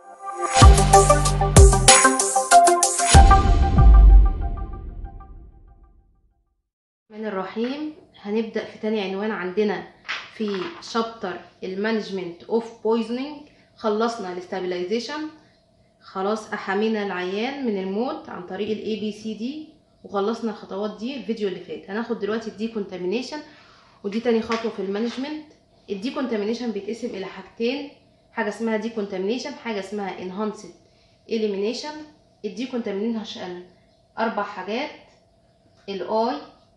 الرحمن الرحيم هنبدأ في تاني عنوان عندنا في شابتر المانجمنت اوف بويزنينج خلصنا الاستابيلايزيشن خلاص احامينا العيان من الموت عن طريق الاي بي سي دي وخلصنا الخطوات دي الفيديو اللي فات هناخد دلوقتي الدي كونتامينيشن ودي تاني خطوه في المانجمنت الدي كونتامينيشن بيتقسم الى حاجتين حاجه اسمها دي كونتامينيشن حاجه اسمها انهانسد اليمينيشن الدي كونتامينيشن اربع حاجات الاي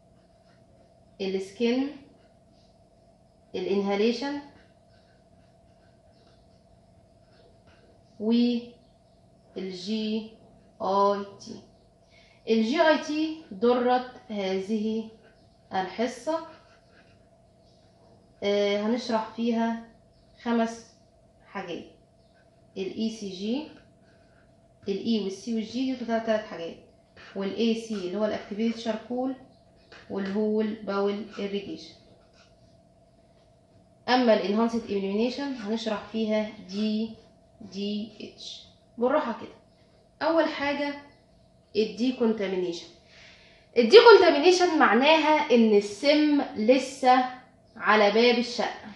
السكين الانهاليشن والجي اي تي الجي اي تي درت هذه الحصة آه هنشرح فيها خمس حاجات الاي سي جي الاي والسي والجي دي تلات حاجات والاي سي اللي هو الاكتيفيتد شاركول والهول باول irrigation اما الانهانسد illumination هنشرح فيها دي دي اتش بالراحه كده اول حاجه الدي كونتامينيشن الدي كونتامينيشن معناها ان السم لسه على باب الشقه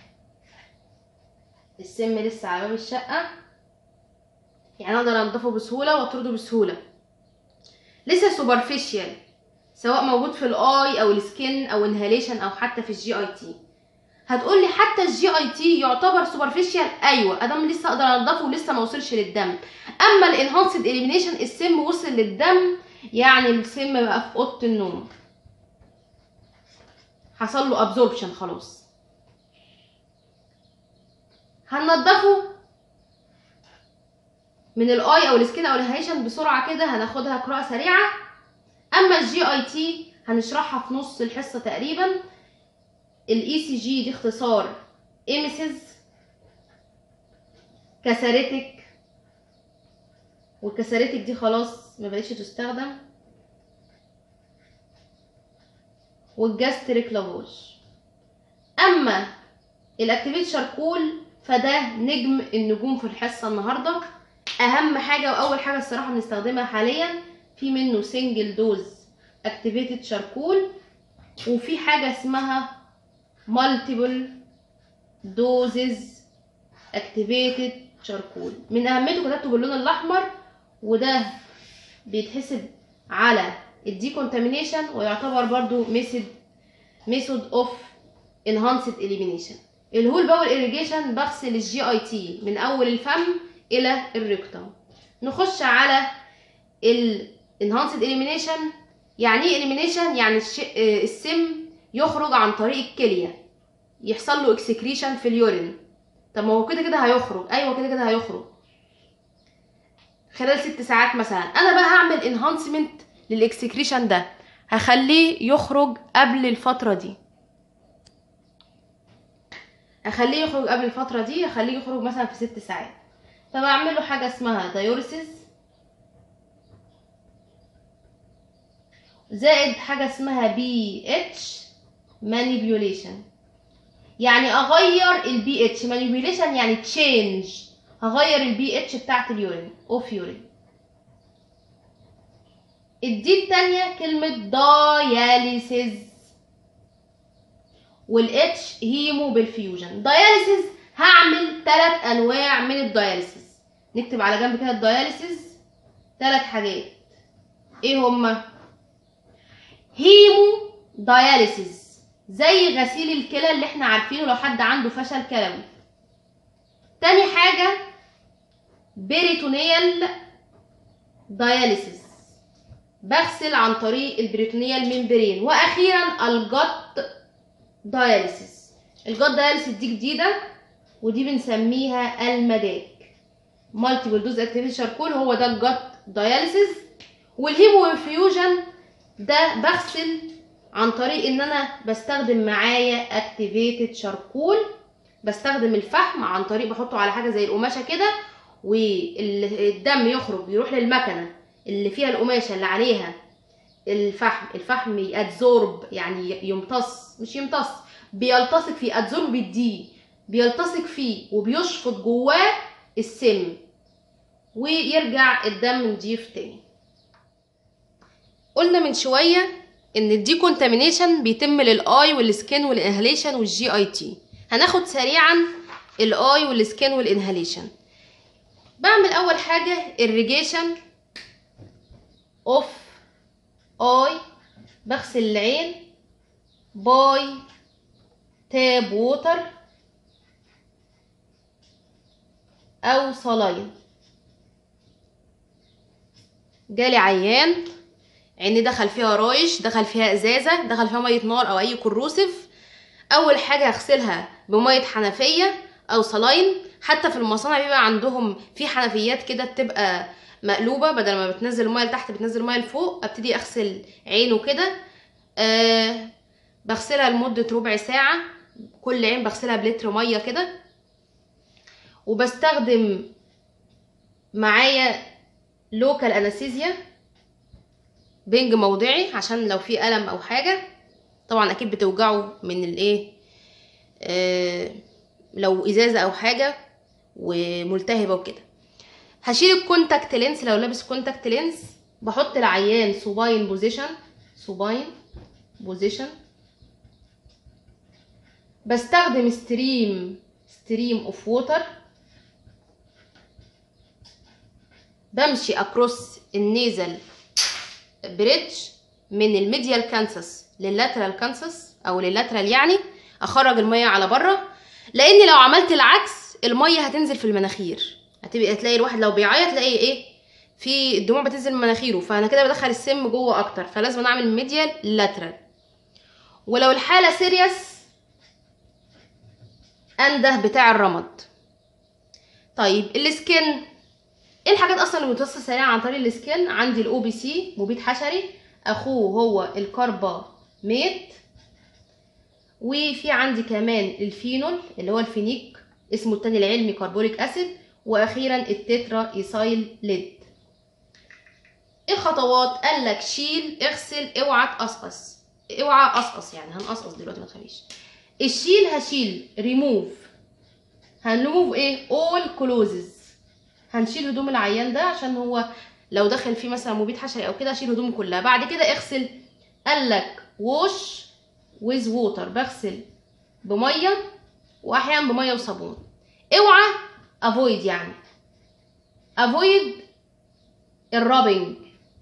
السم لسه على باب الشقه يعني اقدر انضفه بسهوله واطرده بسهوله لسه سوبرفيشال سواء موجود في الاي او السكين او انهاليشن او حتى في الجي اي تي هتقولي حتى الجي اي تي يعتبر سوبرفيشال ايوه ادام لسه اقدر انضفه ولسه ما وصلش للدم اما الانهانسد اليمينيشن السم وصل للدم يعني السم بقى في اوضه النوم حصل له ابزوربشن خلاص هننضفه من الاي او السكين او الانهاليشن بسرعه كده هناخدها قراءه سريعه اما الجي اي تي هنشرحها في نص الحصه تقريبا الاي سي جي دي اختصار ايميسز كاساريتك والكاساريتك دي خلاص ما بقتش تستخدم والجاستريك لافوج اما الاكتيفيت شاركول فده نجم النجوم في الحصه النهارده اهم حاجه واول حاجه الصراحه بنستخدمها حاليا في منه سنجل دوز اكتيفيتد شاركول وفي حاجه اسمها مالتيبل دوزز اكتيفيتد شاركول من اهميته كتبته باللون الاحمر وده بيتحسب على الديكونتامينيشن ويعتبر برضو ميثود ميثود اوف انهانسد اليمينيشن الهول باول irrigation بغسل الجي اي تي من اول الفم الى الريكتوم نخش على الانهانسد اليمينيشن يعني ايه اليمينيشن يعني الش... السم يخرج عن طريق الكليه يحصل له اكسكريشن في اليورين طب ما هو كده كده هيخرج ايوه كده كده هيخرج خلال ست ساعات مثلا انا بقى هعمل انهانسمنت للاكسكريشن ده هخليه يخرج قبل الفتره دي اخليه يخرج قبل الفتره دي اخليه يخرج مثلا في ست ساعات طب اعمل له حاجه اسمها دايوريسيس زائد حاجه اسمها بي اتش مانيبيوليشن يعني اغير البي اتش مانيبيوليشن يعني تشينج هغير البي اتش بتاعت اليورين اوف يورين الدي التانية كلمة داياليسيز والاتش هيمو بالفيوجن داياليسيز هعمل ثلاث انواع من الداياليسيز نكتب على جنب كده الداياليسيز ثلاث حاجات ايه هما هيمو داياليسيز زي غسيل الكلى اللي احنا عارفينه لو حد عنده فشل كلوي تاني حاجة بيريتونيال داياليسيز بغسل عن طريق البريتونيال ممبرين واخيرا الجت داياليسيس الجت داياليسيس دي جديده ودي بنسميها المداك مالتيبل دوز اكتيفيتي شاركول هو ده الجت داياليسيس والهيمو انفيوجن ده بغسل عن طريق ان انا بستخدم معايا اكتيفيتد شاركول بستخدم الفحم عن طريق بحطه على حاجه زي القماشه كده والدم يخرج يروح للمكنه اللي فيها القماشه اللي عليها الفحم الفحم يادزورب يعني يمتص مش يمتص بيلتصق فيه ادزورب بالدي بيلتصق فيه وبيشفط جواه السم ويرجع الدم نضيف تاني قلنا من شويه ان الديكونتامينيشن بيتم للاي والسكين والانهاليشن والجي اي تي هناخد سريعا الاي والسكين والانهاليشن بعمل اول حاجه irrigation اوف اي بغسل العين باي تاب ووتر او صلاين جالي عيان عيني دخل فيها رايش دخل فيها ازازه دخل فيها ميه نار او اي كروسيف اول حاجه هغسلها بميه حنفيه او صلاين حتى في المصانع بيبقى عندهم في حنفيات كده بتبقى مقلوبه بدل ما بتنزل الميه لتحت بتنزل الميه لفوق ابتدي اغسل عينه كده أه بغسلها لمده ربع ساعه كل عين بغسلها بلتر ميه كده وبستخدم معايا لوكال انستيزيا بنج موضعي عشان لو في الم او حاجه طبعا اكيد بتوجعه من الايه آه لو ازازه او حاجه وملتهبه وكده هشيل الكونتاكت لينس لو لابس كونتاكت لينس بحط العيان سوباين بوزيشن سوباين بوزيشن بستخدم ستريم ستريم اوف ووتر بمشي اكروس النيزل بريدج من الميديال كانسس لللاترال كانسس او لللاترال يعني اخرج الميه على بره لان لو عملت العكس الميه هتنزل في المناخير هتبقى تلاقي الواحد لو بيعيط تلاقي ايه في الدموع بتنزل من مناخيره فانا كده بدخل السم جوه اكتر فلازم اعمل ميديال لاترال ولو الحاله سيريس انده بتاع الرمد طيب السكن ايه الحاجات اصلا اللي بتوصل سريعا عن طريق السكن عندي الاو بي سي مبيد حشري اخوه هو الكربا ميت وفي عندي كمان الفينول اللي هو الفينيك اسمه التاني العلمي كربوليك اسيد واخيرا التترا ايسايل ليد ايه الخطوات قال لك شيل اغسل اوعى تقصقص اوعى قصقص يعني هنقصقص دلوقتي ما تخافيش الشيل هشيل ريموف هنريموف ايه اول كلوزز هنشيل هدوم العيان ده عشان هو لو دخل فيه مثلا مبيد حشري او كده اشيل هدومه كلها بعد كده اغسل قال لك ووش ويز ووتر بغسل بميه واحيانا بميه وصابون اوعى افويد يعني افويد الرابنج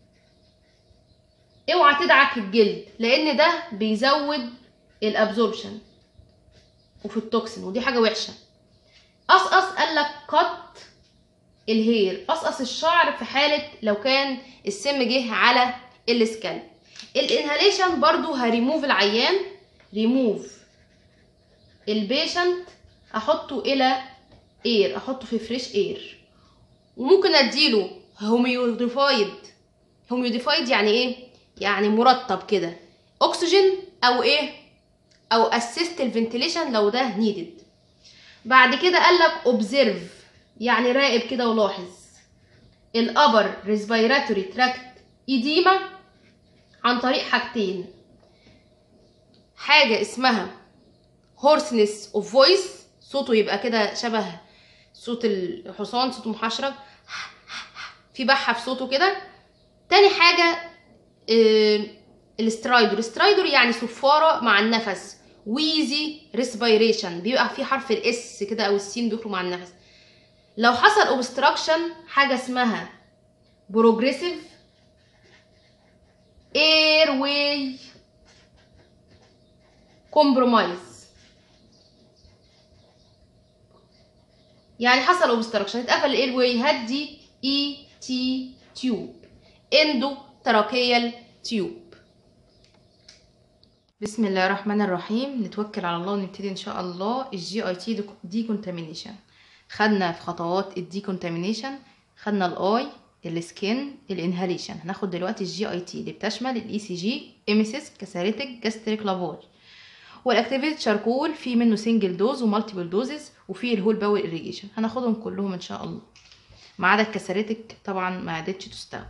اوعى تدعك الجلد لان ده بيزود الابزوربشن وفي التوكسين ودي حاجه وحشه قصقص قال لك قط الهير قصقص الشعر في حاله لو كان السم جه على السكالب الانهاليشن برضو هريموف العيان ريموف البيشنت احطه الى اير احطه في فريش اير وممكن اديله هوميوديفايد هوميوديفايد يعني ايه يعني مرطب كده اكسجين او ايه او اسيست الفنتيليشن لو ده نيدد بعد كده قال لك اوبزرف يعني راقب كده ولاحظ الابر ريسبيراتوري تراكت ايديما عن طريق حاجتين حاجه اسمها هورسنس اوف فويس صوته يبقى كده شبه صوت الحصان صوته محشرج في بحه في صوته كده تاني حاجه آه الاسترايدور الاسترايدور يعني صفاره مع النفس ويزي ريسبيريشن بيبقى في حرف الاس كده او السين بيخرج مع النفس لو حصل اوبستراكشن حاجه اسمها بروجريسيف اير واي كومبرومايز يعني حصل اوبستراكشن اتقفل الاير واي هدي اي تي تيوب اندو تراكيال تيوب بسم الله الرحمن الرحيم نتوكل على الله ونبتدي ان شاء الله الجي اي تي دي كونتامينيشن خدنا في خطوات الدي كونتامينيشن خدنا الاي السكين الانهاليشن هناخد دلوقتي الجي اي تي اللي بتشمل الاي سي جي اميسيس كاساريتك جاستريك لافاج والاكتيفيت شاركول في منه سنجل دوز ومالتيبل دوزز وفي الهول باول اريجيشن هناخدهم كلهم ان شاء الله ما عدا الكاساريتك طبعا ما عادتش تستخدم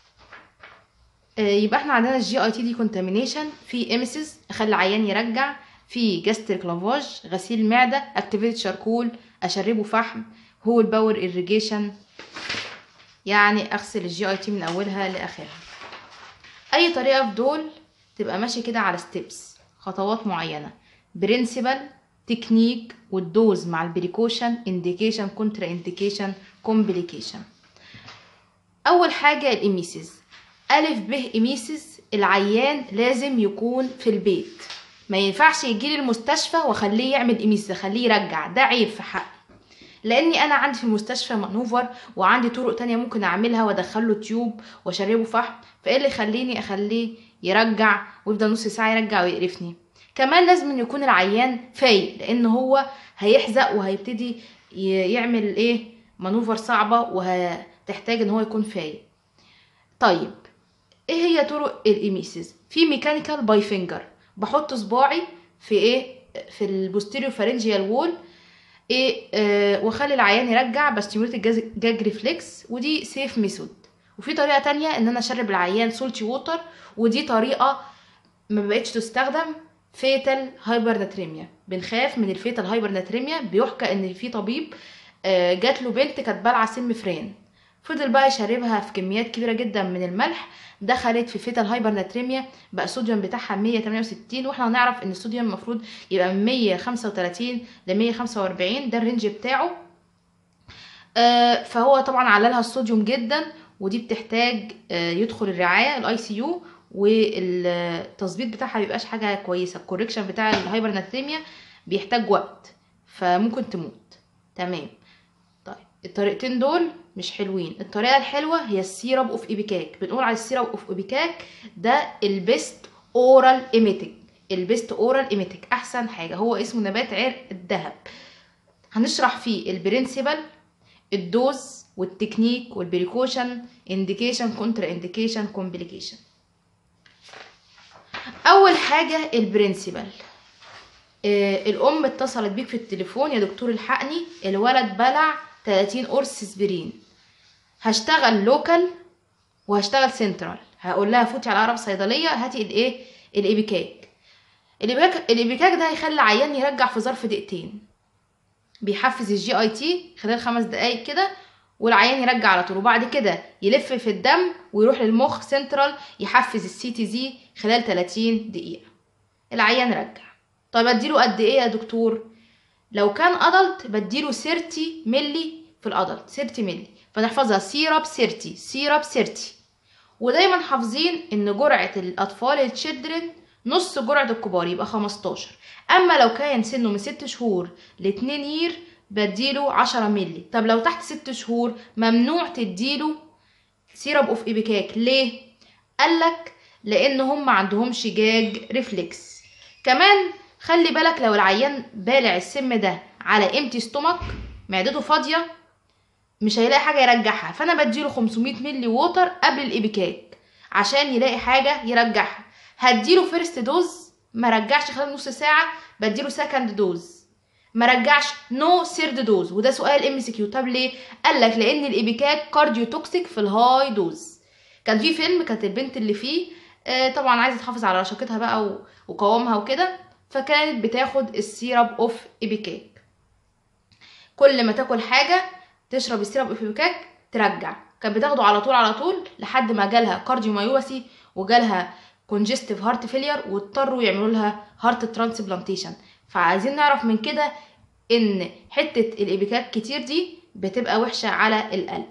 يبقى احنا عندنا الجي اي تي دي كونتامينيشن في اميسيس اخلي العيان يرجع في جاستريك لافاج غسيل معده اكتيفيت شاركول اشربه فحم هول باور irrigation يعني اغسل الجي اي تي من اولها لاخرها اي طريقه في دول تبقى ماشي كده على ستيبس خطوات معينه برنسبل تكنيك والدوز مع البريكوشن انديكيشن كونترا انديكيشن كومبليكيشن اول حاجه الاميسيس الف ب اميسيس العيان لازم يكون في البيت ما ينفعش يجيلي المستشفى واخليه يعمل اميسيس اخليه يرجع ده عيب في حقي لاني انا عندي في المستشفى مانوفر وعندي طرق تانية ممكن اعملها وادخله تيوب واشربه فحم فايه اللي يخليني اخليه يرجع ويفضل نص ساعه يرجع ويقرفني كمان لازم يكون العيان فايق لان هو هيحزق وهيبتدي ي- يعمل ايه مانوفر صعبه وهتحتاج ان هو يكون فايق طيب ايه هي طرق الاميسيس في ميكانيكال باي فينجر بحط صباعي في ايه في البوستيريو فارنجيال وول ايه آه واخلي العيان يرجع بستيموليت الجاز جاج ريفلكس ودي سيف ميثود وفي طريقه تانية ان انا اشرب العيان سولتي ووتر ودي طريقه ما بقتش تستخدم فيتال هايبرناتريميا بنخاف من الفيتال هايبرناتريميا بيحكى ان في طبيب آه، جات له بنت كانت بالعه سم فران فضل بقى يشربها في كميات كبيره جدا من الملح دخلت في فيتال هايبرناتريميا بقى الصوديوم بتاعها 168 واحنا هنعرف ان الصوديوم المفروض يبقى من 135 ل 145 ده الرينج بتاعه آه، فهو طبعا عللها الصوديوم جدا ودي بتحتاج آه، يدخل الرعايه الاي سي يو والتظبيط بتاعها مبيبقاش حاجه كويسه الكوريكشن بتاع الهايبرناتريميا بيحتاج وقت فممكن تموت تمام طيب الطريقتين دول مش حلوين الطريقه الحلوه هي السيرب اوف ايبيكاك بنقول على السيرب اوف ايبيكاك ده البيست اورال ايميتك البيست اورال ايميتك احسن حاجه هو اسمه نبات عرق الذهب هنشرح فيه البرنسبل الدوز والتكنيك والبريكوشن انديكيشن كونتر انديكيشن كومبليكيشن اول حاجه البرنسبل آه، الام اتصلت بيك في التليفون يا دكتور الحقني الولد بلع 30 قرص اسبرين هشتغل لوكال وهشتغل سنترال هقول لها فوتي على اقرب صيدليه هاتي الايه الايبيكاك الايبيكاك الايبيكاك ده هيخلي العيان يرجع في ظرف دقيقتين بيحفز الجي اي تي خلال خمس دقايق كده والعيان يرجع على طول وبعد كده يلف في الدم ويروح للمخ سنترال يحفز السي تي زي خلال 30 دقيقه العيان رجع طيب اديله قد ايه يا دكتور لو كان ادلت بديله 30 ملي في الادلت 30 ملي فنحفظها سيرب 30 سيرب 30 ودايما حافظين ان جرعه الاطفال التشيلدرن نص جرعه الكبار يبقى 15 اما لو كان سنه من 6 شهور ل 2 يير بديله 10 ملي طب لو تحت 6 شهور ممنوع تديله سيرب اوف ايبيكاك ليه قالك لان هم ما عندهمش جاج ريفلكس كمان خلي بالك لو العيان بالع السم ده على امتي ستومك معدته فاضيه مش هيلاقي حاجه يرجعها فانا بديله 500 ملي ووتر قبل الايبيكاك عشان يلاقي حاجه يرجعها هديله فيرست دوز ما رجعش خلال نص ساعه بديله سكند دوز ما رجعش نو سيرد دوز وده سؤال ام سي كيو طب ليه قال لك لان الايبيكاك كارديو توكسيك في الهاي دوز كان في فيلم كانت البنت اللي فيه آه، طبعا عايزه تحافظ على رشاقتها بقى و- وقوامها وكده فكانت بتاخد السيرب اوف ايبيكاك كل ما تاكل حاجه تشرب السيرب اوف ايبيكاك ترجع كانت بتاخده على طول على طول لحد ما جالها كارديوميوباثي وجالها كونجستيف هارت فيلير واضطروا يعملوا لها هارت ترانسبلانتيشن فعايزين نعرف من كده ان حته الايبيكاك كتير دي بتبقى وحشه على القلب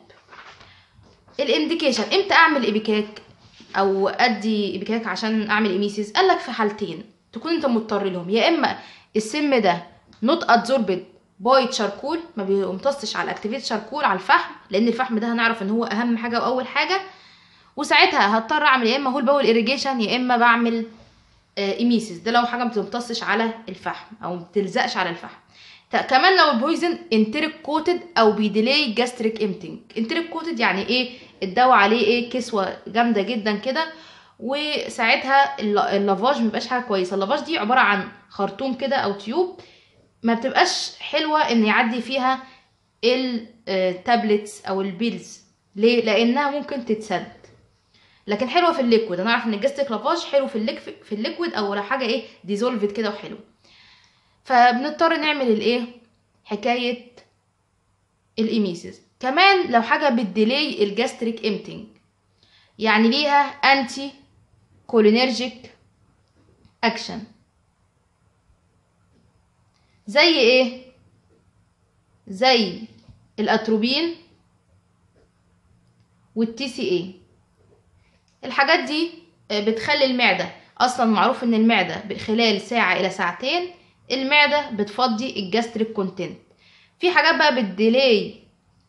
الانديكيشن امتى اعمل ايبيكاك او ادي ايبيكاك عشان اعمل ايميسيس قال لك في حالتين تكون انت مضطر لهم يا اما السم ده نوت ادزوربد باي تشاركول ما بيمتصش على الاكتيفيت شاركول على الفحم لان الفحم ده هنعرف ان هو اهم حاجه واول حاجه وساعتها هضطر اعمل يا اما هول باول اريجيشن يا اما بعمل ايميسيس ده لو حاجه ما بتمتصش على الفحم او ما بتلزقش على الفحم ت- كمان لو البويزن انتريك كوتد او بيديلي جاستريك امتنج انتريك كوتد يعني ايه الدواء عليه ايه كسوه جامده جدا كده وساعتها الل- اللافاج مبيبقاش حاجه كويسه اللافاج دي عباره عن خرطوم كده او تيوب ما بتبقاش حلوه ان يعدي فيها التابلتس او البيلز ليه لانها ممكن تتسد لكن حلوه في الليكويد انا اعرف ان الجاستيك لافاج حلو في الليك في الليكويد او لو حاجه ايه ديزولفد كده وحلو فبنضطر نعمل الايه حكايه الايميسيس كمان لو حاجه بتديلي الجاستريك امتنج يعني ليها انتي كولينرجيك اكشن زي ايه زي الاتروبين والتي سي اي الحاجات دي بتخلي المعده اصلا معروف ان المعده خلال ساعه الى ساعتين المعده بتفضي الجاستريك كونتنت في حاجات بقى بتديلي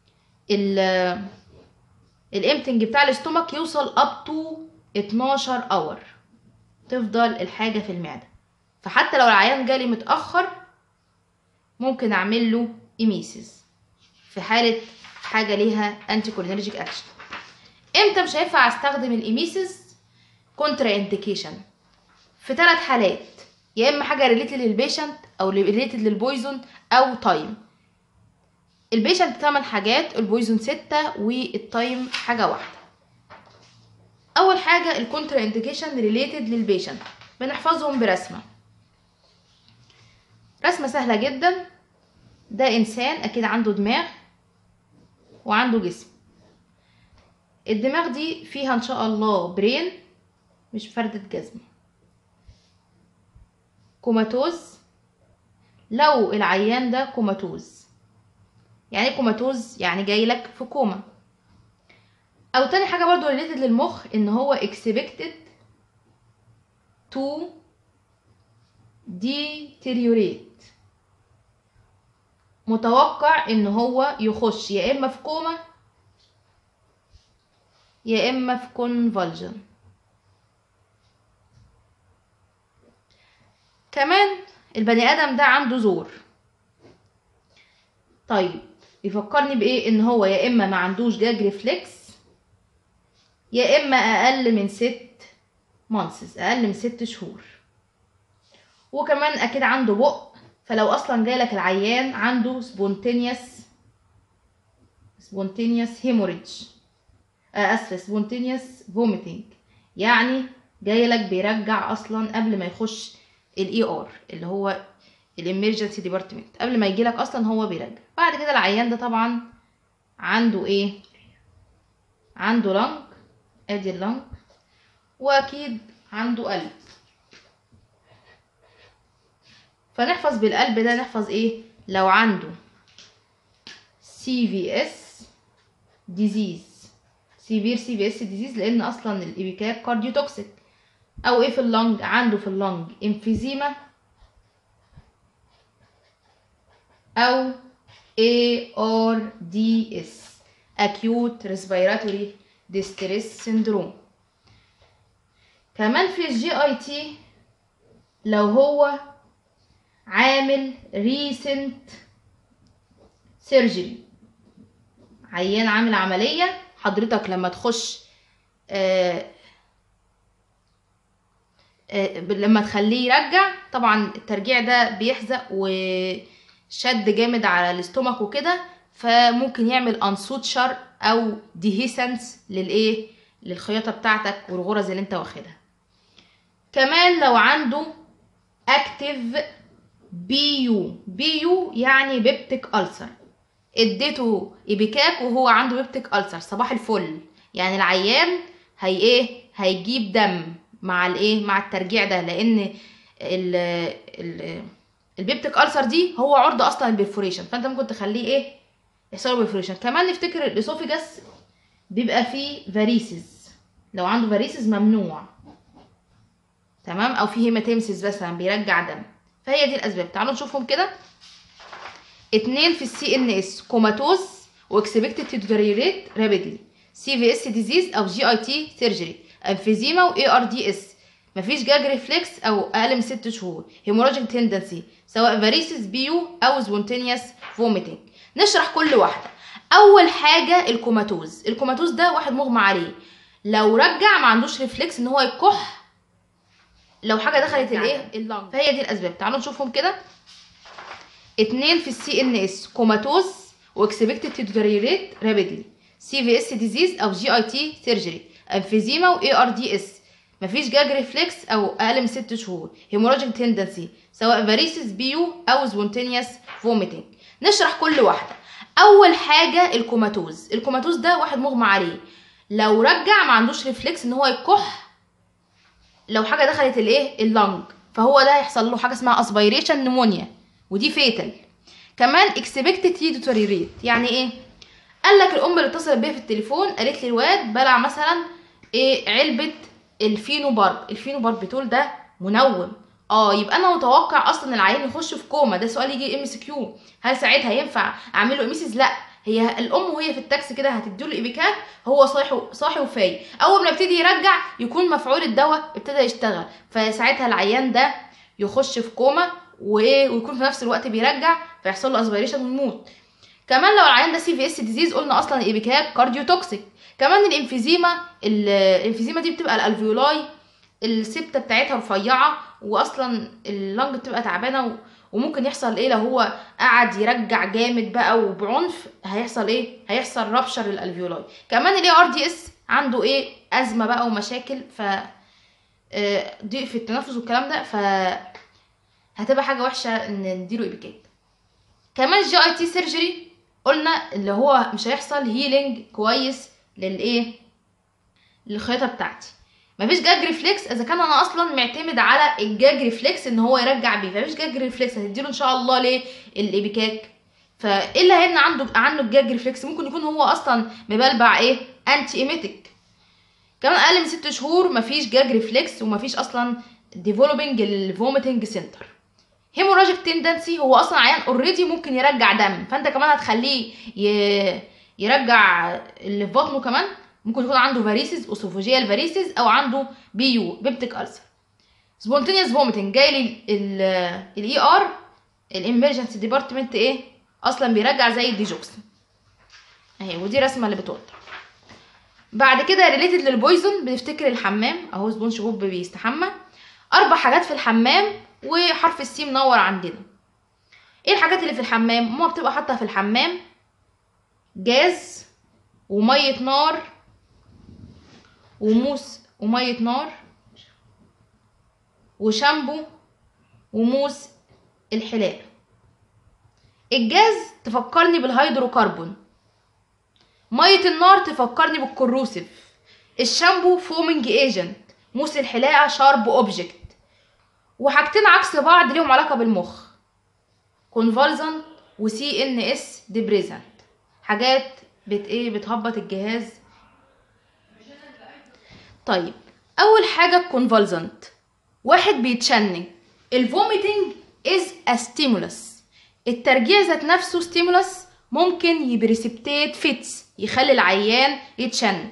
الامتنج بتاع الاستومك يوصل اب تو 12 اور تفضل الحاجه في المعده فحتى لو العيان جالي متاخر ممكن اعمل له ايميسيس في حاله حاجه ليها انتي كولينرجيك اكشن امتى مش هينفع استخدم الايميسيس كونترا انديكيشن في ثلاث حالات يا اما حاجه ريليتد للبيشنت او ريليتد للبويزون او تايم البيشنت 8 حاجات البويزون 6 والتايم حاجه واحده اول حاجه الكونترا انديكيشن ريليتد للبيشنت بنحفظهم برسمه رسمه سهله جدا ده انسان اكيد عنده دماغ وعنده جسم الدماغ دي فيها ان شاء الله برين مش فردة جزمة كوماتوز لو العيان ده كوماتوز يعني كوماتوز يعني جاي لك في كوما او تاني حاجه برضو ريليتد للمخ ان هو expected to deteriorate متوقع ان هو يخش يا اما في كوما يا اما في كونفالجن كمان البني ادم ده عنده زور طيب يفكرني بايه ان هو يا اما ما عندوش جاج ريفلكس يا اما اقل من ست مانسز اقل من ست شهور وكمان اكيد عنده بق فلو اصلا جالك العيان عنده سبونتينيوس سبونتينيوس هيموريدج اسف سبونتينيوس فوميتنج يعني جايلك بيرجع اصلا قبل ما يخش الاي ار اللي هو الامرجنسي ديبارتمنت قبل ما يجيلك اصلا هو بيرجع بعد كده العيان ده طبعا عنده ايه عنده لنج ادي اللنج واكيد عنده قلب فنحفظ بالقلب ده نحفظ ايه لو عنده سي في اس ديزيز سيفير سي في اس ديزيز لان اصلا الابيكاب كارديو توكسيك او ايه في اللنج عنده في اللنج امفيزيما او ARDS acute respiratory distress syndrome كمان في الجي اي تي لو هو عامل recent surgery عيان عامل عملية حضرتك لما تخش آه آه لما تخليه يرجع طبعا الترجيع ده بيحزق وشد جامد على الاستومك وكده فممكن يعمل انصوت شر او ديهيسنس للايه للخياطه بتاعتك والغرز اللي انت واخدها كمان لو عنده اكتيف بي يو بي يو يعني بيبتيك ألسر اديته ايبيكاك وهو عنده بيبتيك ألسر صباح الفل يعني العيان هي ايه هيجيب دم مع الايه مع الترجيع ده لان ال ال البيبتيك ألسر دي هو عرضه اصلا البرفوريشن فانت ممكن تخليه ايه يحصل له برفوريشن كمان نفتكر الاسوفيجاس بيبقى فيه فاريسز لو عنده فاريسز ممنوع تمام او في هيماتيمسيس مثلا بيرجع دم فهي دي الاسباب تعالوا نشوفهم كده اتنين في السي ان اس كوماتوز واكسبكتد تو ديتيريوريت رابيدلي سي في اس ديزيز او جي اي تي سيرجري انفيزيما واي ار دي اس مفيش جاج ريفلكس او اقل من ست شهور هيموراجيك تندنسي سواء فاريسيس بيو او سبونتينيوس فوميتنج نشرح كل واحده اول حاجه الكوماتوز الكوماتوز ده واحد مغمى عليه لو رجع ما عندوش ريفلكس ان هو يكح لو حاجه دخلت الايه اللنج فهي دي الاسباب تعالوا نشوفهم كده اتنين في السي ان اس كوماتوز واكسبكتد تو ديتيريوريت رابيدلي سي في اس ديزيز او جي اي تي سيرجري انفيزيما واي ار دي اس مفيش جاج ريفلكس او اقل من ست شهور هيموراجيك تندنسي سواء فاريسيس بيو او سبونتينيوس فوميتنج نشرح كل واحده اول حاجه الكوماتوز الكوماتوز ده واحد مغمى عليه لو رجع ما عندوش ريفلكس ان هو يكح لو حاجه دخلت الايه اللنج فهو ده هيحصل له حاجه اسمها اسبيريشن نمونيا ودي فيتال كمان اكسبكتد ديتوريريت يعني ايه قال لك الام اللي اتصلت بيا في التليفون قالت لي الواد بلع مثلا ايه علبه الفينوبارب الفينوباربيتول ده منوم اه يبقى انا متوقع اصلا العيان يخش في كوما ده سؤال يجي ام اس كيو هل ساعتها ينفع اعمل له اميسيس لا هي الام وهي في التاكسي كده هتديله ايبيكات هو صاحي صاحي وفايق اول ما يبتدي يرجع يكون مفعول الدواء ابتدى يشتغل فساعتها العيان ده يخش في كوما وايه ويكون في نفس الوقت بيرجع فيحصل له اسبيريشن ويموت كمان لو العيان ده سي في اس ديزيز قلنا اصلا الايبيكاب كارديو توكسيك كمان الانفيزيما ال- الانفيزيما دي بتبقى الالفيولاي السبته بتاعتها رفيعه واصلا اللنج بتبقى تعبانه و- وممكن يحصل ايه لو هو قعد يرجع جامد بقى وبعنف هيحصل ايه هيحصل رابشر للالفيولاي كمان الاي ار دي اس عنده ايه ازمه بقى ومشاكل ف آه، ضيق في التنفس والكلام ده ف هتبقى حاجه وحشه ان نديله ايبيكات كمان جي اي تي سيرجري قلنا اللي هو مش هيحصل هيلينج كويس للايه للخيطه بتاعتي مفيش جاج ريفلكس اذا كان انا اصلا معتمد على الجاج ريفلكس ان هو يرجع بيه فمفيش جاج ريفلكس هتديله ان شاء الله ليه الايبيكاك فايه اللي هيمنع عنده عنه الجاج ريفلكس ممكن يكون هو اصلا مبلبع ايه انتي ايميتك كمان اقل من ست شهور مفيش جاج ريفلكس ومفيش اصلا ديفلوبينج الفوميتنج سنتر هيموراجيك تندنسي هو اصلا عيان اوريدي ممكن يرجع دم فانت كمان هتخليه ي... يرجع اللي في بطنه كمان ممكن يكون عنده فاريسز اوسوفوجيال فاريسز او عنده بي يو بيبتيك ألسر سبونتينيوس فوميتنج جاي لي الاي ار الامرجنسي ديبارتمنت ايه اصلا بيرجع زي الديجوكس اهي ودي رسمه اللي بتوضح بعد كده ريليتد للبويزون بنفتكر الحمام اهو سبونج بوب بيستحمى اربع حاجات في الحمام وحرف السي منور عندنا ايه الحاجات اللي في الحمام ماما بتبقى حاطه في الحمام جاز وميه نار وموس وميه نار وشامبو وموس الحلاقه الجاز تفكرني بالهيدروكربون ميه النار تفكرني بالكروسيف الشامبو فومنج ايجنت موس الحلاقه شارب اوبجكت وحاجتين عكس بعض ليهم علاقه بالمخ كونفالزنت وسي ان اس ديبريزنت حاجات بت ايه بتهبط الجهاز طيب اول حاجه الكونفالزنت واحد بيتشنج الفوميتنج از ا ستيمولس الترجيع ذات نفسه ستيمولس ممكن يبريسبتيت فيتس يخلي العيان يتشنج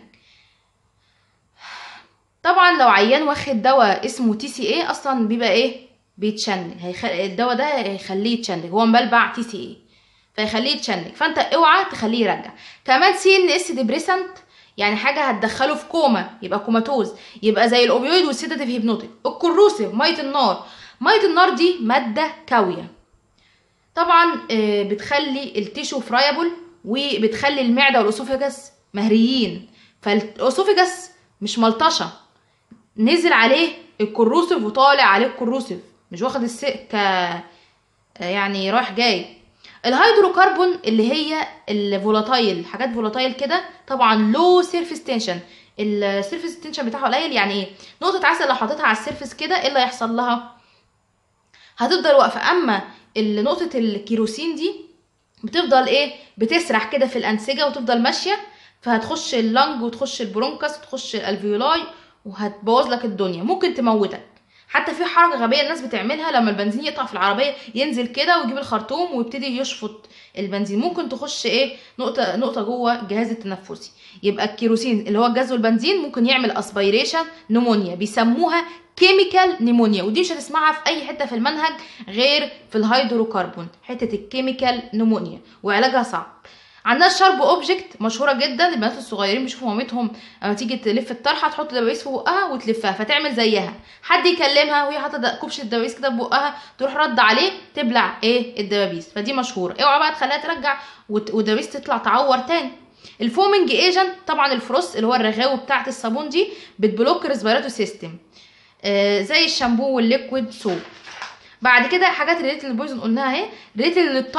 طبعا لو عيان واخد دواء اسمه تي سي اي اصلا بيبقى ايه بيتشنج هيخ... الدواء ده هيخليه يتشنج هو مبلبع تي سي اي فيخليه يتشنج فانت اوعى تخليه يرجع كمان سي ان اس ديبريسنت يعني حاجه هتدخله في كوما يبقى كوماتوز يبقى زي الاوبيويد والسيداتيف هيبنوتيك الكروسيف ميه النار ميه النار دي ماده كاويه طبعا آه، بتخلي التيشو فرايبل وبتخلي المعده والاسوفيجاس مهريين فالاسوفيجاس مش ملطشه نزل عليه الكروسيف وطالع عليه الكروسيف مش واخد السكه آه، يعني رايح جاي الهيدروكربون اللي هي الفولاتايل حاجات فولاتايل كده طبعا لو سيرفيس تنشن السيرفيس تنشن بتاعها قليل يعني ايه نقطه عسل لو حطيتها على السيرفيس كده ايه اللي هيحصل لها هتفضل واقفه اما ال- نقطه الكيروسين دي بتفضل ايه بتسرح كده في الانسجه وتفضل ماشيه فهتخش اللنج وتخش البرونكس وتخش الالفيولاي وهتبوظ لك الدنيا ممكن تموتك حتى في حركه غبيه الناس بتعملها لما البنزين يقطع في العربيه ينزل كده ويجيب الخرطوم ويبتدي يشفط البنزين ممكن تخش ايه نقطه نقطه جوه الجهاز التنفسي يبقى الكيروسين اللي هو الجاز والبنزين ممكن يعمل اسبيريشن نمونيا بيسموها كيميكال نيمونيا ودي مش هتسمعها في اي حته في المنهج غير في الهيدروكربون حته الكيميكال نيمونيا وعلاجها صعب عندنا الشارب اوبجكت مشهوره جدا البنات الصغيرين بيشوفوا مامتهم لما تيجي تلف الطرحه تحط دبابيس في بقها وتلفها فتعمل زيها حد يكلمها وهي حاطه كبشه الدبابيس كده في بقها تروح رد عليه تبلع ايه الدبابيس فدي مشهوره اوعى بقى تخليها ترجع وت- والدبابيس تطلع تعور تاني الفومنج ايجنت طبعا الفروس اللي هو الرغاوي بتاعه الصابون دي بتبلوك ريسبيراتو سيستم آه زي الشامبو والليكويد سوب بعد كده حاجات ريليتد للبويزن قلناها اهي ريليتد للتايم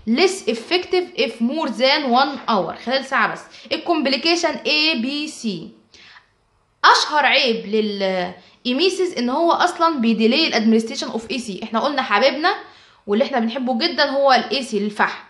less effective if more than one hour خلال ساعة بس الكومبليكيشن A B C اشهر عيب للايميسيس ان هو اصلا بيديلي الادمنستريشن اوف اي سي احنا قلنا حبيبنا واللي احنا بنحبه جدا هو الاي سي للفحم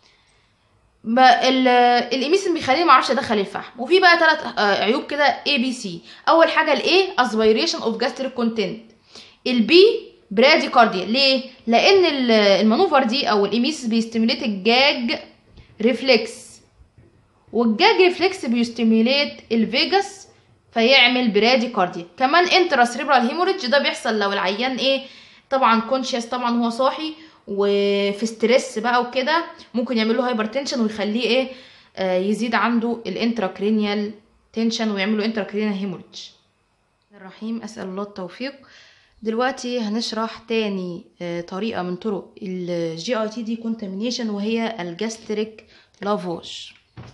الايميسيس بيخليني ما اعرفش ادخل الفحم وفي بقى ثلاث عيوب كده اي بي سي اول حاجه الاي اسبيريشن اوف جاستريك كونتنت البي براديكارديا ليه لان ال- المانوفر دي او الايميسيس بيستيموليت الجاج ريفلكس والجاج ريفلكس بيستيموليت الفيجاس فيعمل براديكارديا كمان انترا سريبرال هيموريدج ده بيحصل لو العيان ايه طبعا كونشيس طبعا هو صاحي وفي ستريس بقى وكده ممكن يعمل له هايبرتنشن ويخليه ايه آه يزيد عنده الانتراكرينيال تنشن ويعمل له انتراكرينيال هيموريدج الرحيم اسال الله التوفيق دلوقتي هنشرح تاني آه، طريقه من طرق الجي اي تي دي كونتامينيشن وهي الجاستريك لافوش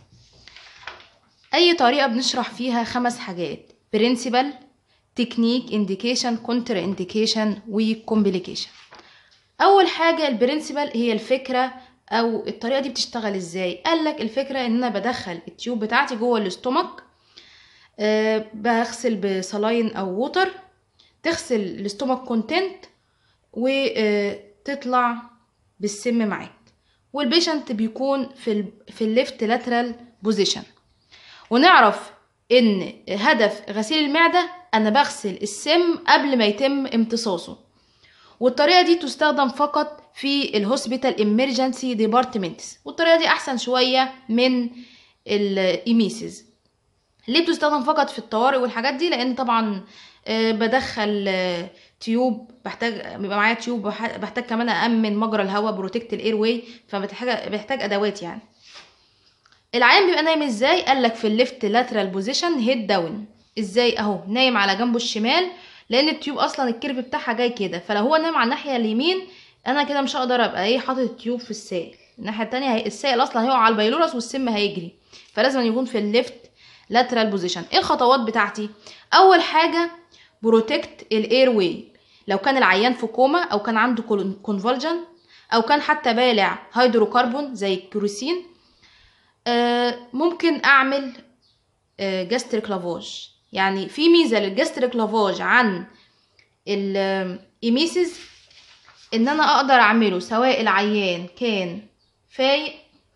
اي طريقه بنشرح فيها خمس حاجات برنسبل تكنيك انديكيشن كونتر انديكيشن وكومبليكيشن اول حاجه البرنسبل هي الفكره او الطريقه دي بتشتغل ازاي قال لك الفكره ان انا بدخل التيوب بتاعتي جوه الاستومك أه بغسل بصلاين او ووتر تغسل الاستومك كونتنت وتطلع بالسم معاك والبيشنت بيكون في ال في الليفت لاترال بوزيشن ونعرف ان هدف غسيل المعده انا بغسل السم قبل ما يتم امتصاصه والطريقه دي تستخدم فقط في الهوسبيتال امرجنسي ديبارتمنتس والطريقه دي احسن شويه من الايميسيز ليه بتستخدم فقط في الطوارئ والحاجات دي لان طبعا آه، بدخل آه، تيوب بحتاج بيبقى معايا تيوب بح- بحتاج كمان امن مجرى الهواء بروتكت الاير واي فبحتاج بحتاج ادوات يعني العيان بيبقى نايم ازاي قال لك في الليفت لاترال بوزيشن هيد داون ازاي اهو نايم على جنبه الشمال لان التيوب اصلا الكيرف بتاعها جاي كده فلو هو نايم على الناحيه اليمين انا كده مش هقدر ابقى ايه حاطط التيوب في السائل الناحيه التانية هي السائل اصلا هيقع على البيلورس والسم هيجري فلازم يكون في الليفت لاترال بوزيشن ايه الخطوات بتاعتي اول حاجه بروتكت الاير واي لو كان العيان في كوما او كان عنده كونفولجن او كان حتى بالع هيدروكربون زي الكيروسين آه، ممكن اعمل جاستريك لافاج يعني في ميزه للجاستريك لافاج عن الايميسيس ان انا اقدر اعمله سواء العيان كان فايق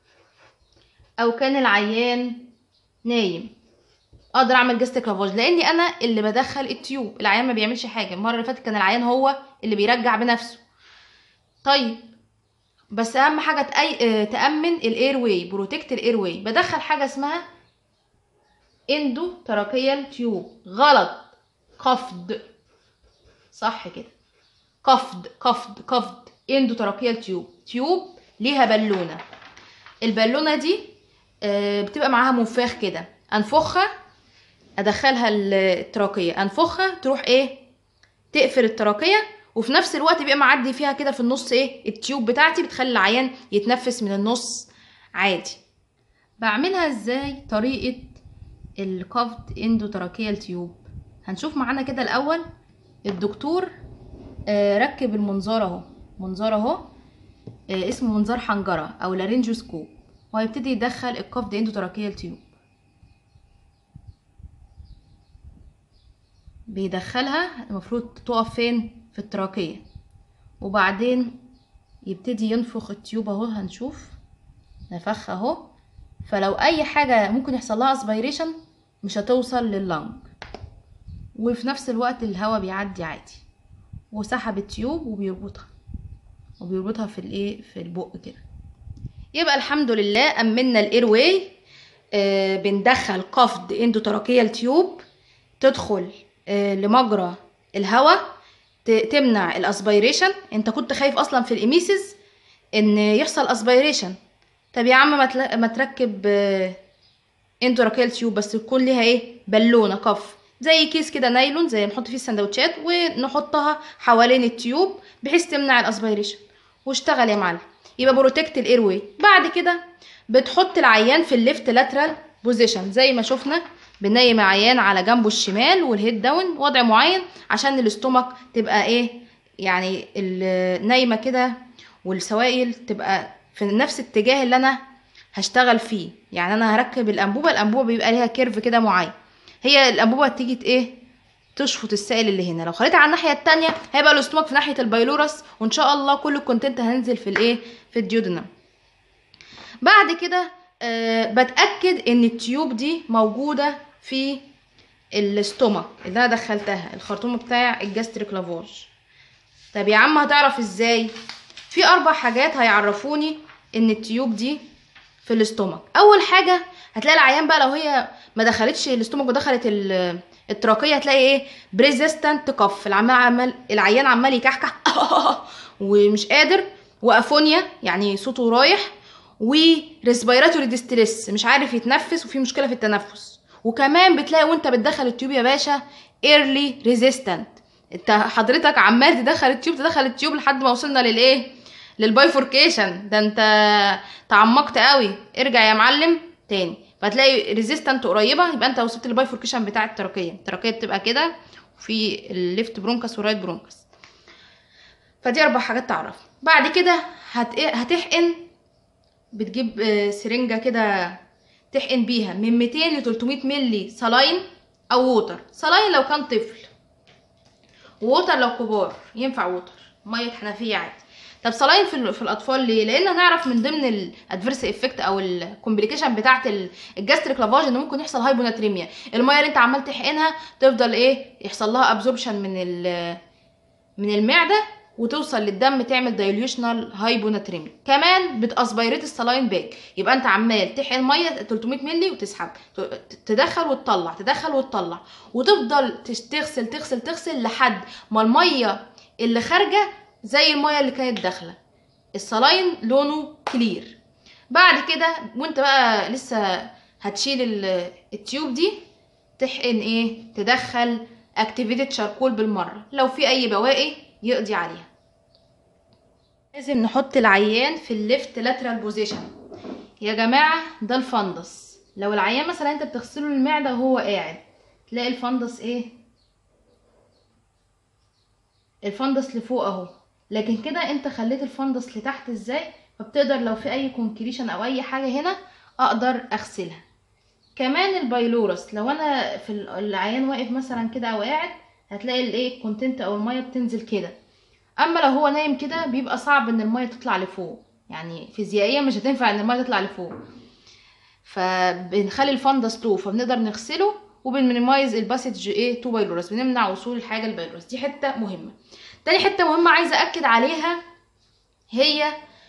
او كان العيان نايم اقدر اعمل جاستريك لافاج لاني انا اللي بدخل التيوب العيان ما بيعملش حاجه المره اللي فاتت كان العيان هو اللي بيرجع بنفسه طيب بس اهم حاجه تأي... آه، تامن الاير واي بروتكت الاير واي بدخل حاجه اسمها اندو تراكيال تيوب غلط قفض صح كده قفض قفض قفض اندو تراكيال تيوب تيوب ليها بالونه البالونه دي آه، بتبقى معاها منفاخ كده انفخها ادخلها التراكيه انفخها تروح ايه تقفل التراكيه وفي نفس الوقت بيبقى معدي فيها كده في النص ايه التيوب بتاعتي بتخلي العيان يتنفس من النص عادي بعملها ازاي طريقه الكافت اندوتراكيال تيوب هنشوف معانا كده الاول الدكتور آه، ركب المنظار اهو منظار اهو آه، اسمه منظار حنجره او لارينجوسكوب وهيبتدي يدخل الكافت اندوتراكيال تيوب بيدخلها المفروض تقف فين في التراكية وبعدين يبتدي ينفخ التيوب اهو هنشوف نفخ اهو فلو اي حاجة ممكن يحصل لها اسبيريشن مش هتوصل لللنج وفي نفس الوقت الهواء بيعدي عادي وسحب التيوب وبيربطها وبيربطها في الايه في البق كده يبقى الحمد لله امنا الاير واي آه بندخل قفض اندوتراكيال تيوب تدخل آه لمجرى الهواء ت- تمنع الاسبيريشن انت كنت خايف اصلا في الاميسيس ان يحصل اسبيريشن طب يا عم ما تل- ما تركب آه، اندوراكيال تيوب بس تكون ليها ايه بالونه كف زي كيس كده نايلون زي نحط فيه السندوتشات ونحطها حوالين التيوب بحيث تمنع الاسبيريشن واشتغل يا معلم يبقى بروتكت الاير واي بعد كده بتحط العيان في الليفت لاترال بوزيشن زي ما شفنا بنيم العيان على جنبه الشمال والهيد داون وضع معين عشان الاستومك تبقى ايه يعني ال- نايمه كده والسوائل تبقى في نفس الاتجاه اللي انا هشتغل فيه يعني انا هركب الانبوبه الانبوبه بيبقى ليها كيرف كده معين هي الانبوبه تيجي ايه تشفط السائل اللي هنا لو خليتها على الناحيه التانية هيبقى الاستومك في ناحيه البايلورس وان شاء الله كل الكونتنت هننزل في الايه في الديودنم بعد كده أه بتاكد ان التيوب دي موجوده في الاستومك اللي انا دخلتها الخرطوم بتاع الجاستريك لافاج طب يا عم هتعرف ازاي في اربع حاجات هيعرفوني ان التيوب دي في الاستومك اول حاجه هتلاقي العيان بقى لو هي ما دخلتش الاستومك ودخلت ال- التراكيه هتلاقي ايه بريزيستنت كف العمال عمال العيان عمال يكحكح ومش قادر وافونيا يعني صوته رايح وريسبيراتوري ديستريس مش عارف يتنفس وفي مشكله في التنفس وكمان بتلاقي وانت بتدخل التيوب يا باشا ايرلي ريزيستنت انت حضرتك عمال تدخل التيوب تدخل التيوب لحد ما وصلنا للايه للبايفوركيشن ده انت تعمقت قوي ارجع يا معلم تاني فتلاقي ريزيستنت قريبه يبقى انت وصلت للبايفوركيشن بتاع التراكيه التراكيه بتبقى كده وفي الليفت برونكس والرايت برونكس فدي اربع حاجات تعرف بعد كده هت... هتحقن بتجيب آه، سرنجه كده تحقن بيها من 200 ل 300 مللي صلاين او ووتر صلاين لو كان طفل ووتر لو كبار ينفع ووتر ميه حنفيه عادي طب صلاين في, ال- في الاطفال ليه لان هنعرف من ضمن الادفيرس افكت او الكومبليكيشن بتاعه الجاستريك لافاج ان ممكن يحصل هايبوناتريميا الميه اللي انت عمال تحقنها تفضل ايه يحصل لها ابزوربشن من ال- من المعده وتوصل للدم تعمل دايليوشنال هايبوناتريميا كمان بتاسبيريت السلاين باك يبقى انت عمال تحقن ميه 300 مللي وتسحب ت- تدخل وتطلع تدخل وتطلع وتفضل تش- تغسل تغسل تغسل لحد ما الميه اللي خارجه زي الميه اللي كانت داخله السلاين لونه كلير بعد كده وانت بقى لسه هتشيل ال- التيوب دي تحقن ايه تدخل اكتيفيتد شاركول بالمره لو في اي بواقي يقضي عليها لازم نحط العيان في الليفت لاترال بوزيشن يا جماعه ده الفندس لو العيان مثلا انت بتغسله المعده وهو قاعد تلاقي الفندس ايه الفندس لفوق اهو لكن كده انت خليت الفندس لتحت ازاي فبتقدر لو في اي كونكريشن او اي حاجه هنا اقدر اغسلها كمان البايلورس لو انا في ال- العيان واقف مثلا كده او قاعد هتلاقي الايه الكونتنت او الميه بتنزل كده اما لو هو نايم كده بيبقى صعب ان الميه تطلع لفوق يعني فيزيائيا مش هتنفع ان الميه تطلع لفوق فبنخلي الفندس تو فبنقدر نغسله وبنمينيمايز الباسج ايه تو بايلورس بنمنع وصول الحاجه البايلورس دي حته مهمه تاني حته مهمه عايزه اكد عليها هي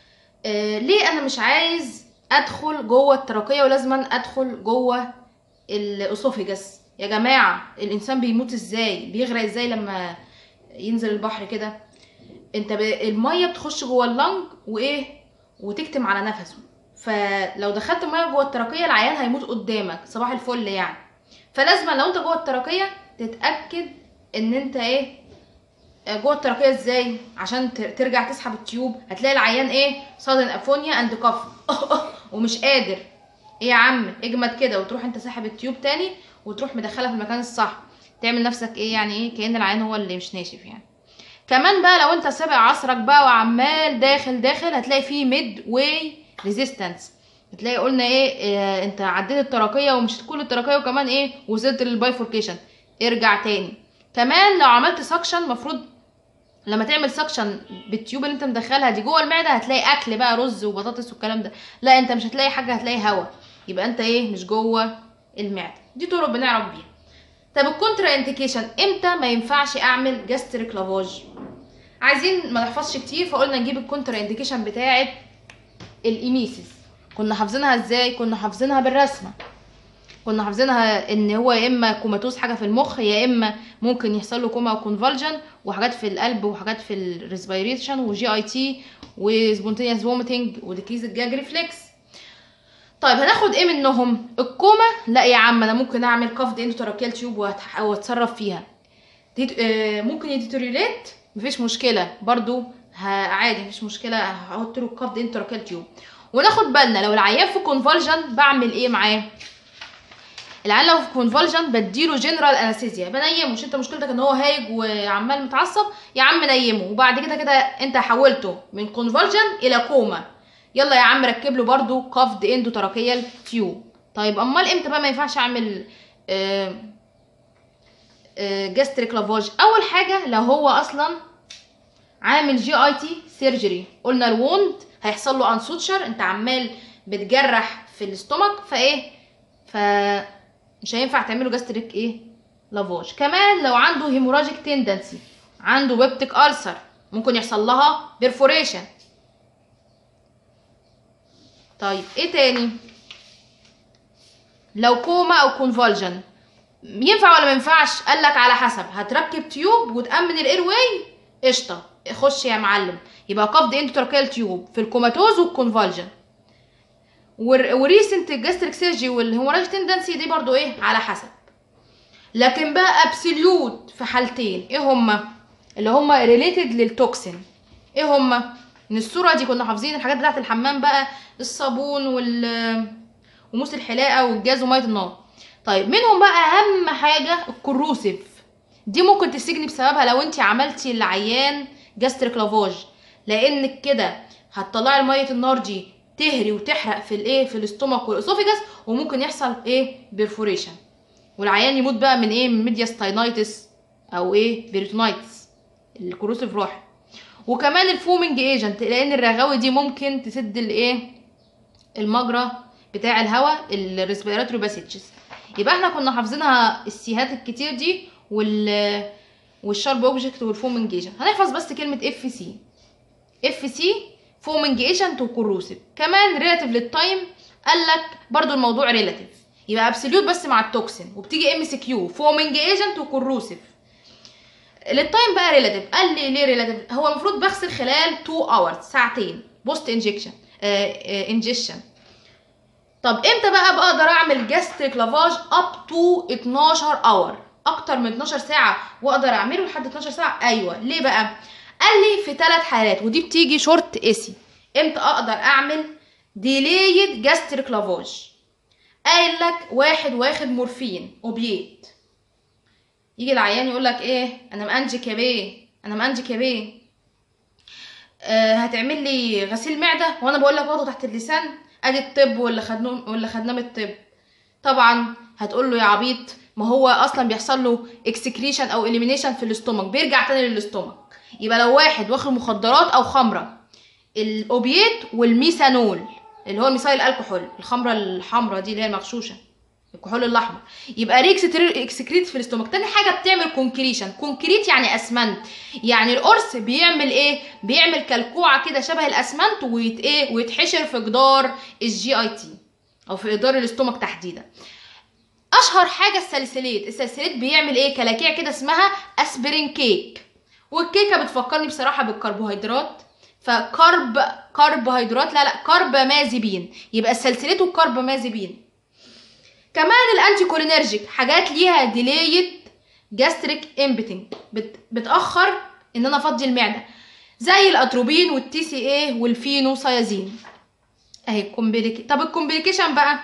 آه ليه انا مش عايز ادخل جوه التراكيه ولازما ادخل جوه الاسوفيجاس يا جماعه الانسان بيموت ازاي بيغرق ازاي لما ينزل البحر كده انت ب... الميه بتخش جوه اللنج وايه وتكتم على نفسه فلو دخلت الميه جوه التراكيه العيان هيموت قدامك صباح الفل يعني فلازم لو انت جوه التراكيه تتاكد ان انت ايه جوه التراكيه ازاي عشان ت- ترجع تسحب التيوب هتلاقي العيان ايه صادن افونيا اند كف ومش قادر ايه يا عم اجمد كده وتروح انت ساحب التيوب تاني وتروح مدخلها في المكان الصح تعمل نفسك ايه يعني ايه كأن العيان هو اللي مش ناشف يعني كمان بقى لو انت سابق عصرك بقى وعمال داخل داخل هتلاقي فيه ميد واي ريزيستنس بتلاقي قلنا ايه, إيه انت عديت التراكيه ومشيت كل التراكيه وكمان ايه وصلت للبايفوركيشن ارجع تاني كمان لو عملت سكشن مفروض لما تعمل سكشن بالتيوب اللي انت مدخلها دي جوه المعده هتلاقي اكل بقى رز وبطاطس والكلام ده لا انت مش هتلاقي حاجه هتلاقي هوا يبقى انت ايه مش جوه المعده دي طرق بنعرف بيها طب الكونترا انديكيشن امتى ما ينفعش اعمل جاستريك لافاج عايزين ما نحفظش كتير فقلنا نجيب الكونترا انديكيشن بتاعه الايميسيس كنا حافظينها ازاي كنا حافظينها بالرسمه كنا حافظينها ان هو يا اما كوماتوز حاجه في المخ يا اما ممكن يحصل له كوما وكونفالجن وحاجات في القلب وحاجات في الريسبيريشن وجي اي تي وسبونتينيوس فوميتنج وديكريز الجاج ريفلكس طيب هناخد ايه منهم الكوما لا يا عم انا ممكن اعمل كفض اندوتراكيال تيوب وأتح- واتصرف فيها دي آه، ممكن يديتوريليت مفيش مشكله برضو ه- عادي مفيش مشكله هحط له كفض اندوتراكيال تيوب وناخد بالنا لو العيان في كونفالجن بعمل ايه معاه العيان لو في كونفالجن بديله جنرال انستيزيا بنيمه مش انت مشكلتك ان هو هايج وعمال متعصب يا عم نيمه وبعد كده كده انت حولته من كونفالجن الى كوما يلا يا عم ركب له برضو كافد اندوتراكيال تيوب طيب امال امتى بقى ما ينفعش اعمل آه جاستريك لافاج اول حاجه لو هو اصلا عامل جي اي تي سيرجري قلنا الوند هيحصل له انسوتشر انت عمال بتجرح في الاستومك فايه ف مش هينفع تعمله جاستريك ايه لافاج كمان لو عنده هيموراجيك تندنسي عنده بيبتيك ألسر ممكن يحصل لها بيرفوريشن طيب ايه تاني لو كوما او كونفولجن ينفع ولا ما ينفعش قال لك على حسب هتركب تيوب وتامن الاير واي قشطه خش يا معلم يبقى قفض اندوتراكيال تيوب في الكوماتوز والكونفولجن وريسنت جاستريك سيرجي والهيموراج تندنسي دي برضو ايه على حسب لكن بقى ابسوليوت في حالتين ايه هما اللي هما ريليتد للتوكسين ايه هما من الصوره دي كنا حافظين الحاجات بتاعت الحمام بقى الصابون وال وموس الحلاقه والجاز وميه النار طيب منهم بقى اهم حاجه الكروسيف دي ممكن تسجني بسببها لو انت عملتي العيان جاستريك لافاج لانك كده هتطلعي ميه النار دي تهري وتحرق في الايه في الاستومك والاسوفيجاس وممكن يحصل ايه بيرفوريشن والعيان يموت بقى من ايه من ميدياستاينايتس او ايه بيريتونايتس الكروسيف روح وكمان الفومنج ايجنت لان الرغاوي دي ممكن تسد الايه المجرى بتاع الهواء الريسبيراتوري باسيجز يبقى احنا كنا حافظينها السيهات الكتير دي وال والشارب اوبجكت والفومنج ايجنت هنحفظ بس كلمه اف سي اف سي فومنج ايجنت وكروسيف كمان ريلاتيف للتايم قال لك برضو الموضوع ريلاتيف يبقى ابسوليوت بس مع التوكسين وبتيجي ام سي كيو فومنج ايجنت وكروسيف للتايم بقى ريلاتيف قال لي ليه ريلاتيف هو المفروض بغسل خلال 2 اورز ساعتين بوست انجكشن انجكشن طب امتى بقى بقدر اعمل جاستريك لافاج اب تو 12 اور اكتر من 12 ساعه واقدر اعمله لحد 12 ساعه ايوه ليه بقى قال لي في ثلاث حالات ودي بتيجي شورت اسي امتى اقدر اعمل ديليد جاستريك لافاج قايل لك واحد واخد مورفين اوبيات يجي العيان يقول لك ايه انا مانجك يا بيه انا مانجك يا بيه آه هتعمل لي غسيل معده وانا بقول لك واخده تحت اللسان ادي الطب ولا خدناه ولا خدناه من الطب طبعا هتقول له يا عبيط ما هو اصلا بيحصل له اكسكريشن او اليمينيشن في الاستومك بيرجع تاني للاستومك يبقى لو واحد واخد مخدرات او خمره الاوبيات والميثانول اللي هو الميثايل الكحول الخمره الحمراء دي اللي هي المغشوشه الكحول الاحمر يبقى ريكس اكسكريت في الاستومك تاني حاجه بتعمل كونكريشن كونكريت يعني اسمنت يعني القرص بيعمل ايه بيعمل كلكوعه كده شبه الاسمنت ويت ايه ويتحشر في جدار الجي اي تي او في جدار الاستومك تحديدا اشهر حاجه السلسليت السلسليت بيعمل ايه كلاكيع كده اسمها اسبرين كيك والكيكه بتفكرني بصراحه بالكربوهيدرات فكرب كربوهيدرات لا لا كربامازيبين يبقى السلسليت والكربامازيبين كمان الانتي كولينرجيك حاجات ليها ديليد جاستريك امبتنج بت بتاخر ان انا افضي المعده زي الاتروبين والتي سي اي والفينوسايازين اهي الكومبليكي طب الكومبليكيشن بقى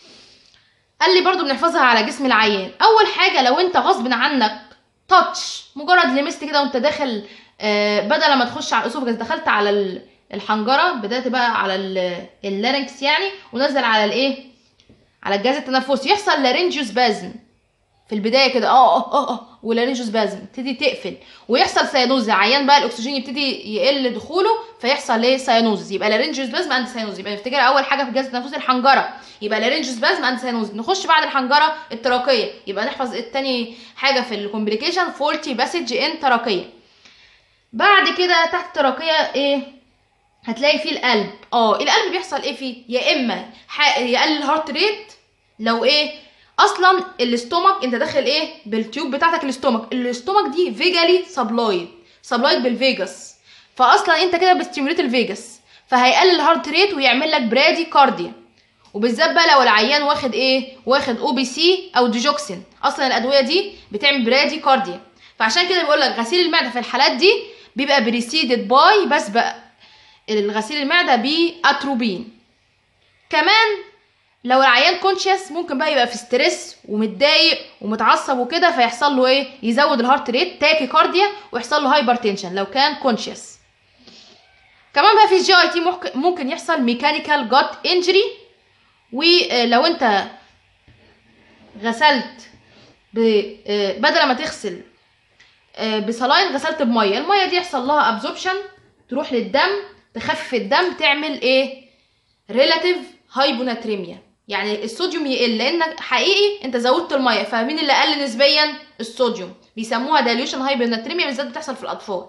قال لي برضو بنحفظها على جسم العيان اول حاجه لو انت غصب عنك تاتش مجرد لمست كده وانت داخل آه بدل ما تخش على الاسوفجس دخلت على الحنجره بدات بقى على اللارنكس يعني ونزل على الايه على الجهاز التنفسي يحصل لارنجيوس بازم في البدايه كده اه اه اه ولارنجيوس بازم تبتدي تقفل ويحصل سيانوز عيان بقى الاكسجين يبتدي يقل دخوله فيحصل ايه سيانوز يبقى لارنجيوس بازم اند سيانوز يبقى نفتكر اول حاجه في الجهاز التنفسي الحنجره يبقى لارنجيوس بازم اند سيانوز نخش بعد الحنجره التراكيه يبقى نحفظ التاني حاجه في الكومبليكيشن فولتي باسج ان تراكيه بعد كده تحت التراكيه ايه هتلاقي فيه القلب اه القلب بيحصل ايه فيه يا اما يقلل الهارت ريت لو ايه اصلا الاستومك انت داخل ايه بالتيوب بتاعتك الاستومك الاستومك دي فيجالي سبلايد سبلايد بالفيجاس فاصلا انت كده بتستيموليت الفيجاس فهيقلل الهارت ريت ويعمل لك برادي كارديا وبالذات بقى لو العيان واخد ايه واخد او بي سي او ديجوكسين اصلا الادويه دي بتعمل برادي كارديا فعشان كده بيقول لك غسيل المعده في الحالات دي بيبقى بريسيدد باي بس بقى الغسيل المعده باتروبين كمان لو العيان كونشيس ممكن بقى يبقى في ستريس ومتضايق ومتعصب وكده فيحصل له ايه يزود الهارت ريت تاكي كارديا ويحصل له هايبرتنشن لو كان كونشيس كمان بقى في الجي اي تي ممكن ممكن يحصل ميكانيكال جات انجري ولو انت غسلت ب... آه، بدل ما تغسل آه، بصلاين غسلت بميه الميه دي يحصل لها ابزوربشن تروح للدم تخفف الدم تعمل ايه ريلاتيف هايبوناتريميا يعني الصوديوم يقل لانك حقيقي انت زودت الميه فمين اللي قل نسبيا الصوديوم بيسموها دايليوشن هايبوناتريميا بالذات بتحصل في الاطفال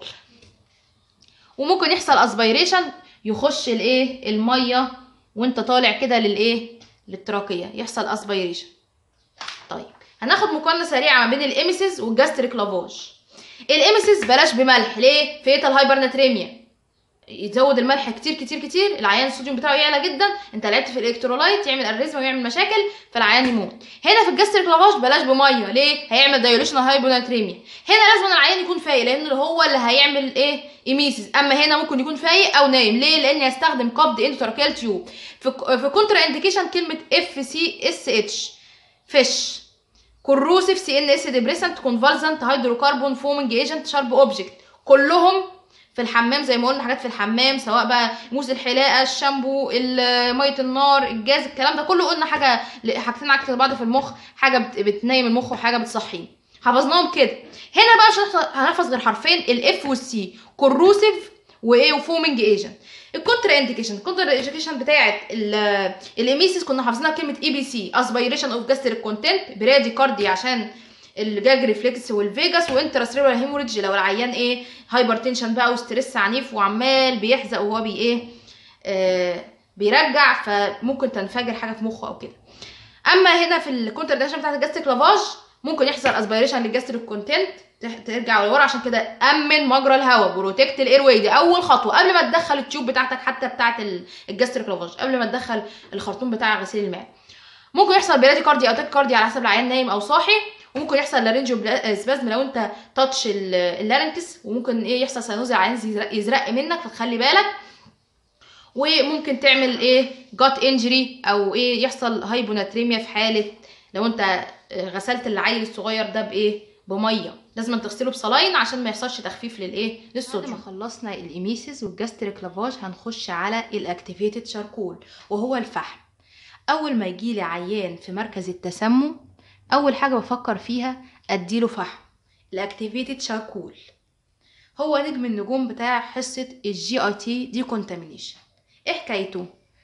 وممكن يحصل اسبيريشن يخش الايه الميه وانت طالع كده للايه للتراكيه يحصل اسبيريشن طيب هناخد مقارنه سريعه ما بين الاميسيس والجاستريك لافاج الاميسيس بلاش بملح ليه فيتال هايبرناتريميا يزود الملح كتير كتير كتير العيان الصوديوم بتاعه يعلى جدا انت لعبت في الالكترولايت يعمل اريزما ويعمل مشاكل فالعيان يموت هنا في الجاستريك لافاج بلاش بميه ليه هيعمل دايلوشن هايبوناتريميا هنا لازم العيان يكون فايق لان اللي هو اللي هيعمل ايه ايميسيس اما هنا ممكن يكون فايق او نايم ليه لان يستخدم قبض اندوتراكيال تيوب في في كونترا انديكيشن كلمه اف سي اس اتش فيش كروسيف سي ان اس ديبريسنت كونفالزنت هيدروكربون فومنج ايجنت شارب اوبجكت كلهم في الحمام زي ما قلنا حاجات في الحمام سواء بقى موس الحلاقه الشامبو ال- ميه النار الجاز الكلام ده كله قلنا حاجه حاجتين عكس بعض في المخ حاجه بت- بتنيم المخ وحاجه بتصحيه حفظناهم كده هنا بقى مش هنحفظ- هنحفظ غير حرفين الاف والسي كروسيف وايه وفومنج ايجنت الكونترا انديكيشن الكونترا انديكيشن بتاعت ال- الاميسيس كنا حافظينها كلمه اي بي سي اسبيريشن اوف جاستريك كونتنت برادي كاردي عشان الجاج ريفلكس والفيجاس وانتراسريبرال هيموريدج لو العيان ايه هايبرتنشن بقى وستريس عنيف وعمال بيحزق وهو بي ايه آه بيرجع فممكن تنفجر حاجه في مخه او كده اما هنا في الكونتر دايشن بتاعت الجاستريك لافاج ممكن يحصل اسبيريشن للجاستريك كونتنت ترجع لورا عشان كده امن مجرى الهواء بروتكت الاير واي دي اول خطوه قبل ما تدخل التيوب بتاعتك حتى بتاعت ال- الجاستريك لافاج قبل ما تدخل الخرطوم بتاع غسيل الماء ممكن يحصل بلادي كاردي او تاك كاردي على حسب العيان نايم او صاحي وممكن يحصل لارنجو سبازم لو انت تاتش ال- اللارنكس وممكن ايه يحصل سينوزيا العيان يزرق, يزرق منك فتخلي بالك وممكن تعمل ايه جات انجري او ايه يحصل هايبوناتريميا في حاله لو انت آه، غسلت العيل الصغير ده بايه بميه لازم تغسله بصلاين عشان ما يحصلش تخفيف للايه بعد للصوديوم ما خلصنا الاميسيس والجاستريك لافاج هنخش على الاكتيفيتد شاركول وهو الفحم اول ما يجيلي عيان في مركز التسمم اول حاجه بفكر فيها اديله فحم الاكتيفيتد شاركول هو نجم النجوم بتاع حصه الجي اي تي دي كونتامينيشن ايه حكايته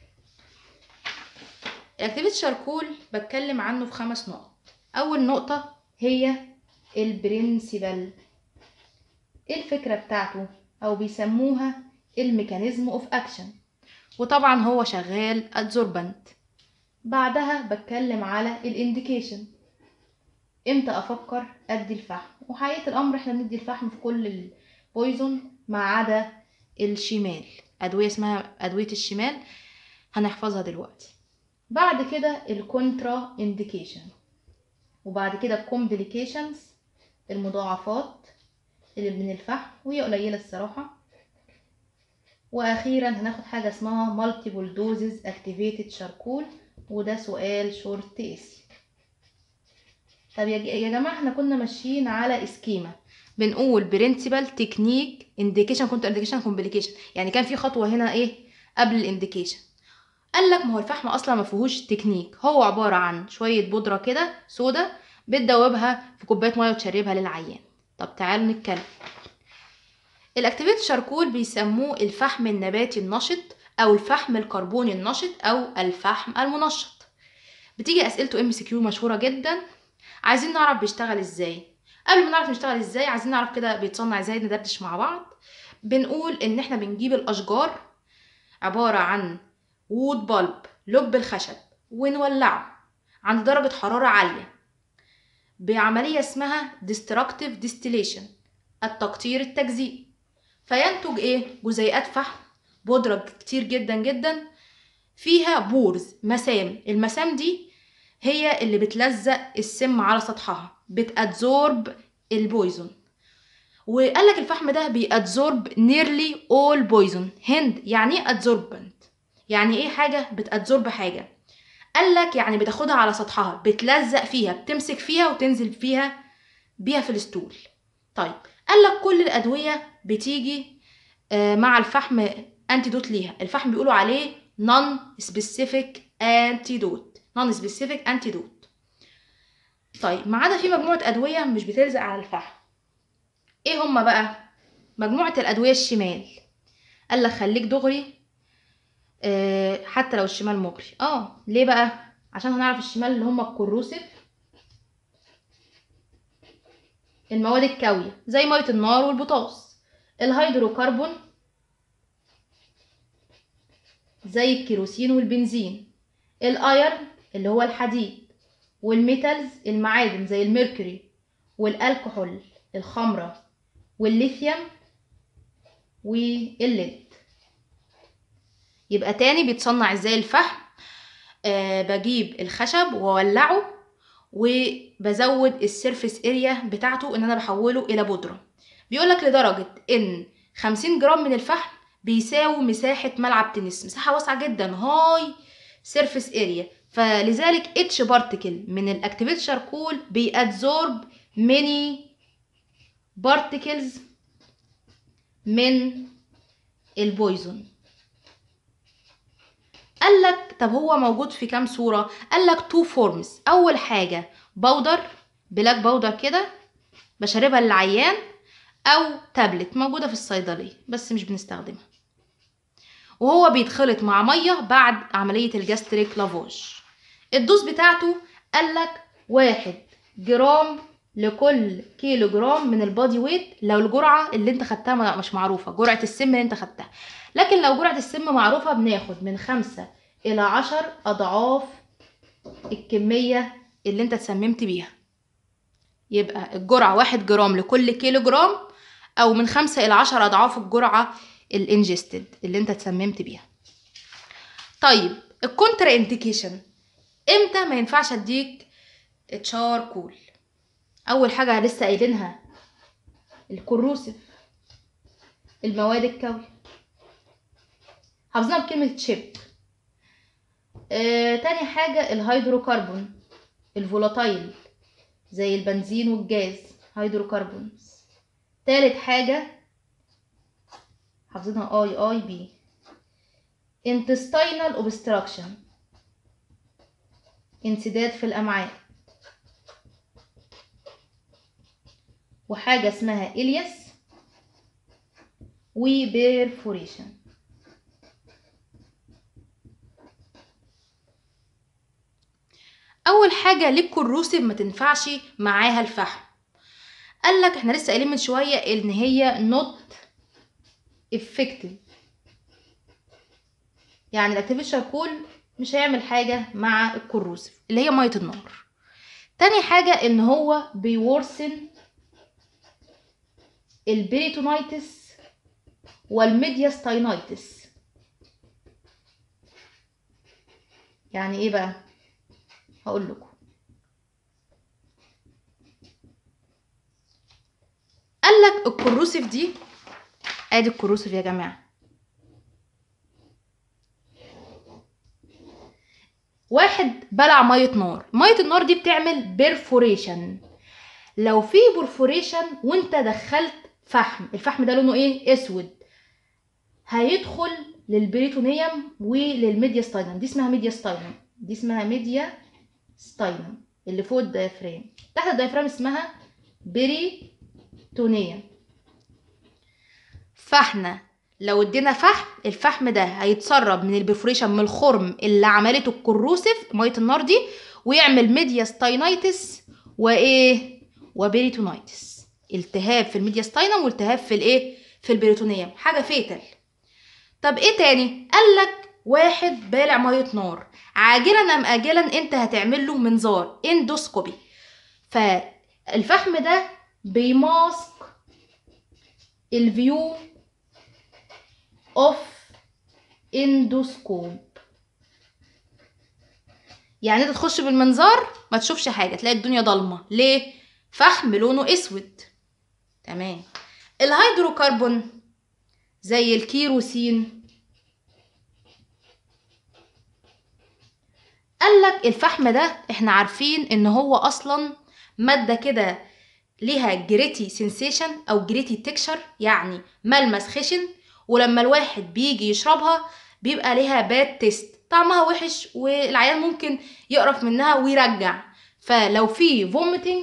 الاكتيفيتد شاركول بتكلم عنه في خمس نقط اول نقطه هي البرنسبل ايه الفكرة بتاعته او بيسموها الميكانيزم اوف اكشن وطبعا هو شغال ادزوربنت بعدها بتكلم على الانديكيشن امتى افكر ادي الفحم وحقيقة الامر احنا بندي الفحم في كل البويزون ما عدا الشمال ادوية اسمها ادوية الشمال هنحفظها دلوقتي بعد كده الكونترا انديكيشن وبعد كده الكومبليكيشنز المضاعفات اللي من الفحم وهي قليلة الصراحة وأخيرا هناخد حاجة اسمها multiple doses activated charcoal وده سؤال شورت اسي طب يا ج- يا جماعة احنا كنا ماشيين على اسكيما بنقول برنسبل تكنيك انديكيشن كنت انديكيشن كومبليكيشن يعني كان في خطوة هنا ايه قبل الانديكيشن قال لك ما هو الفحم اصلا ما فيهوش تكنيك هو عبارة عن شوية بودرة كده سودا بتدوبها في كوباية مية وتشربها للعيان طب تعالوا نتكلم الاكتيفيت شاركول بيسموه الفحم النباتي النشط او الفحم الكربوني النشط او الفحم المنشط بتيجي اسئلته ام سي كيو مشهوره جدا عايزين نعرف بيشتغل ازاي قبل ما نعرف نشتغل ازاي عايزين نعرف كده بيتصنع ازاي ندردش مع بعض بنقول ان احنا بنجيب الاشجار عباره عن وود بالب لب الخشب ونولعه عند درجه حراره عاليه بعمليه اسمها destructive distillation التقطير التجزيئي فينتج ايه جزيئات فحم بودرة كتير جدا جدا فيها بورز مسام المسام دي هي اللي بتلزق السم على سطحها بتادزورب البويزون وقال لك الفحم ده بيادزورب nearly all poison هند يعني ايه adsorbent يعني ايه حاجة بتادزورب حاجة قال لك يعني بتاخدها على سطحها بتلزق فيها بتمسك فيها وتنزل فيها بيها في الستول طيب قال لك كل الادويه بتيجي آه، مع الفحم انتيدوت ليها الفحم بيقولوا عليه نون سبيسيفيك انتيدوت نون سبيسيفيك انتيدوت طيب ما عدا في مجموعه ادويه مش بتلزق على الفحم ايه هما بقى مجموعه الادويه الشمال قال لك خليك دغري آه حتى لو الشمال مغري اه ليه بقى عشان هنعرف الشمال اللي هما الكروسيف المواد الكاوية زي مية النار والبوتاص الهيدروكربون زي الكيروسين والبنزين الايرن اللي هو الحديد والميتالز المعادن زي الميركوري والالكحول الخمرة والليثيوم والليد يبقى تاني بيتصنع ازاي الفحم آه بجيب الخشب واولعه وبزود السيرفيس اريا بتاعته ان انا بحوله الى بودره بيقولك لدرجه ان 50 جرام من الفحم بيساوي مساحه ملعب تنس مساحه واسعه جدا هاي سيرفيس اريا فلذلك اتش بارتكل من الاكتيفيت شاركول بيأبزورب ميني بارتكلز من البويزون قال لك طب هو موجود في كام صورة قال لك تو فورمز اول حاجة باودر بلاك باودر كده بشربها للعيان او تابلت موجودة في الصيدلية بس مش بنستخدمها وهو بيتخلط مع مية بعد عملية الجاستريك لافاج الدوز بتاعته قال لك واحد جرام لكل كيلو جرام من البادي ويت لو الجرعة اللي انت خدتها مش معروفة جرعة السم اللي انت خدتها لكن لو جرعة السم معروفة بناخد من خمسة إلى عشر أضعاف الكمية اللي انت اتسممت بيها يبقى الجرعة واحد جرام لكل كيلو جرام أو من خمسة إلى عشر أضعاف الجرعة الانجستد اللي انت اتسممت بيها طيب الكونترا انديكيشن امتى ما ينفعش اديك تشاركول اول حاجه لسه قايلينها الكروسيف المواد الكاويه حافظينها بكلمه تشيب آه، تاني حاجه الهيدروكربون الفولاتايل زي البنزين والجاز هيدروكربونز تالت حاجه حافظينها اي اي بي intestinal obstruction انسداد في الامعاء وحاجة اسمها إلياس وبيرفوريشن أول حاجة ليه الكروسيف ما تنفعش معاها الفحم قال لك احنا لسه قايلين من شوية ان هي not effective يعني الاكتيفيت شاركول مش هيعمل حاجة مع الكروسيف اللي هي مية النار تاني حاجة ان هو بيورسن البريتونايتس والميدياستاينايتس يعني ايه بقى هقول لكم قال لك الكروسيف دي ادي الكروسيف يا جماعه واحد بلع ميه نار ميه النار دي بتعمل بيرفوريشن لو في بورفوريشن وانت دخلت فحم الفحم ده لونه ايه اسود هيدخل للبريتونيوم وللميدياستاينم دي اسمها ميدياستاينم دي اسمها ميديا ستاينم اللي فوق الديافرام تحت الديافرام اسمها بريتونيوم فاحنا لو ادينا فحم الفحم ده هيتسرب من البرفوريشن من الخرم اللي عملته الكروسيف ميه النار دي ويعمل ميدياستاينايتس وايه وبريتونايتس التهاب في الميدياستاينم والتهاب في الايه في البريتونيوم حاجه فيتال طب ايه تاني قال لك واحد بالع ميه نار عاجلا ام اجلا انت هتعمل له منظار اندوسكوبي فالفحم ده بيماسك الفيو اوف اندوسكوب يعني انت تخش بالمنظار ما تشوفش حاجه تلاقي الدنيا ضلمه ليه فحم لونه اسود تمام الهيدروكربون زي الكيروسين قالك الفحم ده احنا عارفين ان هو اصلا ماده كده ليها جريتي سensation او جريتي تكشر يعني ملمس خشن ولما الواحد بيجي يشربها بيبقى ليها باد تيست طعمها وحش والعيان ممكن يقرف منها ويرجع فلو في فوميتنج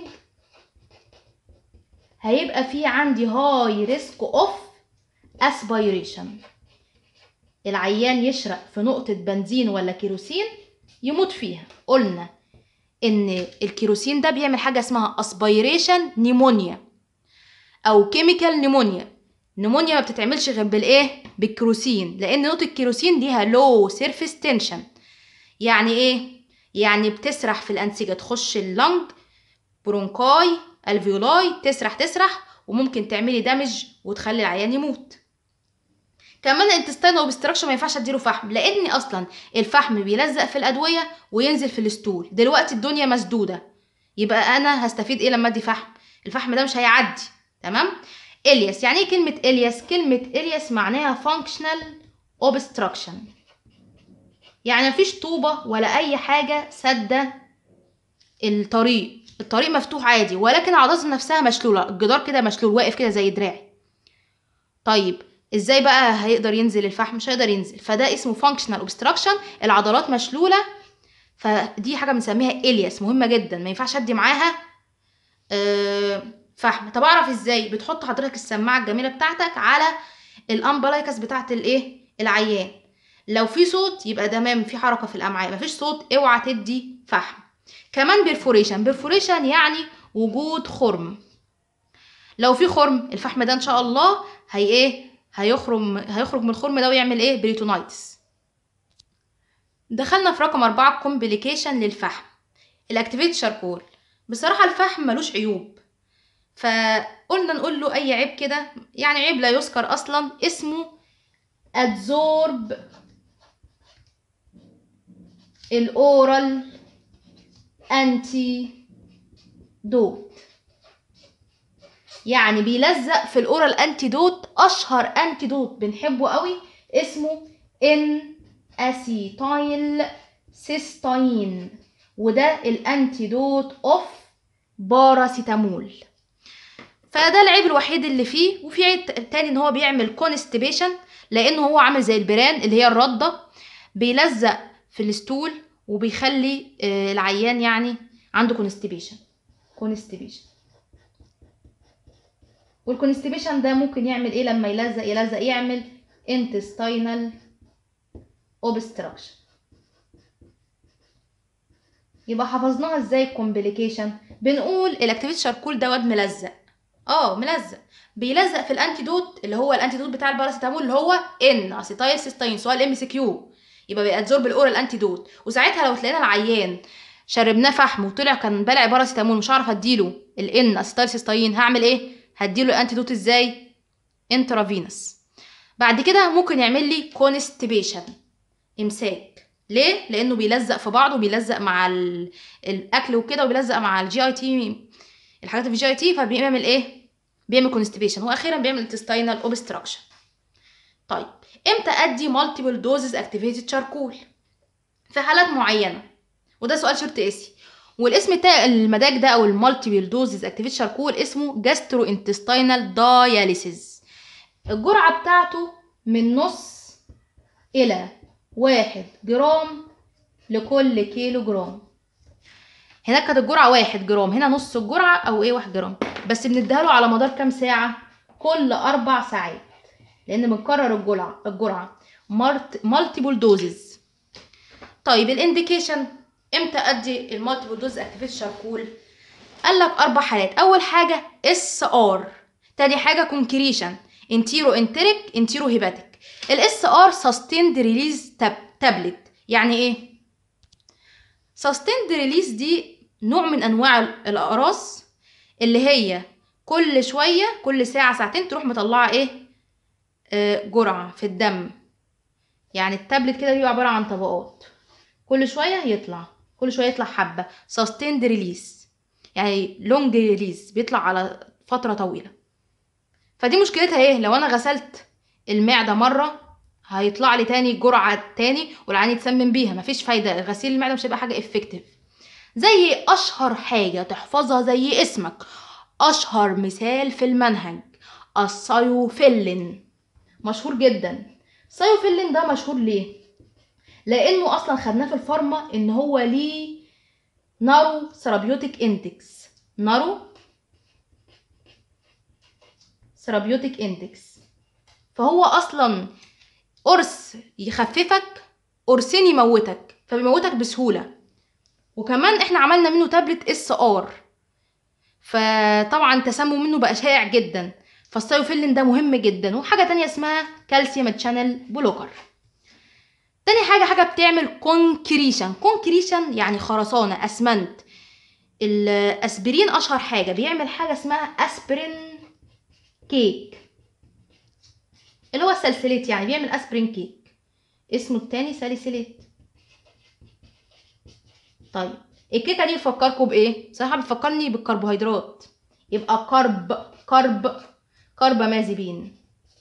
هيبقى في عندي هاي ريسك اوف اسبيريشن العيان يشرق في نقطة بنزين ولا كيروسين يموت فيها قلنا ان الكيروسين ده بيعمل حاجة اسمها اسبيريشن نيمونيا او كيميكال نيمونيا نيمونيا ما بتتعملش غير بالايه بالكيروسين لان نقطة الكيروسين ليها لو سيرفيس تنشن يعني ايه يعني بتسرح في الانسجة تخش اللنج برونكاي الفيولاي تسرح تسرح وممكن تعملي دامج وتخلي العيان يموت كمان الانتستين اوبستراكشن ما ينفعش اديله فحم لان اصلا الفحم بيلزق في الادويه وينزل في الستول دلوقتي الدنيا مسدوده يبقى انا هستفيد ايه لما ادي فحم الفحم ده مش هيعدي تمام الياس يعني ايه كلمه الياس كلمه الياس معناها functional obstruction يعني مفيش طوبه ولا اي حاجه سادة الطريق الطريق مفتوح عادي ولكن العضلات نفسها مشلوله الجدار كده مشلول واقف كده زي دراعي طيب ازاي بقى هيقدر ينزل الفحم مش هيقدر ينزل فده اسمه functional obstruction العضلات مشلوله فدي حاجه بنسميها الياس مهمه جدا ما ينفعش ادي معاها آه، فحم طب اعرف ازاي بتحط حضرتك السماعه الجميله بتاعتك على الامبلايكس بتاعت الايه العيان لو في صوت يبقى تمام في حركه في الامعاء مفيش صوت اوعى تدي فحم كمان بيرفوريشن بيرفوريشن يعني وجود خرم لو في خرم الفحم ده ان شاء الله هي ايه هيخرم هيخرج من الخرم ده ويعمل ايه بريتونايتس دخلنا في رقم أربعة كومبليكيشن للفحم الاكتيفيت شاركول بصراحة الفحم ملوش عيوب فقلنا نقول له أي عيب كده يعني عيب لا يذكر أصلا اسمه adsorb الأورال أنتي دوت يعني بيلزق في الأورال أنتيدوت أشهر أنتيدوت بنحبه قوي اسمه ان اسيتايل سيستاين وده الانتيدوت اوف باراسيتامول فده العيب الوحيد اللي فيه وفي عيب تاني ان هو بيعمل كونستيبيشن لانه هو عامل زي البران اللي هي الرده بيلزق في الستول وبيخلي آه، العيان يعني عنده كونستيبيشن كونستيبيشن والكونستيبيشن ده ممكن يعمل ايه لما يلزق يلزق يعمل intestinal obstruction يبقى حفظناها ازاي الكومبليكيشن بنقول الاكتيفيت شاركول ده واد ملزق اه ملزق بيلزق في الانتيدوت اللي هو الانتيدوت بتاع الباراسيتامول اللي هو ان اسيتايل سيستاين سؤال ام سي كيو يبقى بيأبزورب الاورال انتيدوت وساعتها لو تلاقينا العيان شربناه فحم وطلع كان بلع باراسيتامول مش هعرف اديله الان اسيتايل سيستاين هعمل ايه هديله الانتيدوت ازاي انترافينوس بعد كده ممكن يعمل لي كونستيبيشن امساك ليه لانه بيلزق في بعضه بيلزق مع ال... الاكل وكده وبيلزق مع الجي اي تي الحاجات اللي في الجي اي تي فبيعمل ايه بيعمل كونستيبيشن واخيرا بيعمل انتستينال اوبستراكشن طيب امتى ادي مالتيبل دوزز اكتيفيتد شاركول في حالات معينه وده سؤال شرط اسي والاسم بتاع المداج ده او المالتيبل دوزز اكتيفيتد شاركول اسمه جاسترو انتستينال داياليسيس الجرعه بتاعته من نص الى واحد جرام لكل كيلو جرام هناك كانت الجرعة واحد جرام هنا نص الجرعة أو إيه واحد جرام بس بنديها له على مدار كام ساعة كل أربع ساعات لأن بنكرر الجرعة الجرعة مالتيبل دوزز طيب الانديكيشن امتى ادي المالتيبل دوز اكتيفيت شاركول قال لك اربع حالات اول حاجه اس ار تاني حاجه كونكريشن انتيرو انتريك انتيرو هيباتيك الاس ار سستيند ريليز تابلت يعني ايه سستيند ريليز دي نوع من انواع الاقراص اللي هي كل شويه كل ساعه ساعتين تروح مطلعه ايه آه جرعه في الدم يعني التابلت كده بيبقى عباره عن طبقات كل شويه يطلع كل شويه يطلع حبه سستيند ريليز يعني لونج ريليز بيطلع على فتره طويله فدي مشكلتها ايه لو انا غسلت المعده مره هيطلع لي تاني جرعه تاني والعين يتسمم بيها مفيش فايده غسيل المعده مش هيبقى حاجه افكتيف زي اشهر حاجه تحفظها زي اسمك اشهر مثال في المنهج السايوفيلين مشهور جدا سايوفيلين ده مشهور ليه لانه اصلا خدناه في الفارما ان هو ليه نارو ثيرابيوتيك اندكس نارو ثيرابيوتيك اندكس فهو اصلا قرص يخففك قرصين يموتك فبيموتك بسهوله وكمان احنا عملنا منه تابلت اس ار فطبعا تسمم منه بقى شائع جدا فالسايوفيلين ده مهم جدا وحاجه تانية اسمها كالسيوم تشانل بلوكر تاني حاجه حاجه بتعمل كونكريشن كونكريشن يعني خرسانه اسمنت الاسبرين اشهر حاجه بيعمل حاجه اسمها اسبرين كيك اللي هو السلسليت يعني بيعمل اسبرين كيك اسمه التاني ساليسيليت طيب الكيكه دي بتفكركم بايه صراحه بتفكرني بالكربوهيدرات يبقى كرب كرب كربامازيبين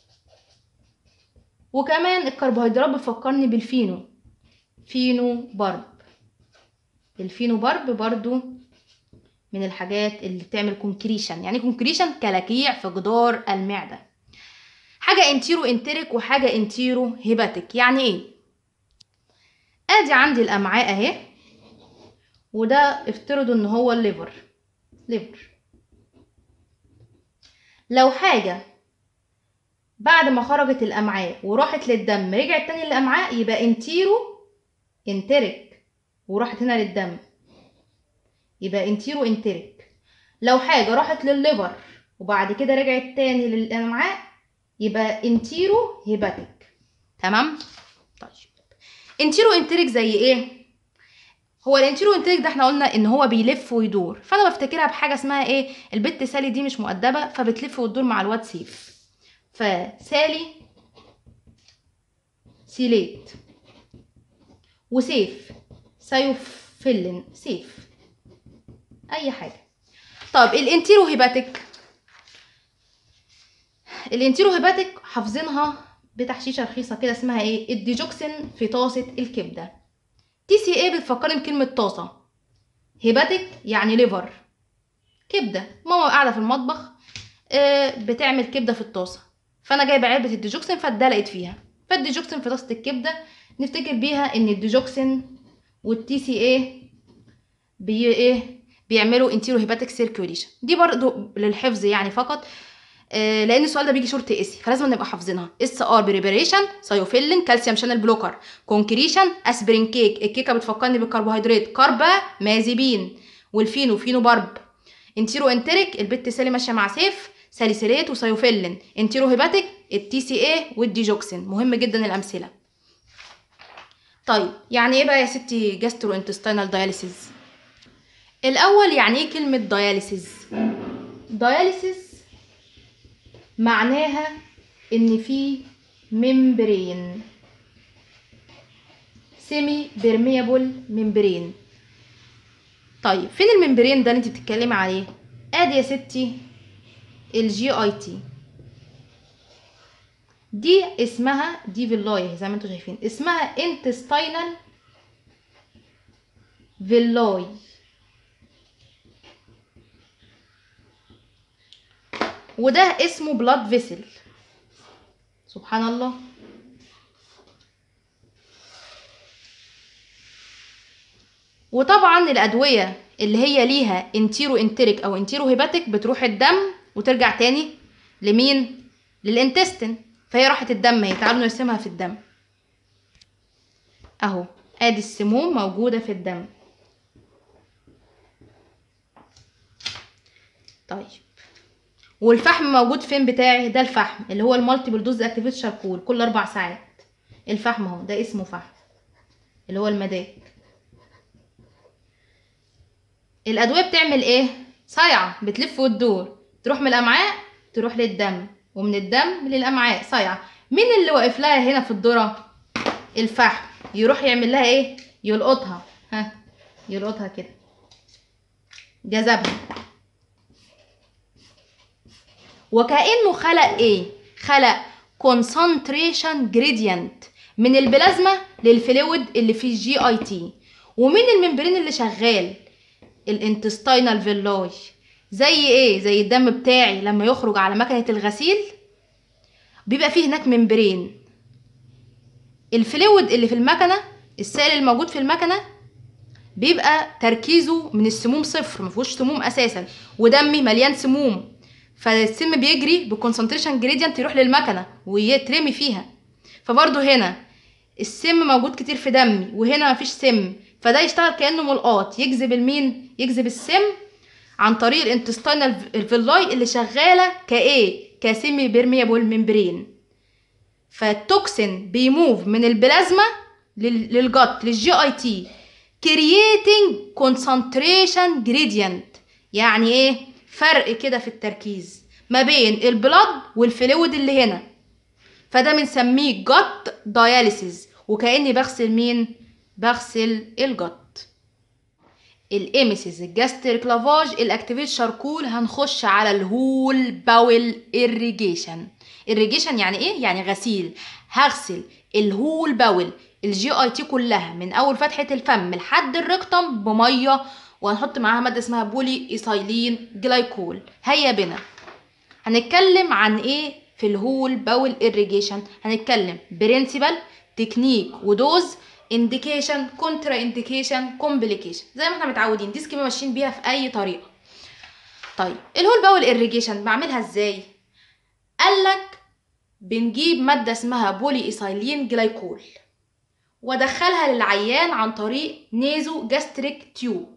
وكمان الكربوهيدرات بتفكرني بالفينو فينو برب الفينو برب برضو من الحاجات اللي بتعمل كونكريشن يعني كونكريشن كلاكيع في جدار المعده حاجه انتيرو انتريك وحاجه انتيرو هيباتيك يعني ايه ادي عندي الامعاء اهي وده افترضوا ان هو الليفر ليفر لو حاجة بعد ما خرجت الأمعاء وراحت للدم رجعت تاني للأمعاء يبقى انتيرو انتريك وراحت هنا للدم يبقى انتيرو انتريك لو حاجة راحت للليفر وبعد كده رجعت تاني للأمعاء يبقى انتيرو هيباتيك تمام طيب انتيرو انتريك زي ايه هو الانتيرو انتريك ده احنا قلنا ان هو بيلف ويدور فانا بفتكرها بحاجه اسمها ايه البت سالي دي مش مؤدبه فبتلف وتدور مع الواد سيف فسالي سيليت وسيف سيوفيلن سيف اي حاجه طب الانتيرو هيباتيك الانتيرو هيباتيك حافظينها بتحشيشه رخيصه كده اسمها ايه الديجوكسين في طاسه الكبده تي سي ايه بتفكرني بكلمة طاسة هيباتيك يعني ليفر كبدة ماما قاعدة في المطبخ آه بتعمل كبدة في الطاسة فأنا جايبة علبة الديجوكسين فاتدلقت فيها فالديجوكسين في طاسة الكبدة نفتكر بيها إن الديجوكسين والتي سي ايه بي ايه بيعملوا انتيرو هيباتيك سيركيوليشن دي برضو للحفظ يعني فقط آه لان السؤال ده بيجي شورت اسي فلازم نبقى حافظينها اس ار بريبريشن سايوفيلين كالسيوم شانل بلوكر كونكريشن اسبرين كيك الكيكه بتفكرني بالكربوهيدرات كاربا مازيبين والفينو فينو برب انتيرو انتريك البت سالي ماشيه مع سيف ساليسيليت وسايوفيلين انتيرو هيباتيك التي سي اي والديجوكسين مهم جدا الامثله طيب يعني ايه بقى يا ستي جاسترو انتستينال داياليسيس الاول يعني ايه كلمه داياليسيس داياليسيس معناها ان في ممبرين سيمي بيرميبل ممبرين طيب فين الممبرين ده اللي انت بتتكلمي عليه ادي يا ستي الجي اي تي دي اسمها دي فيلاي زي ما انتم شايفين اسمها انتستينال فيلاي وده اسمه بلاد فيسل سبحان الله وطبعا الادويه اللي هي ليها انتيرو انتريك او انتيرو هيباتيك بتروح الدم وترجع تاني لمين للانتستين فهي راحت الدم هي تعالوا نرسمها في الدم اهو ادي السموم موجوده في الدم طيب والفحم موجود فين بتاعي ده الفحم اللي هو المالتيبل دوز اكتيفيت شاركول كل اربع ساعات الفحم اهو ده اسمه فحم اللي هو المداك الادويه بتعمل ايه صايعه بتلف وتدور تروح من الامعاء تروح للدم ومن الدم للامعاء صايعه مين اللي واقف لها هنا في الذره الفحم يروح يعمل لها ايه يلقطها ها يلقطها كده جذبها وكأنه خلق ايه خلق concentration gradient من البلازما للفلويد اللي في الجي اي تي ومين الممبرين اللي شغال الانتستينال فيلاي زي ايه زي الدم بتاعي لما يخرج على مكنه الغسيل بيبقى فيه هناك ممبرين الفلويد اللي في المكنه السائل الموجود في المكنه بيبقى تركيزه من السموم صفر مفيهوش سموم اساسا ودمي مليان سموم فالسم بيجري بكونسنتريشن جريدينت يروح للمكنه ويترمي فيها فبرضه هنا السم موجود كتير في دمي وهنا مفيش سم فده يشتغل كانه ملقاط يجذب المين يجذب السم عن طريق الانتستينال الفيلاي اللي شغاله كايه كسيمي بيرميابل ممبرين فالتوكسين بيموف من البلازما لل- للجت للجي اي تي creating concentration gradient يعني ايه فرق كده في التركيز ما بين البلاد والفلويد اللي هنا فده بنسميه جت داياليسيز وكاني بغسل مين بغسل الجت الاميسيز الجاستريك لافاج الاكتيفيت شاركول هنخش على الهول باول irrigation irrigation يعني ايه يعني غسيل هغسل الهول باول الجي اي تي كلها من اول فتحه الفم لحد الركتم بميه وهنحط معاها ماده اسمها بولي ايثايلين جلايكول هيا بنا هنتكلم عن ايه في الهول باول irrigation هنتكلم برنسبل تكنيك ودوز انديكيشن كونترا انديكيشن كومبليكيشن زي ما احنا متعودين دي سكيما ماشيين بيها في اي طريقه طيب الهول باول irrigation بعملها ازاي قالك بنجيب ماده اسمها بولي ايثايلين جلايكول وادخلها للعيان عن طريق نيزو جاستريك تيوب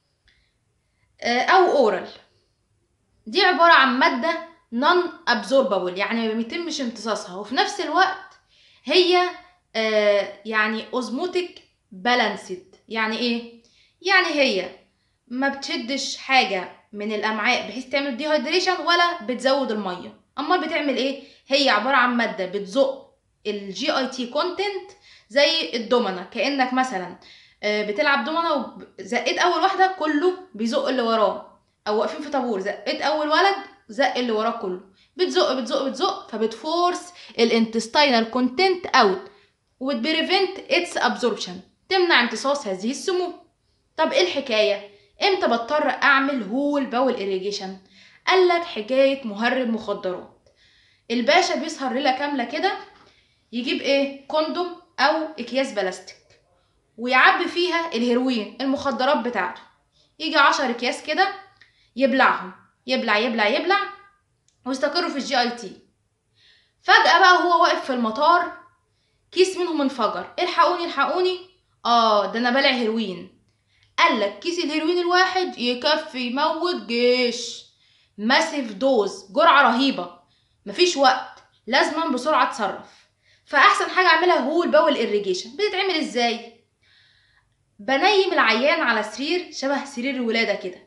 او اورال دي عباره عن ماده نون ابزوربابل يعني ما بيتمش امتصاصها وفي نفس الوقت هي آه يعني اوزموتيك بالانسد يعني ايه يعني هي ما بتشدش حاجه من الامعاء بحيث تعمل ديهايدريشن ولا بتزود الميه امال بتعمل ايه هي عباره عن ماده بتزق الجي اي تي كونتنت زي الدومنه كانك مثلا آه، بتلعب دومنه وزقيت اول واحده كله بيزق اللي وراه او واقفين في طابور زقيت اول ولد زق اللي وراه كله بتزق بتزق بتزق فبتفورس الانتستينال كونتنت اوت وبتبريفنت اتس ابزوربشن تمنع امتصاص هذه السموم طب ايه الحكايه امتى بضطر اعمل هول باول irrigation قالك حكايه مهرب مخدرات الباشا بيسهر ليله كامله كده يجيب ايه كوندوم او اكياس بلاستيك ويعبي فيها الهيروين المخدرات بتاعته يجي عشر اكياس كده يبلعهم يبلع يبلع يبلع ويستقروا في الجي اي تي فجأة بقى وهو واقف في المطار كيس منهم انفجر الحقوني الحقوني اه ده انا بلع هيروين قالك كيس الهيروين الواحد يكفي يموت جيش ماسيف دوز جرعة رهيبة مفيش وقت لازما بسرعة اتصرف فاحسن حاجة اعملها هو البول irrigation بتتعمل ازاي بنيم العيان على سرير شبه سرير الولادة كده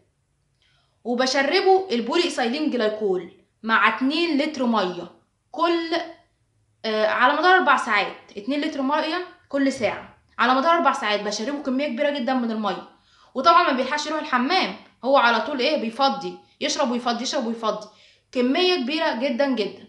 وبشربه البولي ايثايلين جلايكول مع 2 لتر ميه كل آه على مدار اربع ساعات 2 لتر ميه كل ساعه على مدار اربع ساعات بشربه كميه كبيره جدا من الميه وطبعا ما بيلحقش يروح الحمام هو على طول ايه بيفضي يشرب ويفضي يشرب ويفضي كميه كبيره جدا جدا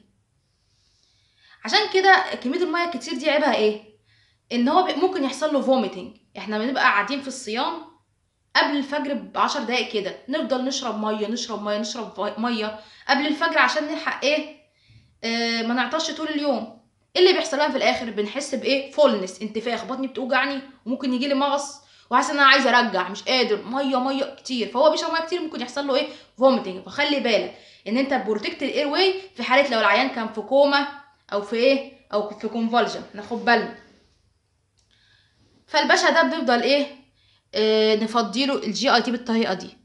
عشان كده كميه الميه الكتير دي عيبها ايه ان هو بي- ممكن يحصل له فوميتنج احنا بنبقى قاعدين في الصيام قبل الفجر بعشر دقايق كده نفضل نشرب ميه نشرب ميه نشرب في- ميه قبل الفجر عشان نلحق ايه آه ما نعطش طول اليوم ايه اللي بيحصل لنا في الاخر بنحس بايه فولنس انتفاخ بطني بتوجعني وممكن يجي لي مغص وحاسس ان انا عايزه ارجع مش قادر ميه ميه كتير فهو بيشرب ميه كتير ممكن يحصل له ايه فوميتنج فخلي بالك ان انت بروتكت الاير واي في حاله لو العيان كان في كوما او في ايه او في كونفولجن ناخد بالنا فالباشا ده بنفضل ايه آه نفضيله الجي اي تي بالطريقه دي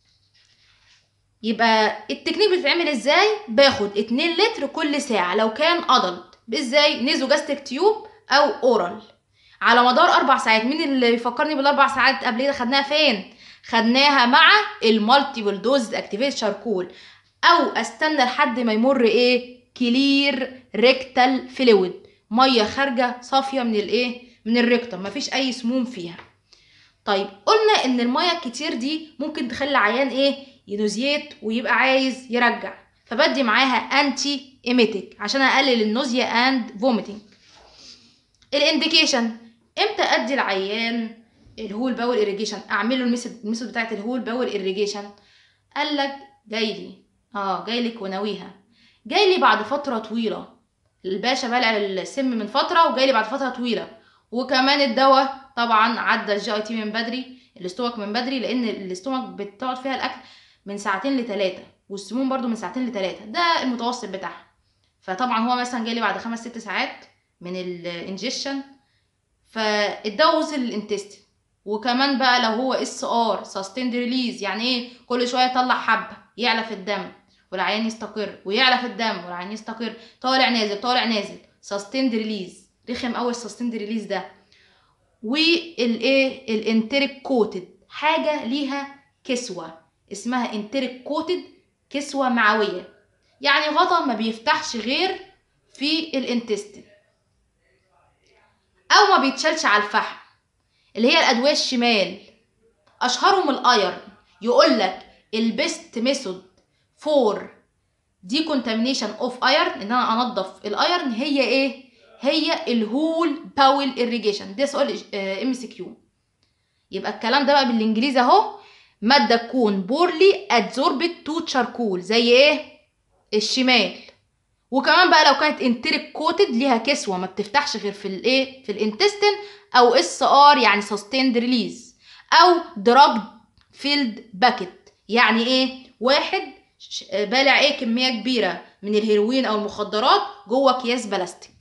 يبقى التكنيك بتتعمل ازاي باخد 2 لتر كل ساعه لو كان ادلت ازاي نيزو جاستريك تيوب او اورال على مدار اربع ساعات مين اللي بيفكرني بالاربع ساعات قبل كده خدناها فين خدناها مع المالتيبل دوز اكتيفيت شاركول او استنى لحد ما يمر ايه كلير ريكتال فلويد ميه خارجه صافيه من الايه من الريكتم مفيش اي سموم فيها طيب قلنا ان الميه الكتير دي ممكن تخلي العيان ايه ينوزيت ويبقى عايز يرجع فبدي معاها انتي ايميتيك عشان اقلل النوزيا اند فوميتنج الانديكيشن امتى ادي العيان الهول باول irrigation اعمله الميثود الميثود بتاعت الهول باول irrigation قال لك جاي لي اه جاي لك وناويها جاي لي بعد فتره طويله الباشا بلع السم من فتره وجاي لي بعد فتره طويله وكمان الدواء طبعا عدى الجي اي تي من بدري الاستومك من بدري لان الاستومك بتقعد فيها الاكل من ساعتين لثلاثه والسموم برضو من ساعتين لثلاثه ده المتوسط بتاعها فطبعا هو مثلا جاي لي بعد خمس ست ساعات من الانجكشن فالدواء وصل للانتستين وكمان بقى لو هو اس ار سستيند ريليز يعني ايه كل شويه يطلع حبه يعلى في الدم والعيان يستقر ويعلى في الدم والعيان يستقر طالع نازل طالع نازل سستيند ريليز رخم قوي السستيند ريليز ده والايه الانتريك كوتد حاجه ليها كسوه اسمها انتريك كوتد كسوه معويه يعني غطا ما بيفتحش غير في الانتستين او ما بيتشالش على الفحم اللي هي الادويه الشمال اشهرهم الايرن يقول لك البيست ميثود فور دي كونتامينيشن اوف ايرن ان انا انضف الايرن هي ايه هي الهول باول irrigation ده سؤال ام سي كيو يبقى الكلام ده بقى بالانجليزي اهو ماده تكون بورلي ادزوربت تو تشاركول زي ايه الشمال وكمان بقى لو كانت انتريك كوتد ليها كسوه ما بتفتحش غير في الايه في الانتستين او اس ار يعني سستيند ريليز او دراج فيلد باكيت يعني ايه واحد بالع ايه كميه كبيره من الهيروين او المخدرات جوه اكياس بلاستيك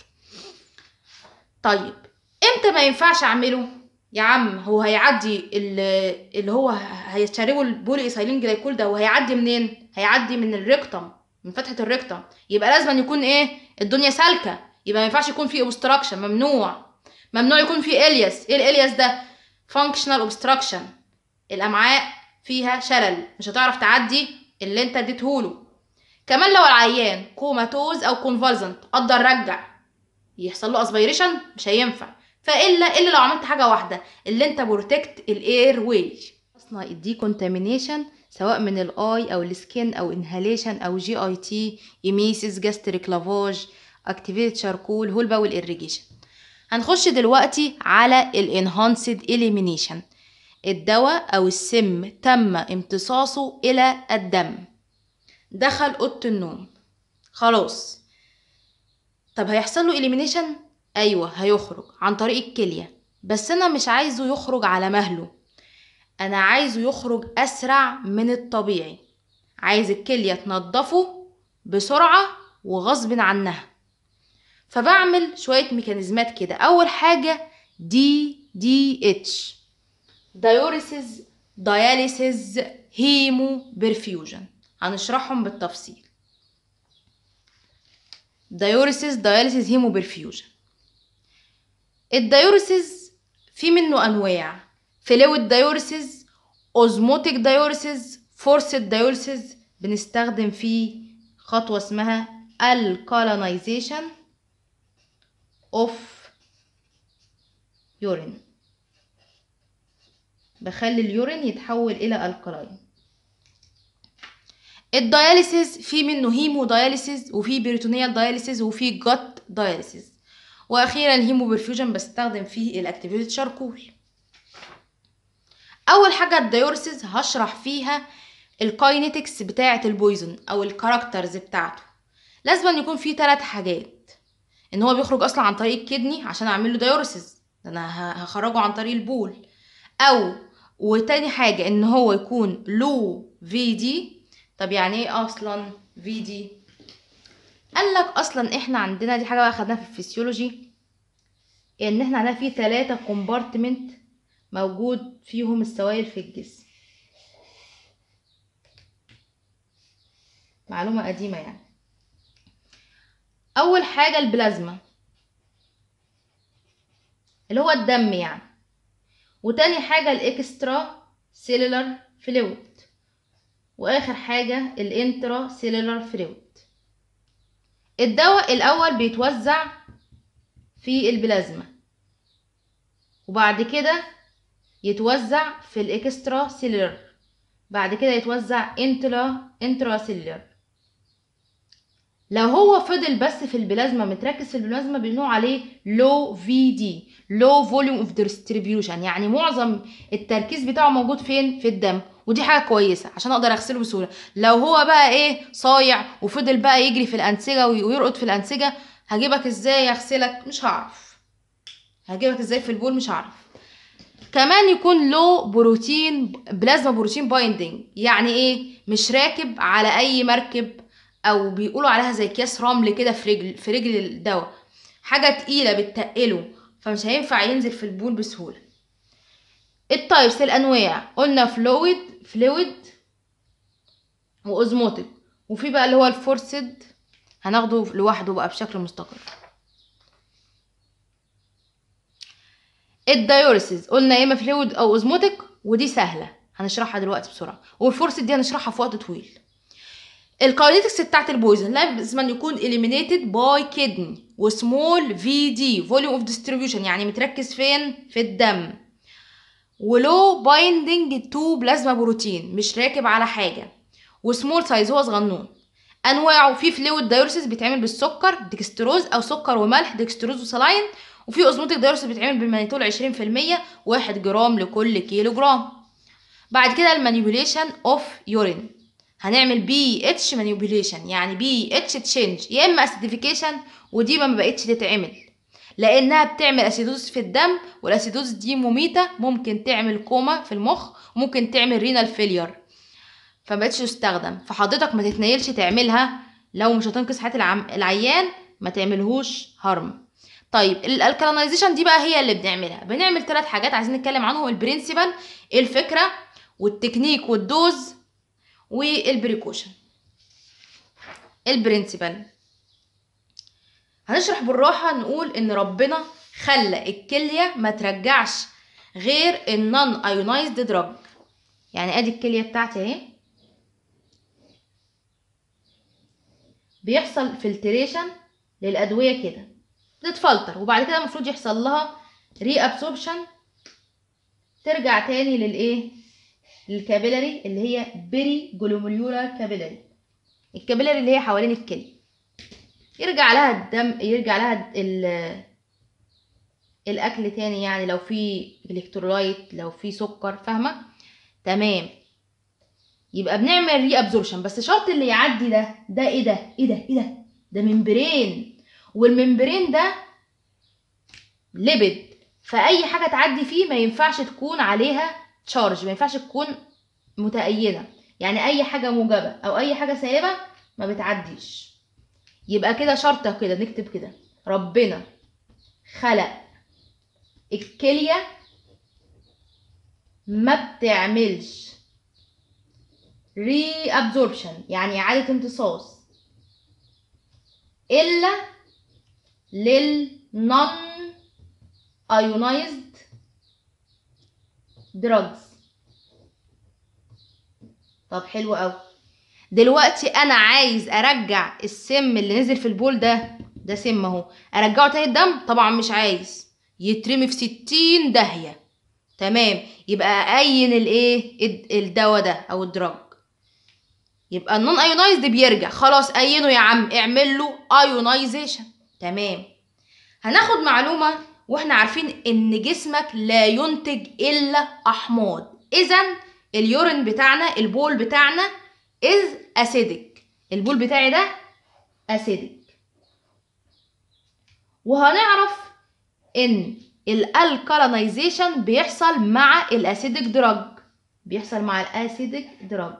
طيب امتى ما ينفعش اعمله يا عم هو هيعدي اللي هو هيشربوا البولي ايثايلين جلايكول ده وهيعدي منين هيعدي من الريكتم من فتحه الريكتم يبقى لازم يكون ايه الدنيا سالكه يبقى ما ينفعش يكون في اوبستراكشن ممنوع ممنوع يكون في الياس ايه الالياس ده فانكشنال اوبستراكشن الامعاء فيها شلل مش هتعرف تعدي اللي انت اديتهوله كمان لو العيان كوماتوز او كونفالزنت قدر رجع يحصل له اسبيريشن مش هينفع فالا الا لو عملت حاجه واحده اللي انت بروتكت الاير واي اصلا الدي كونتامينيشن سواء من الاي او السكين او انهاليشن او جي اي تي ايميسيس جاستريك لافاج اكتيفيت شاركول هول باول irrigation هنخش دلوقتي على الانهانسد اليمينيشن الدواء او السم تم امتصاصه الى الدم دخل اوضه النوم خلاص طب هيحصل له اليمينيشن ايوه هيخرج عن طريق الكليه بس انا مش عايزه يخرج على مهله انا عايزه يخرج اسرع من الطبيعي عايز الكليه تنضفه بسرعه وغصب عنها فبعمل شويه ميكانيزمات كده اول حاجه دي دي اتش دايوريسيس دياليسيس هيمو برفيوجن هنشرحهم بالتفصيل دايوريسيس دياليسيس هيمو برفيوجن الدايوريسيس في منه انواع فلويد دايوريسيس اوزموتيك دايوريسيس فورسد دايوريسيس بنستخدم فيه خطوه اسمها الكالينايزيشن اوف يورين بخلي اليورين يتحول الى الكلاين الدياليسيس في منه هيمو دياليسيس وفي بيريتونيال دياليسيس وفي جت دياليسيس واخيرا الهيمو برفيوجن بستخدم فيه الاكتيفيتد شاركول اول حاجه الديوريسيس هشرح فيها الكاينيتكس بتاعه البويزن او الكاركترز بتاعته لازم أن يكون فيه ثلاث حاجات ان هو بيخرج اصلا عن طريق الكدني عشان اعمل له ديوريسيس انا هخرجه عن طريق البول او وتاني حاجه ان هو يكون لو في دي طب يعني ايه اصلا في دي قال لك اصلا احنا عندنا دي حاجه بقى خدناها في الفسيولوجي ان احنا عندنا فيه ثلاثة كومبارتمنت موجود فيهم السوائل في الجسم معلومة قديمة يعني أول حاجة البلازما اللي هو الدم يعني وتاني حاجة الإكسترا سيلولار فلويد وآخر حاجة الانترا سيلولار فلويد الدواء الأول بيتوزع في البلازما وبعد كده يتوزع في الاكسترا سيلولر بعد كده يتوزع انترا انترا سيلولر لو هو فضل بس في البلازما متركز في البلازما بنقول عليه لو في دي لو فوليوم اوف ديستريبيوشن يعني معظم التركيز بتاعه موجود فين في الدم ودي حاجه كويسه عشان اقدر اغسله بسهوله لو هو بقى ايه صايع وفضل بقى يجري في الانسجه ويرقد في الانسجه هجيبك ازاي اغسلك مش هعرف هجيبك ازاي في البول مش هعرف كمان يكون لو بروتين بلازما بروتين بايندينج يعني ايه مش راكب على اي مركب او بيقولوا عليها زي اكياس رمل كده في رجل في رجل الدواء حاجه تقيله بتتقله فمش هينفع ينزل في البول بسهوله التايبس الانواع قلنا فلويد فلويد واوزموتيك وفي بقى اللي هو الفورسد هناخده لوحده بقى بشكل مستقل الدايوريسيس قلنا يا اما فلويد او اوزموتيك ودي سهله هنشرحها دلوقتي بسرعه والفورسد دي هنشرحها في وقت طويل الكاينيتكس بتاعت البويزن لازم أن يكون eliminated by kidney وسمول في دي volume of distribution يعني متركز فين في الدم ولو بايندينج تو بلازما بروتين مش راكب على حاجه وسمول سايز هو صغنون انواعه في فلويد دايوريسيس بيتعمل بالسكر ديكستروز او سكر وملح ديكستروز وسلاين وفي اوزموتيك دايوريسيس بيتعمل بالمانيتول 20% 1 جرام لكل كيلو جرام بعد كده المانيبيوليشن اوف يورين هنعمل بي اتش مانيبيوليشن يعني بي اتش تشينج يا اما اسيديفيكيشن ودي ما بقتش تتعمل لانها بتعمل اسيدوز في الدم والاسيدوز دي مميته ممكن تعمل كوما في المخ وممكن تعمل رينال فيلير فمبقتش تستخدم فحضرتك ما تتنيلش تعملها لو مش هتنقذ حياه العم... العيان ما تعملهوش هرم طيب الالكالينايزيشن دي بقى هي اللي بنعملها بنعمل ثلاث حاجات عايزين نتكلم عنهم البرنسبل الفكره والتكنيك والدوز والبريكوشن البرنسبل هنشرح بالراحه نقول ان ربنا خلى الكليه ما ترجعش غير النون ايونايزد دراج يعني ادي الكليه بتاعتي اهي بيحصل فلتريشن للادويه كده بتتفلتر وبعد كده المفروض يحصل لها ري ابسوربشن ترجع تاني للايه للكابيلاري اللي هي بيري جلوميريولار كابيلاري الكابيلاري اللي هي حوالين الكلى يرجع لها الدم يرجع لها ال الاكل تاني يعني لو في الكترولايت لو في سكر فاهمه تمام يبقى بنعمل ري ابزوربشن بس شرط اللي يعدي ده ده ايه ده ايه ده ايه ده ده ممبرين والممبرين ده ليبيد فاي حاجه تعدي فيه ما ينفعش تكون عليها تشارج ما ينفعش تكون متأيدة يعني اي حاجه موجبه او اي حاجه سالبه ما بتعديش يبقى كده شرطه كده نكتب كده ربنا خلق الكليه ما بتعملش ري ابزوربشن يعني اعاده امتصاص الا للنون ايونايزد دراجز طب حلو قوي دلوقتي انا عايز ارجع السم اللي نزل في البول ده ده سم اهو ارجعه تاني الدم طبعا مش عايز يترمي في ستين داهيه تمام يبقى اين الايه الدواء ده او الدراج يبقى النون ايونايزد بيرجع خلاص اينه يا عم اعمل له ايونايزيشن تمام هناخد معلومه واحنا عارفين ان جسمك لا ينتج الا احماض اذا اليورين بتاعنا البول بتاعنا از اسيدك البول بتاعي ده اسيدك وهنعرف ان الالكالينايزيشن بيحصل مع الاسيدك دراج بيحصل مع الاسيدك دراج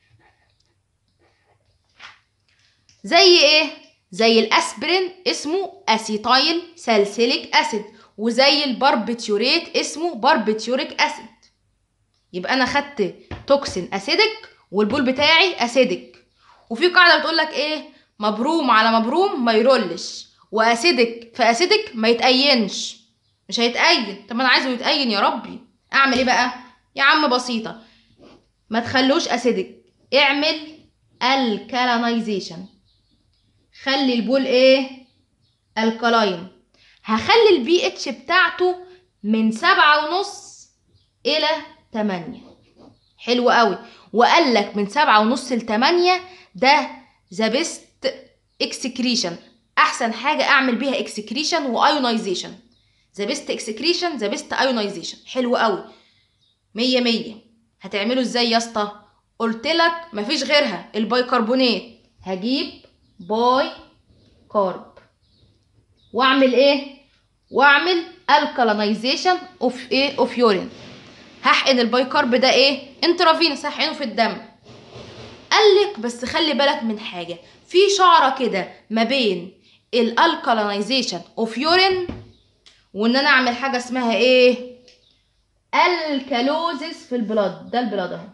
زي ايه زي الاسبرين اسمه اسيتايل سالسيليك اسيد وزي الباربيتيوريت اسمه باربيتيوريك اسيد يبقى انا خدت توكسين اسيدك والبول بتاعي اسيدك وفي قاعده بتقول لك ايه مبروم على مبروم ما يرولش واسيدك في اسيدك ما يتأينش مش هيتأين طب انا عايزه يتأين يا ربي اعمل ايه بقى يا عم بسيطه ما تخلوش اسيدك اعمل الكالينايزيشن خلي البول ايه الكلاين هخلي البي اتش بتاعته من سبعة ونص الى تمانية حلو قوي وقال لك من سبعة ونص لتمانية ده ذا بيست اكسكريشن احسن حاجه اعمل بيها اكسكريشن وايونايزيشن ذا بيست اكسكريشن ذا بيست ايونايزيشن حلو قوي مية مية هتعمله ازاي يا اسطى قلت لك مفيش غيرها البيكربونات هجيب باي كارب واعمل ايه واعمل الكالينايزيشن اوف ايه اوف يورين هحقن البايكارب ده ايه انترافينوس هحقنه في الدم قالك بس خلي بالك من حاجه في شعره كده ما بين الالكالينايزيشن اوف يورين وان انا اعمل حاجه اسمها ايه الكالوزيس في البلاد ده البلاد اهو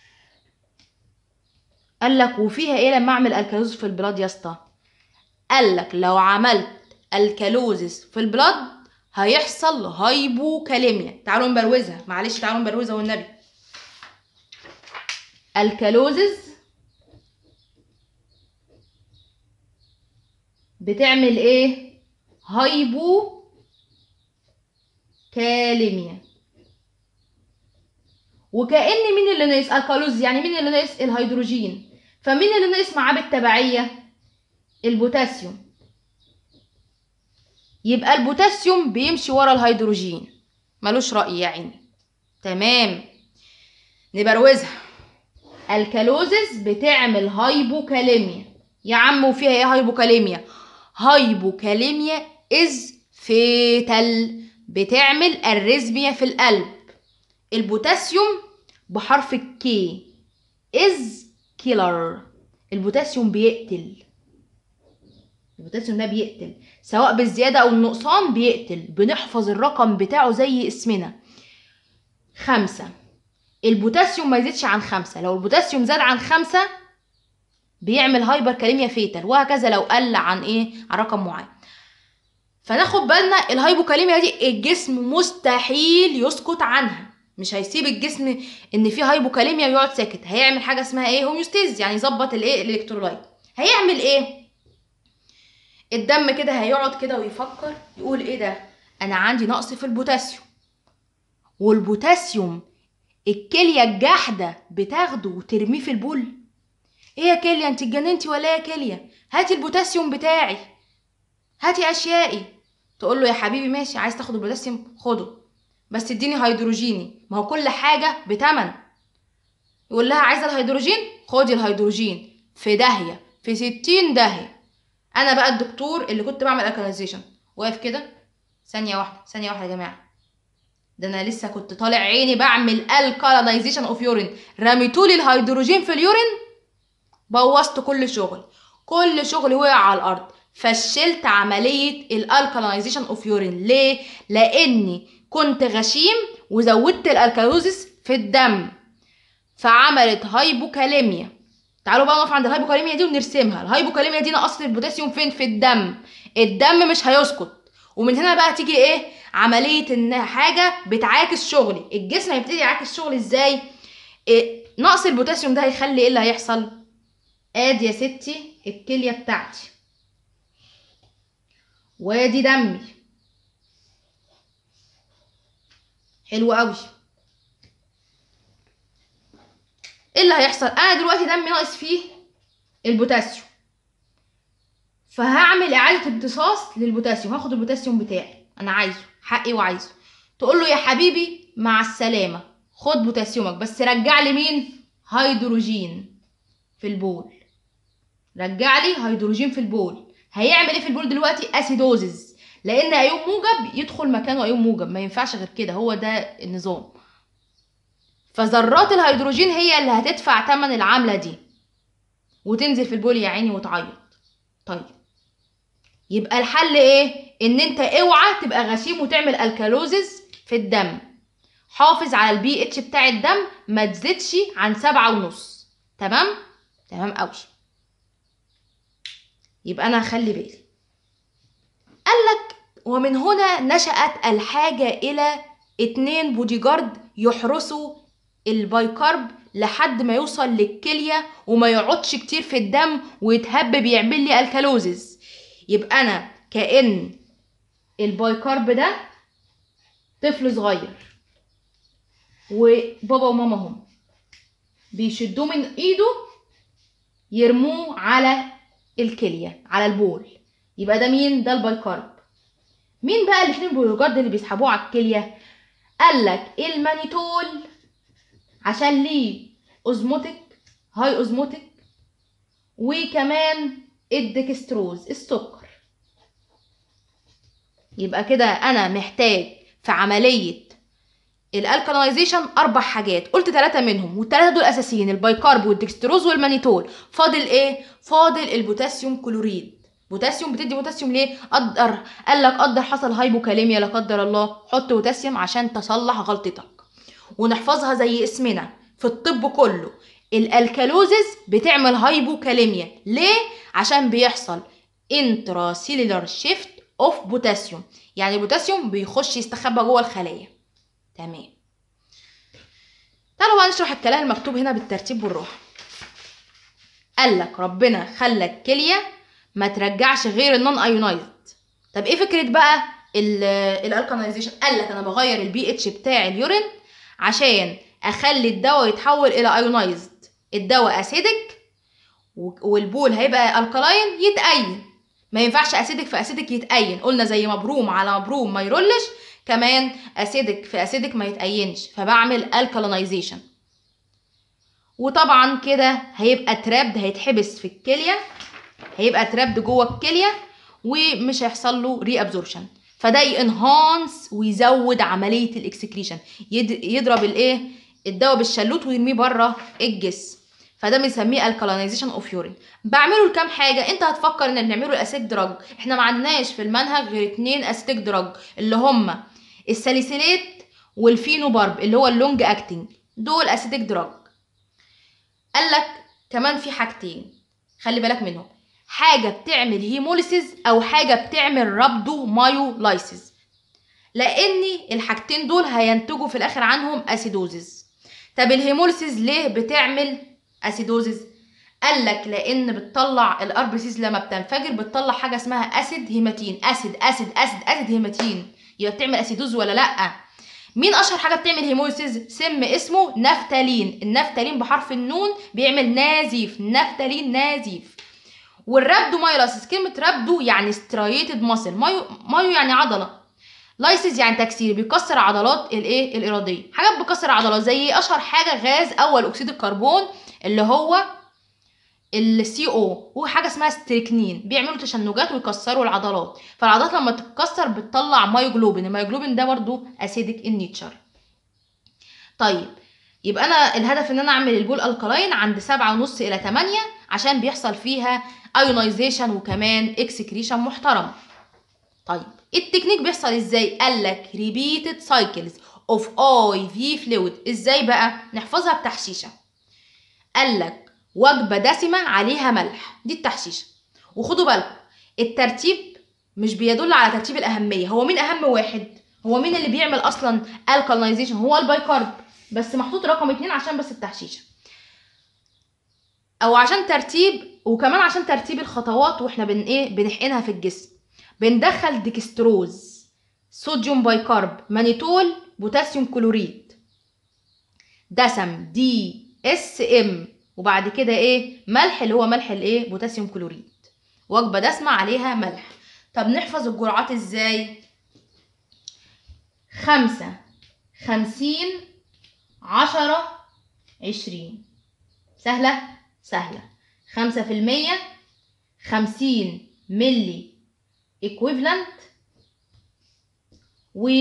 قال لك وفيها ايه لما اعمل الكالوزيس في البلاد يا اسطى قال لك لو عملت الكالوزيس في البلاد هيحصل هايبوكاليميا تعالوا نبروزها معلش تعالوا نبروزها والنبي الكالوزيس بتعمل ايه هايبو كاليميا وكأن مين اللي ناقص الكالوز يعني مين اللي ناقص الهيدروجين فمين اللي ناقص معاه بالتبعية البوتاسيوم يبقى البوتاسيوم بيمشي ورا الهيدروجين ملوش رأي يا عيني تمام نبروزها الكالوزيس بتعمل هايبوكاليميا يا عم وفيها ايه هايبوكاليميا هايبوكاليميا از فيتال بتعمل الريزميا في القلب البوتاسيوم بحرف الكي از كيلر البوتاسيوم بيقتل البوتاسيوم ده بيقتل سواء بالزيادة أو النقصان بيقتل بنحفظ الرقم بتاعه زي اسمنا خمسة البوتاسيوم ما يزيدش عن خمسة لو البوتاسيوم زاد عن خمسة بيعمل هايبر كاليميا فيتال وهكذا لو قل عن ايه عن رقم معين فناخد بالنا الهايبوكاليميا دي الجسم مستحيل يسكت عنها مش هيسيب الجسم ان في هايبوكاليميا ويقعد ساكت هيعمل حاجه اسمها ايه هوميوستيز يعني يظبط الايه الالكترولايت هيعمل ايه الدم كده هيقعد كده ويفكر يقول ايه ده انا عندي نقص في البوتاسيوم والبوتاسيوم الكليه الجحده بتاخده وترميه في البول ايه يا كليه انت اتجننتي ولا إيه يا كليه هاتي البوتاسيوم بتاعي هاتي اشيائي تقول له يا حبيبي ماشي عايز تاخد البوتاسيوم خده بس اديني هيدروجيني ما هو كل حاجه بتمن يقول لها عايزه الهيدروجين خدي الهيدروجين في داهيه في ستين داهيه انا بقى الدكتور اللي كنت بعمل الكاليزيشن واقف كده ثانيه واحده ثانيه واحده يا جماعه ده انا لسه كنت طالع عيني بعمل الكاليزيشن اوف يورين رميتولي الهيدروجين في اليورين بوظت كل شغل كل شغلي وقع على الارض فشلت عمليه الالكاليزيشن اوف يورين ليه لاني كنت غشيم وزودت الالكالوزيس في الدم فعملت هايبوكاليميا تعالوا بقى نقف عند الهايبوكاليميا دي ونرسمها الهايبوكاليميا دي نقصت البوتاسيوم فين في الدم الدم مش هيسكت ومن هنا بقى تيجي ايه عمليه ان حاجه بتعاكس شغلي الجسم هيبتدي يعاكس شغلي ازاي إيه نقص البوتاسيوم ده هيخلي ايه اللي هيحصل ادي يا ستي الكليه بتاعتي وادي دمي حلو قوي ايه اللي هيحصل انا دلوقتي دمي ناقص فيه البوتاسيوم فهعمل اعاده امتصاص للبوتاسيوم هاخد البوتاسيوم بتاعي انا عايزه حقي وعايزه تقول له يا حبيبي مع السلامه خد بوتاسيومك بس رجع لي مين هيدروجين في البول رجع لي هيدروجين في البول هيعمل ايه في البول دلوقتي اسيدوزز لان ايون موجب يدخل مكانه ايون موجب ما ينفعش غير كده هو ده النظام فذرات الهيدروجين هي اللي هتدفع تمن العمله دي وتنزل في البول يا عيني وتعيط طيب يبقى الحل ايه ان انت اوعى تبقى غشيم وتعمل الكالوزز في الدم حافظ على البي اتش بتاع الدم ما تزيدش عن سبعة ونص تمام تمام قوي يبقى انا هخلي بالي قالك ومن هنا نشأت الحاجة إلى اتنين بودي جارد يحرسوا البايكارب لحد ما يوصل للكلية وما يقعدش كتير في الدم ويتهبب يعمل لي الكالوزز يبقى أنا كأن البايكارب ده طفل صغير وبابا وماما هم بيشدوه من ايده يرموه على الكلية على البول يبقى ده مين ده البايكارب مين بقى الاثنين بولوجارد اللي بيسحبوه على الكليه قال لك المانيتول عشان ليه اوزموتيك هاي اوزموتيك وكمان الدكستروز السكر يبقى كده انا محتاج في عمليه الالكالينايزيشن اربع حاجات قلت ثلاثه منهم والثلاثه دول اساسيين البايكارب والدكستروز والمانيتول فاضل ايه فاضل البوتاسيوم كلوريد بوتاسيوم بتدي بوتاسيوم ليه قدر قال لك قدر حصل هايبوكاليميا لا قدر الله حط بوتاسيوم عشان تصلح غلطتك ونحفظها زي اسمنا في الطب كله الالكالوزز بتعمل هايبوكاليميا ليه عشان بيحصل انتراسيلولار شيفت اوف بوتاسيوم يعني البوتاسيوم بيخش يستخبى جوه الخلايا تمام تعالوا بقى نشرح الكلام المكتوب هنا بالترتيب بالراحه قال لك ربنا خلى الكليه ما ترجعش غير النون ايونايزد طب ايه فكره بقى الالكالينايزيشن قال لك انا بغير البي اتش بتاع اليورين عشان اخلي الدواء يتحول الى ايونايزد الدواء اسيدك والبول هيبقى الكلاين يتأين ما ينفعش اسيدك في اسيدك يتأين قلنا زي مبروم على مبروم ما يرولش كمان اسيدك في اسيدك ما يتأينش فبعمل الكالينايزيشن وطبعا كده هيبقى ترابد هيتحبس في الكليه هيبقى ترابد جوه الكليه ومش هيحصل له ري ابزوربشن فده ينهانس ويزود عمليه الاكسكريشن يضرب الايه الدواء بالشلوت ويرميه بره الجسم فده بنسميه الكالينايزيشن اوف يورين بعمله لكام حاجه انت هتفكر ان بنعمله الاسيك دراج احنا ما عندناش في المنهج غير اتنين اسيتيك دراج اللي هما الساليسيليت والفينوبارب اللي هو اللونج اكتنج دول اسيتيك دراج قال لك كمان في حاجتين خلي بالك منهم حاجه بتعمل هيموليسيز او حاجه بتعمل رابدو مايولايسيز لان الحاجتين دول هينتجوا في الاخر عنهم اسيدوزيز طب الهيموليسيز ليه بتعمل اسيدوزيز قال لك لان بتطلع الاربسيس لما بتنفجر بتطلع حاجه اسمها اسيد هيماتين اسيد اسيد اسيد اسيد هيماتين يبقى بتعمل اسيدوز ولا لا مين اشهر حاجه بتعمل هيموليسيز سم اسمه نفتالين النفتالين بحرف النون بيعمل نازيف نفتالين نازيف والرابدو مايولايسيس كلمه رابدو يعني سترايتد ماسل مايو مايو يعني عضله لايسيس يعني تكسير بيكسر عضلات الايه الاراديه حاجات بتكسر عضلات زي اشهر حاجه غاز اول اكسيد الكربون اللي هو السي او وحاجه اسمها ستريكنين بيعملوا تشنجات ويكسروا العضلات فالعضلات لما تتكسر بتطلع مايوجلوبين المايوجلوبين ده برضو اسيدك النيتشر طيب يبقى انا الهدف ان انا اعمل البول الكلاين عند سبعة ونص الى تمانية عشان بيحصل فيها ايونايزيشن وكمان اكسكريشن محترم طيب التكنيك بيحصل ازاي قال لك ريبيتد سايكلز اوف اي في فلويد ازاي بقى نحفظها بتحشيشه قال لك وجبه دسمه عليها ملح دي التحشيشه وخدوا بالكم الترتيب مش بيدل على ترتيب الاهميه هو مين اهم واحد هو مين اللي بيعمل اصلا الكالينايزيشن هو البايكارب بس محطوط رقم اتنين عشان بس التحشيشه او عشان ترتيب وكمان عشان ترتيب الخطوات واحنا بن ايه بنحقنها في الجسم بندخل ديكستروز صوديوم بايكارب مانيتول بوتاسيوم كلوريد دسم دي اس ام وبعد كده ايه ملح اللي هو ملح الايه بوتاسيوم كلوريد وجبه دسمه عليها ملح طب نحفظ الجرعات ازاي خمسة خمسين عشرة عشرين سهلة سهلة خمسة في المية خمسين ملي equivalent و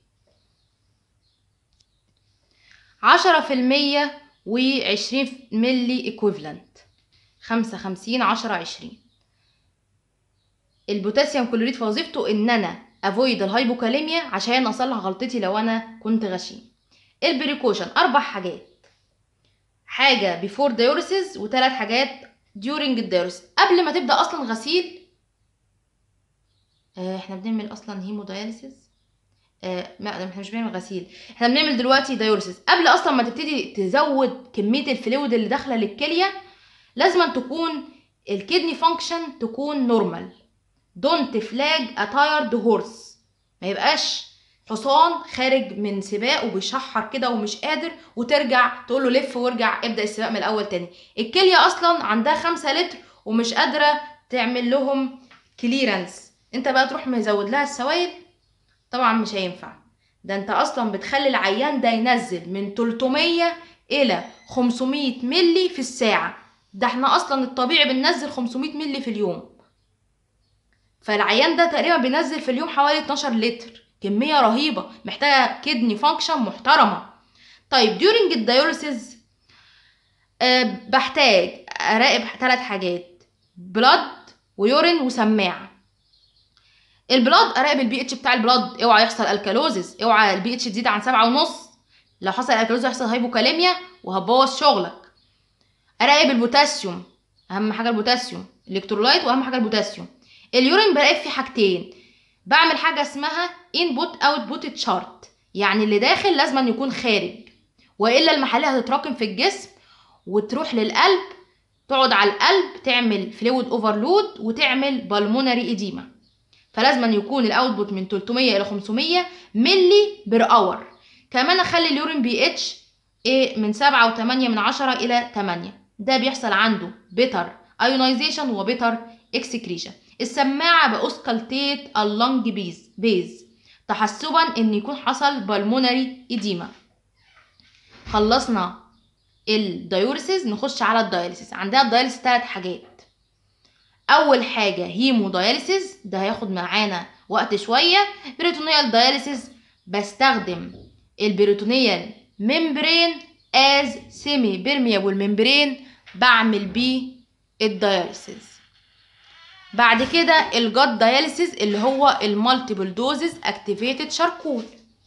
عشرة في المية وعشرين ملي equivalent خمسة خمسين عشرة عشرين البوتاسيوم كلوريد في وظيفته ان انا افويد الهايبوكاليميا عشان اصلح غلطتي لو انا كنت غشيم البريكوشن اربع حاجات حاجه بيفور دايوريسيس وثلاث حاجات during الدايوريسيس قبل ما تبدا اصلا غسيل آه احنا بنعمل اصلا هيموداياليسيس آه ما احنا مش بنعمل غسيل احنا بنعمل دلوقتي دايوريسيس قبل اصلا ما تبتدي تزود كميه الفلويد اللي داخله للكليه لازم تكون الكدني فانكشن تكون نورمال دونت فلاج ا تايرد هورس ما يبقاش حصان خارج من سباق وبيشحر كده ومش قادر وترجع تقول له لف وارجع ابدا السباق من الاول تاني الكليه اصلا عندها خمسة لتر ومش قادره تعمل لهم كليرنس انت بقى تروح مزود لها السوائل طبعا مش هينفع ده انت اصلا بتخلي العيان ده ينزل من 300 الى 500 ملي في الساعه ده احنا اصلا الطبيعي بننزل 500 ملي في اليوم فالعيان ده تقريبا بينزل في اليوم حوالي 12 لتر كميه رهيبه محتاجه كدني فانكشن محترمه طيب during الديوريسيس أه بحتاج اراقب ثلاث حاجات بلاد ويورين وسماعه البلاد اراقب البي اتش بتاع البلاد اوعى يحصل الكالوزيس اوعى البي اتش تزيد عن سبعة ونص لو حصل الكالوزيس هيحصل هايبوكاليميا وهتبوظ شغلك اراقب البوتاسيوم اهم حاجه البوتاسيوم الكترولايت واهم حاجه البوتاسيوم اليورين براقب فيه حاجتين بعمل حاجه اسمها انبوت اوتبوت تشارت يعني اللي داخل لازم يكون خارج والا المحاليل هتتراكم في الجسم وتروح للقلب تقعد على القلب تعمل فلويد اوفرلود وتعمل بالمونري ايديما فلازم يكون الاوتبوت من 300 الى 500 ملي بير اور كمان اخلي اليورين بي اتش ايه من 7 و8 من 10 الى 8 ده بيحصل عنده بيتر ايونايزيشن وبيتر اكسكريشن السماعه باسكالتيت اللنج بيز بيز تحسبا ان يكون حصل بالمونري ايديما خلصنا الدايوريسيس نخش على الداياليسيس عندنا الداياليسيس ثلاث حاجات اول حاجه هيمو داياليسيس ده هياخد معانا وقت شويه بريتونيال داياليسيس بستخدم البريتونيال ممبرين از سيمي بيرميابل ممبرين بعمل بيه الداياليسيس بعد كده الجات داياليسيس اللي هو المالتيبل دوزز اكتيفيتد شاركول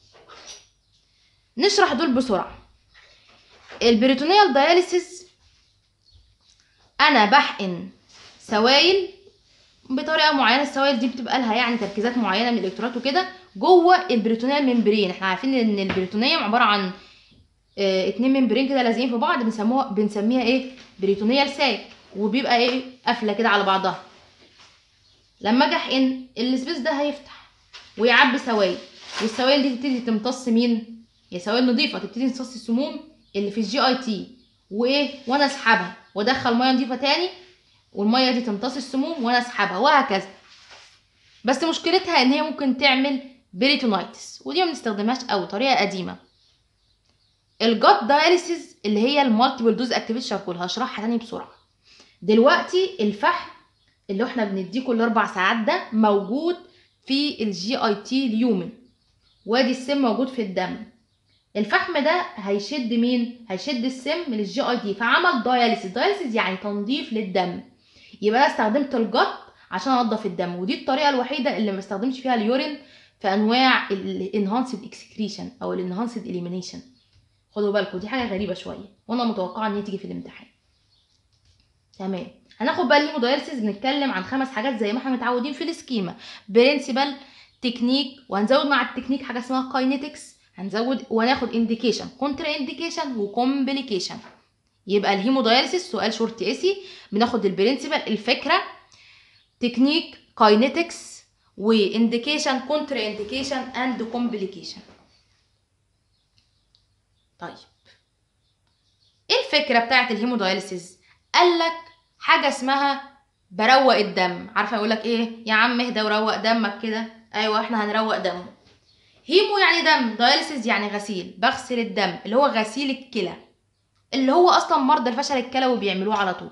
نشرح دول بسرعه البريتونيال داياليسيس انا بحقن سوائل بطريقه معينه السوائل دي بتبقى لها يعني تركيزات معينه من الالكترونات وكده جوه البريتونيال ممبرين احنا عارفين ان البريتونيوم عباره عن اه اتنين ممبرين كده لازقين في بعض بنسموها بنسميها ايه بريتونيال ساك وبيبقى ايه قافله كده على بعضها لما اجي احقن السبيس ده هيفتح ويعبي سوائل والسوائل دي تبتدي تمتص مين هي سوائل نظيفه تبتدي تمتص السموم اللي في الجي اي تي وايه وانا اسحبها وادخل ميه نظيفه تاني والميه دي تمتص السموم وانا اسحبها وهكذا بس مشكلتها ان هي ممكن تعمل بريتونايتس ودي ما بنستخدمهاش قوي طريقه قديمه الجات داياليسيس اللي هي المالتيبل دوز اكتيفيت شاركول هشرحها تاني بسرعه دلوقتي الفحم اللي احنا بنديه كل اربع ساعات ده موجود في الجي اي تي اليومن وادي السم موجود في الدم الفحم ده هيشد مين هيشد السم من الجي اي تي فعمل داياليسيس داياليسيس يعني تنظيف للدم يبقى انا استخدمت الجت عشان انضف الدم ودي الطريقه الوحيده اللي ما استخدمش فيها اليورين في انواع الانهانسد اكسكريشن او الانهانسد اليمينيشن خدوا بالكم دي حاجه غريبه شويه وانا متوقعه ان هي تيجي في الامتحان تمام هناخد بقى الهيموداياليسيس بنتكلم عن خمس حاجات زي ما احنا متعودين في السكيما برنسبل تكنيك وهنزود مع التكنيك حاجه اسمها كاينيتكس هنزود وهناخد انديكيشن كونترا انديكيشن وكومبليكيشن يبقى الهيموداياليسيس سؤال شورت اسي بناخد البرنسبل الفكره تكنيك كاينيتكس وانديكيشن كونترا انديكيشن اند كومبليكيشن طيب ايه الفكره بتاعه الهيموداياليسيس قال لك حاجه اسمها بروق الدم عارفه يقول لك ايه يا عم اهدى وروق دمك كده ايوه احنا هنروق دمه هيمو يعني دم داياليسيس يعني غسيل بغسل الدم اللي هو غسيل الكلى اللي هو اصلا مرضى الفشل الكلوي بيعملوه على طول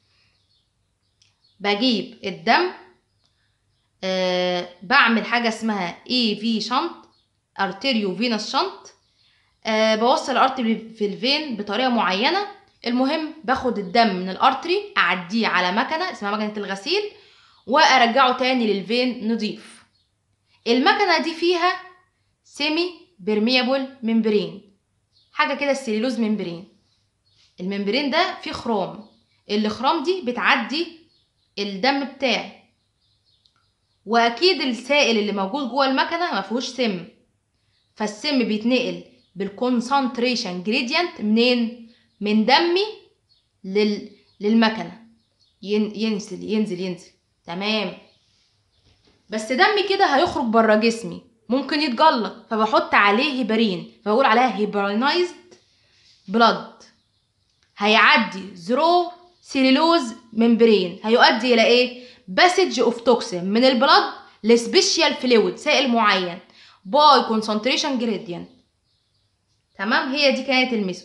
بجيب الدم أه بعمل حاجه اسمها اي في شنط ارتيريو فينوس شنط أه بوصل الارتري في الفين بطريقه معينه المهم باخد الدم من الارتري اعديه على مكنه اسمها مكنه الغسيل وارجعه تاني للفين نضيف المكنه دي فيها سيمي بيرميابل ممبرين حاجه كده السليلوز ممبرين الممبرين ده فيه خروم الخرام دي بتعدي الدم بتاعي واكيد السائل اللي موجود جوه المكنه ما فيهوش سم فالسم بيتنقل بالكونسنتريشن جريدينت منين من دمي لل... للمكنه ين... ينزل ينزل ينزل تمام بس دمي كده هيخرج بره جسمي ممكن يتجلط فبحط عليه هيبرين فبقول عليها هيبرينايزد بلاد هيعدي زرو سيلولوز ممبرين هيؤدي الى ايه باسج اوف توكسين من البلاد لسبيشال فلويد سائل معين باي كونسنتريشن جريدينت تمام هي دي كانت الميثود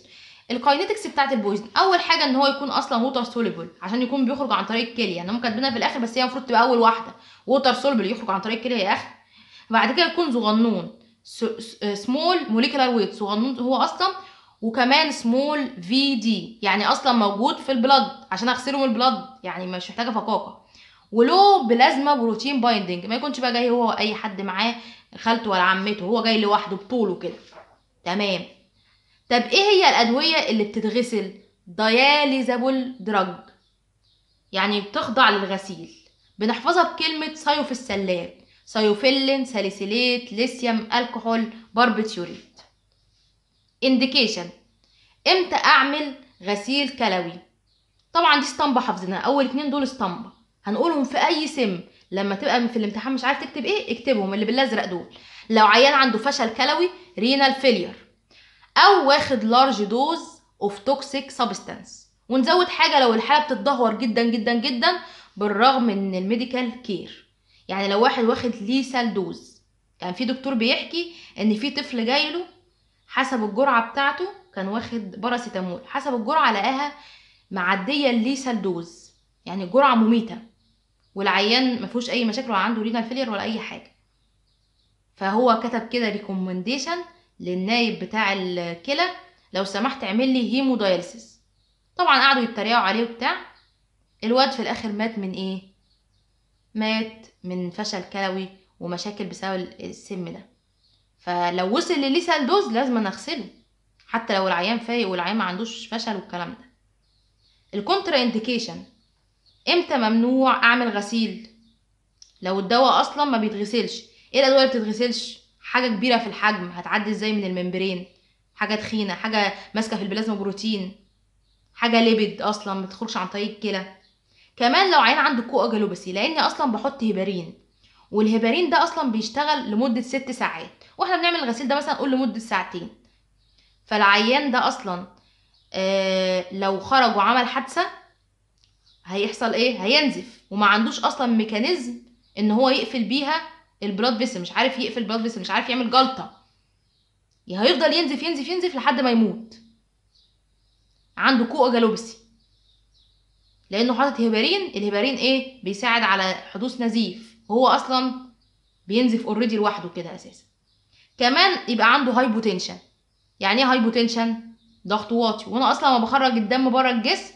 الكاينetics بتاعت البويزن اول حاجه ان هو يكون اصلا ووتر سوليبل عشان يكون بيخرج عن طريق الكليه انا ممكن كاتبينها في الاخر بس هي المفروض تبقى اول واحده ووتر سوليبل يخرج عن طريق الكليه يا اخي بعد كده يكون صغنون سمول موليكولار ويت صغنون هو اصلا وكمان سمول في دي يعني اصلا موجود في البلد عشان اغسله من البلد يعني مش محتاجه فقاقه ولو بلازما بروتين بايندنج ما يكونش بقى جاي هو اي حد معاه خالته ولا عمته هو جاي لوحده بطوله كده تمام طب ايه هي الادويه اللي بتتغسل دياليزابل دراج يعني بتخضع للغسيل بنحفظها بكلمه سايوفيسلات سايوفيلين ساليسيليت ليثيوم الكحول باربيتيوريت انديكيشن امتى اعمل غسيل كلوي طبعا دي اسطمبه حافظينها اول اتنين دول اسطمبه هنقولهم في اي سم لما تبقى في الامتحان مش عارف تكتب ايه اكتبهم اللي بالازرق دول لو عيان عنده فشل كلوي رينال فيلير او واخد لارج دوز اوف توكسيك سبستانس ونزود حاجه لو الحاله بتتدهور جدا جدا جدا بالرغم من الميديكال كير يعني لو واحد واخد ليسال دوز كان في دكتور بيحكي ان في طفل جاي له حسب الجرعه بتاعته كان واخد باراسيتامول حسب الجرعه لقاها معديه الليسال دوز يعني جرعه مميته والعيان ما فيهوش اي مشاكل ولا عنده رينال فيلير ولا اي حاجه فهو كتب كده ريكومنديشن للنايب بتاع الكلى لو سمحت اعمل لي هيمو دايلسيس طبعا قعدوا يتريقوا عليه وبتاع الواد في الاخر مات من ايه مات من فشل كلوي ومشاكل بسبب السم ده فلو وصل لليسال دوز لازم نغسله حتى لو العيان فايق والعيان ما عندوش فشل والكلام ده الكونترا انديكيشن امتى ممنوع اعمل غسيل لو الدواء اصلا ما بيتغسلش ايه الادويه اللي بتتغسلش حاجه كبيره في الحجم هتعدي ازاي من الممبرين حاجه تخينه حاجه ماسكه في البلازما بروتين حاجه ليبيد اصلا ما بتخرجش عن طريق الكلى كمان لو عيان عنده كوأجالوباسي لاني اصلا بحط هيبارين والهيبارين ده اصلا بيشتغل لمده ست ساعات واحنا بنعمل الغسيل ده مثلا نقول لمده ساعتين فالعيان ده اصلا آه لو خرج وعمل حادثه هيحصل ايه هينزف وما عندوش اصلا ميكانيزم ان هو يقفل بيها البلاد فيسل مش عارف يقفل البلاد فيسل مش عارف يعمل جلطه هيفضل ينزف ينزف ينزف لحد ما يموت عنده كوأجالوبسي لانه حاطط هيبارين الهيبارين ايه بيساعد على حدوث نزيف وهو اصلا بينزف اوريدي لوحده كده اساسا كمان يبقى عنده هايبوتنشن يعني ايه هايبوتنشن ضغط واطي وانا اصلا ما بخرج الدم بره الجسم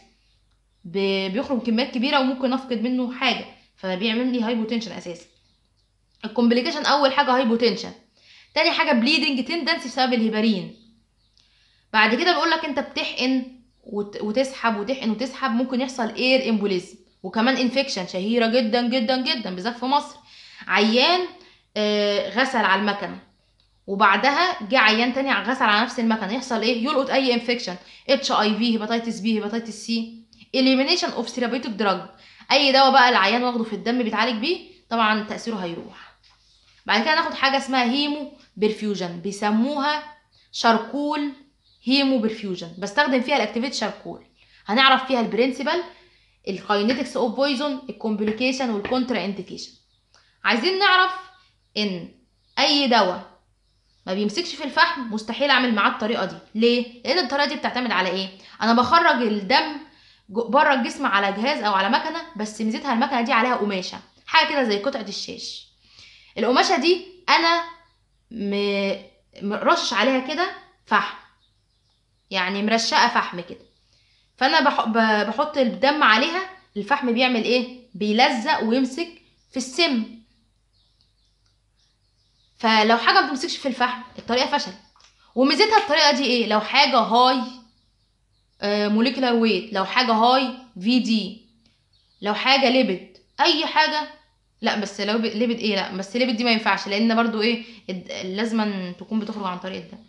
بيخرج كميات كبيره وممكن افقد منه حاجه فبيعمل لي هايبوتنشن اساسا الكومبليكيشن اول حاجه هايبوتنشن تاني حاجه بليدنج تندنسي بسبب الهيبارين بعد كده بيقول لك انت بتحقن وت... وتسحب وتحقن وتسحب ممكن يحصل اير امبوليزم وكمان انفكشن شهيره جدا جدا جدا بالذات في مصر عيان آه غسل على المكنه وبعدها جه عيان تاني غسل على نفس المكنه يحصل ايه يلقط اي انفكشن اتش اي في هيباتيتس بي هيباتيتس سي elimination اوف ثيرابيوتيك دراج اي دواء بقى العيان واخده في الدم بيتعالج بيه طبعا تاثيره هيروح بعد كده ناخد حاجه اسمها هيمو برفيوجن بيسموها شاركول هيمو برفيوجن بستخدم فيها الاكتيفيت شاركول هنعرف فيها البرنسبل الكاينetics اوف بويزون الكومبليكيشن والكونترا انديكيشن عايزين نعرف ان اي دواء ما بيمسكش في الفحم مستحيل اعمل معاه الطريقه دي ليه لان الطريقه دي بتعتمد على ايه انا بخرج الدم بره الجسم على جهاز او على مكنه بس ميزتها المكنه دي عليها قماشه حاجه كده زي قطعه الشاش القماشه دي انا م... مرشش عليها كده فحم يعني مرشقه فحم كده فانا بح... بحط الدم عليها الفحم بيعمل ايه بيلزق ويمسك في السم فلو حاجه ما بتمسكش في الفحم الطريقه فشل وميزتها الطريقه دي ايه لو حاجه هاي موليكولار ويت لو حاجه هاي في دي لو حاجه ليبيد اي حاجه لا بس لو ليبيد ايه لا بس ليبيد دي ما ينفعش لان برضو ايه لازم تكون بتخرج عن طريق الدم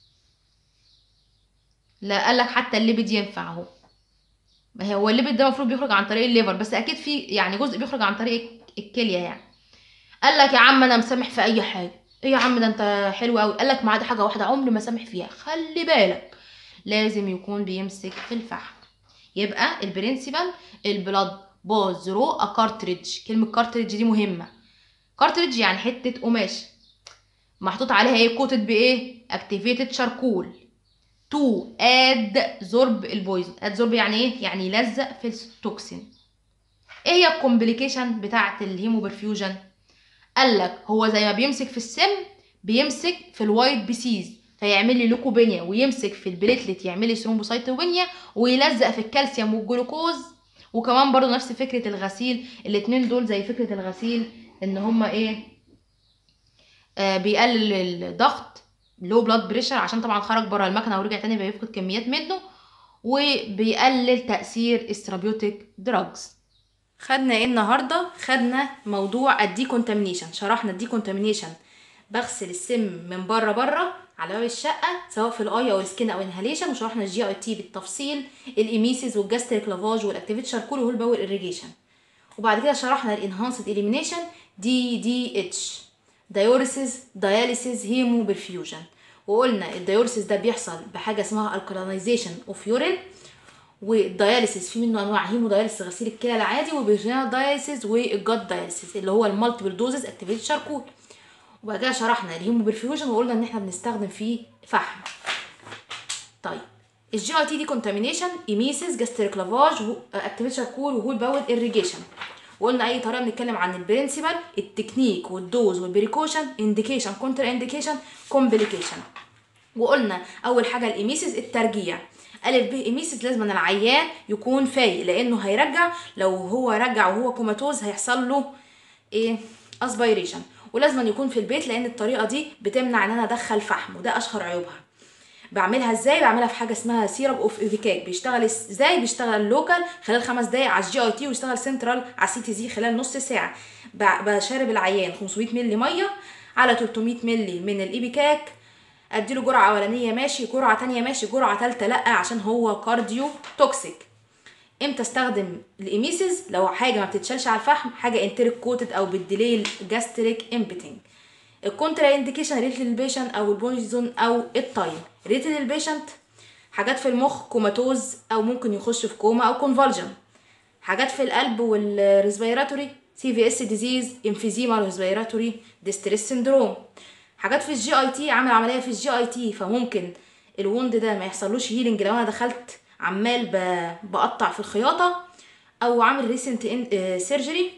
لا قال لك حتى الليبيد ينفع اهو ما هو الليبيد ده المفروض بيخرج عن طريق الليفر بس اكيد في يعني جزء بيخرج عن طريق الكليه يعني قال لك يا عم انا مسامح في اي حاجه ايه يا عم ده انت حلو قوي قال لك ما عدا حاجه واحده عمري ما سامح فيها خلي بالك لازم يكون بيمسك في الفحم يبقى البرنسبل البلاد باز رو ا كارتريدج كلمه كارتريدج دي مهمه كارتريدج يعني حته قماش محطوط عليها ايه كوتد بايه اكتيفيتد شاركول تو ادزورب البويزن ادزورب يعني ايه يعني يلزق في التوكسين ايه هي الكومبليكيشن بتاعه الهيموبرفيوجن قال لك هو زي ما بيمسك في السم بيمسك في الوايت بيسيز فيعمل لي لوكوبينيا ويمسك في البليتلت يعمل لي ثرومبوسايتوبينيا ويلزق في الكالسيوم والجلوكوز وكمان برضو نفس فكره الغسيل الاتنين دول زي فكره الغسيل ان هما ايه آه بيقلل الضغط لو بلاد بريشر عشان طبعا خرج بره المكنه ورجع تاني بيفقد كميات منه وبيقلل تاثير الثيرابيوتيك دراجز خدنا ايه النهارده خدنا موضوع الديكونتامينيشن شرحنا الديكونتامينيشن بغسل السم من بره بره على باب الشقه سواء في الاي او السكين او انهاليشن وشرحنا الجي اي تي بالتفصيل الايميسيس والجاستريك لافاج والاكتيفيت شاركول وهول باور irrigation وبعد كده شرحنا الانهانسد اليمينيشن دي دي اتش دايوريسيس دياليسيس هيمو برفيوجن وقلنا الدايوريسيس ده بيحصل بحاجه اسمها الكالينايزيشن اوف يورين والدياليسيس في منه انواع هيمو دياليسيس غسيل الكلى العادي وبيرجينال دياليسيس والجات دياليسيس اللي هو المالتيبل دوزز اكتيفيت شاركول وبعد كده شرحنا الهيمو برفيوجن وقلنا ان احنا بنستخدم فيه فحم طيب الجي اي تي دي كونتامينيشن ايميسيس جاستريك لافاج اكتيفيت شاركول وهول باول irrigation وقلنا اي طريقه بنتكلم عن البرنسبل التكنيك والدوز والبريكوشن انديكيشن كونتر انديكيشن كومبليكيشن وقلنا اول حاجه الايميسيس الترجيع الف ب ايميسيس لازم أن العيان يكون فايق لانه هيرجع لو هو رجع وهو كوماتوز هيحصل له ايه اسبيريشن ولازم أن يكون في البيت لان الطريقه دي بتمنع ان انا ادخل فحم وده اشهر عيوبها بعملها ازاي بعملها في حاجه اسمها سيرب اوف ايفيكاك بيشتغل ازاي بيشتغل لوكال خلال خمس دقايق على الجي اي تي ويشتغل سنترال على السي تي زي خلال نص ساعه ب- بشارب العيان 500 مللي ميه على 300 مللي من الايبيكاك اديله جرعه اولانيه ماشي جرعه تانية ماشي جرعه تالتة لا عشان هو كارديو توكسيك امتى استخدم الايميسيز لو حاجه ما بتتشالش على الفحم حاجه انتريك كوتد او بالديلي جاستريك امبتنج الكونترا انديكيشن ريت للبيشنت او البويزون او التايم ريت للبيشنت حاجات في المخ كوماتوز او ممكن يخش في كوما او كونفالجن حاجات في القلب والريسبيراتوري سي في اس ديزيز امفيزيما ريسبيراتوري ديستريس سندروم حاجات في الجي اي تي عامل عمليه في الجي اي تي فممكن الوند ده ما يحصلوش هيلينج لو انا دخلت عمال ب- بقطع في الخياطه او عامل ريسنت سيرجري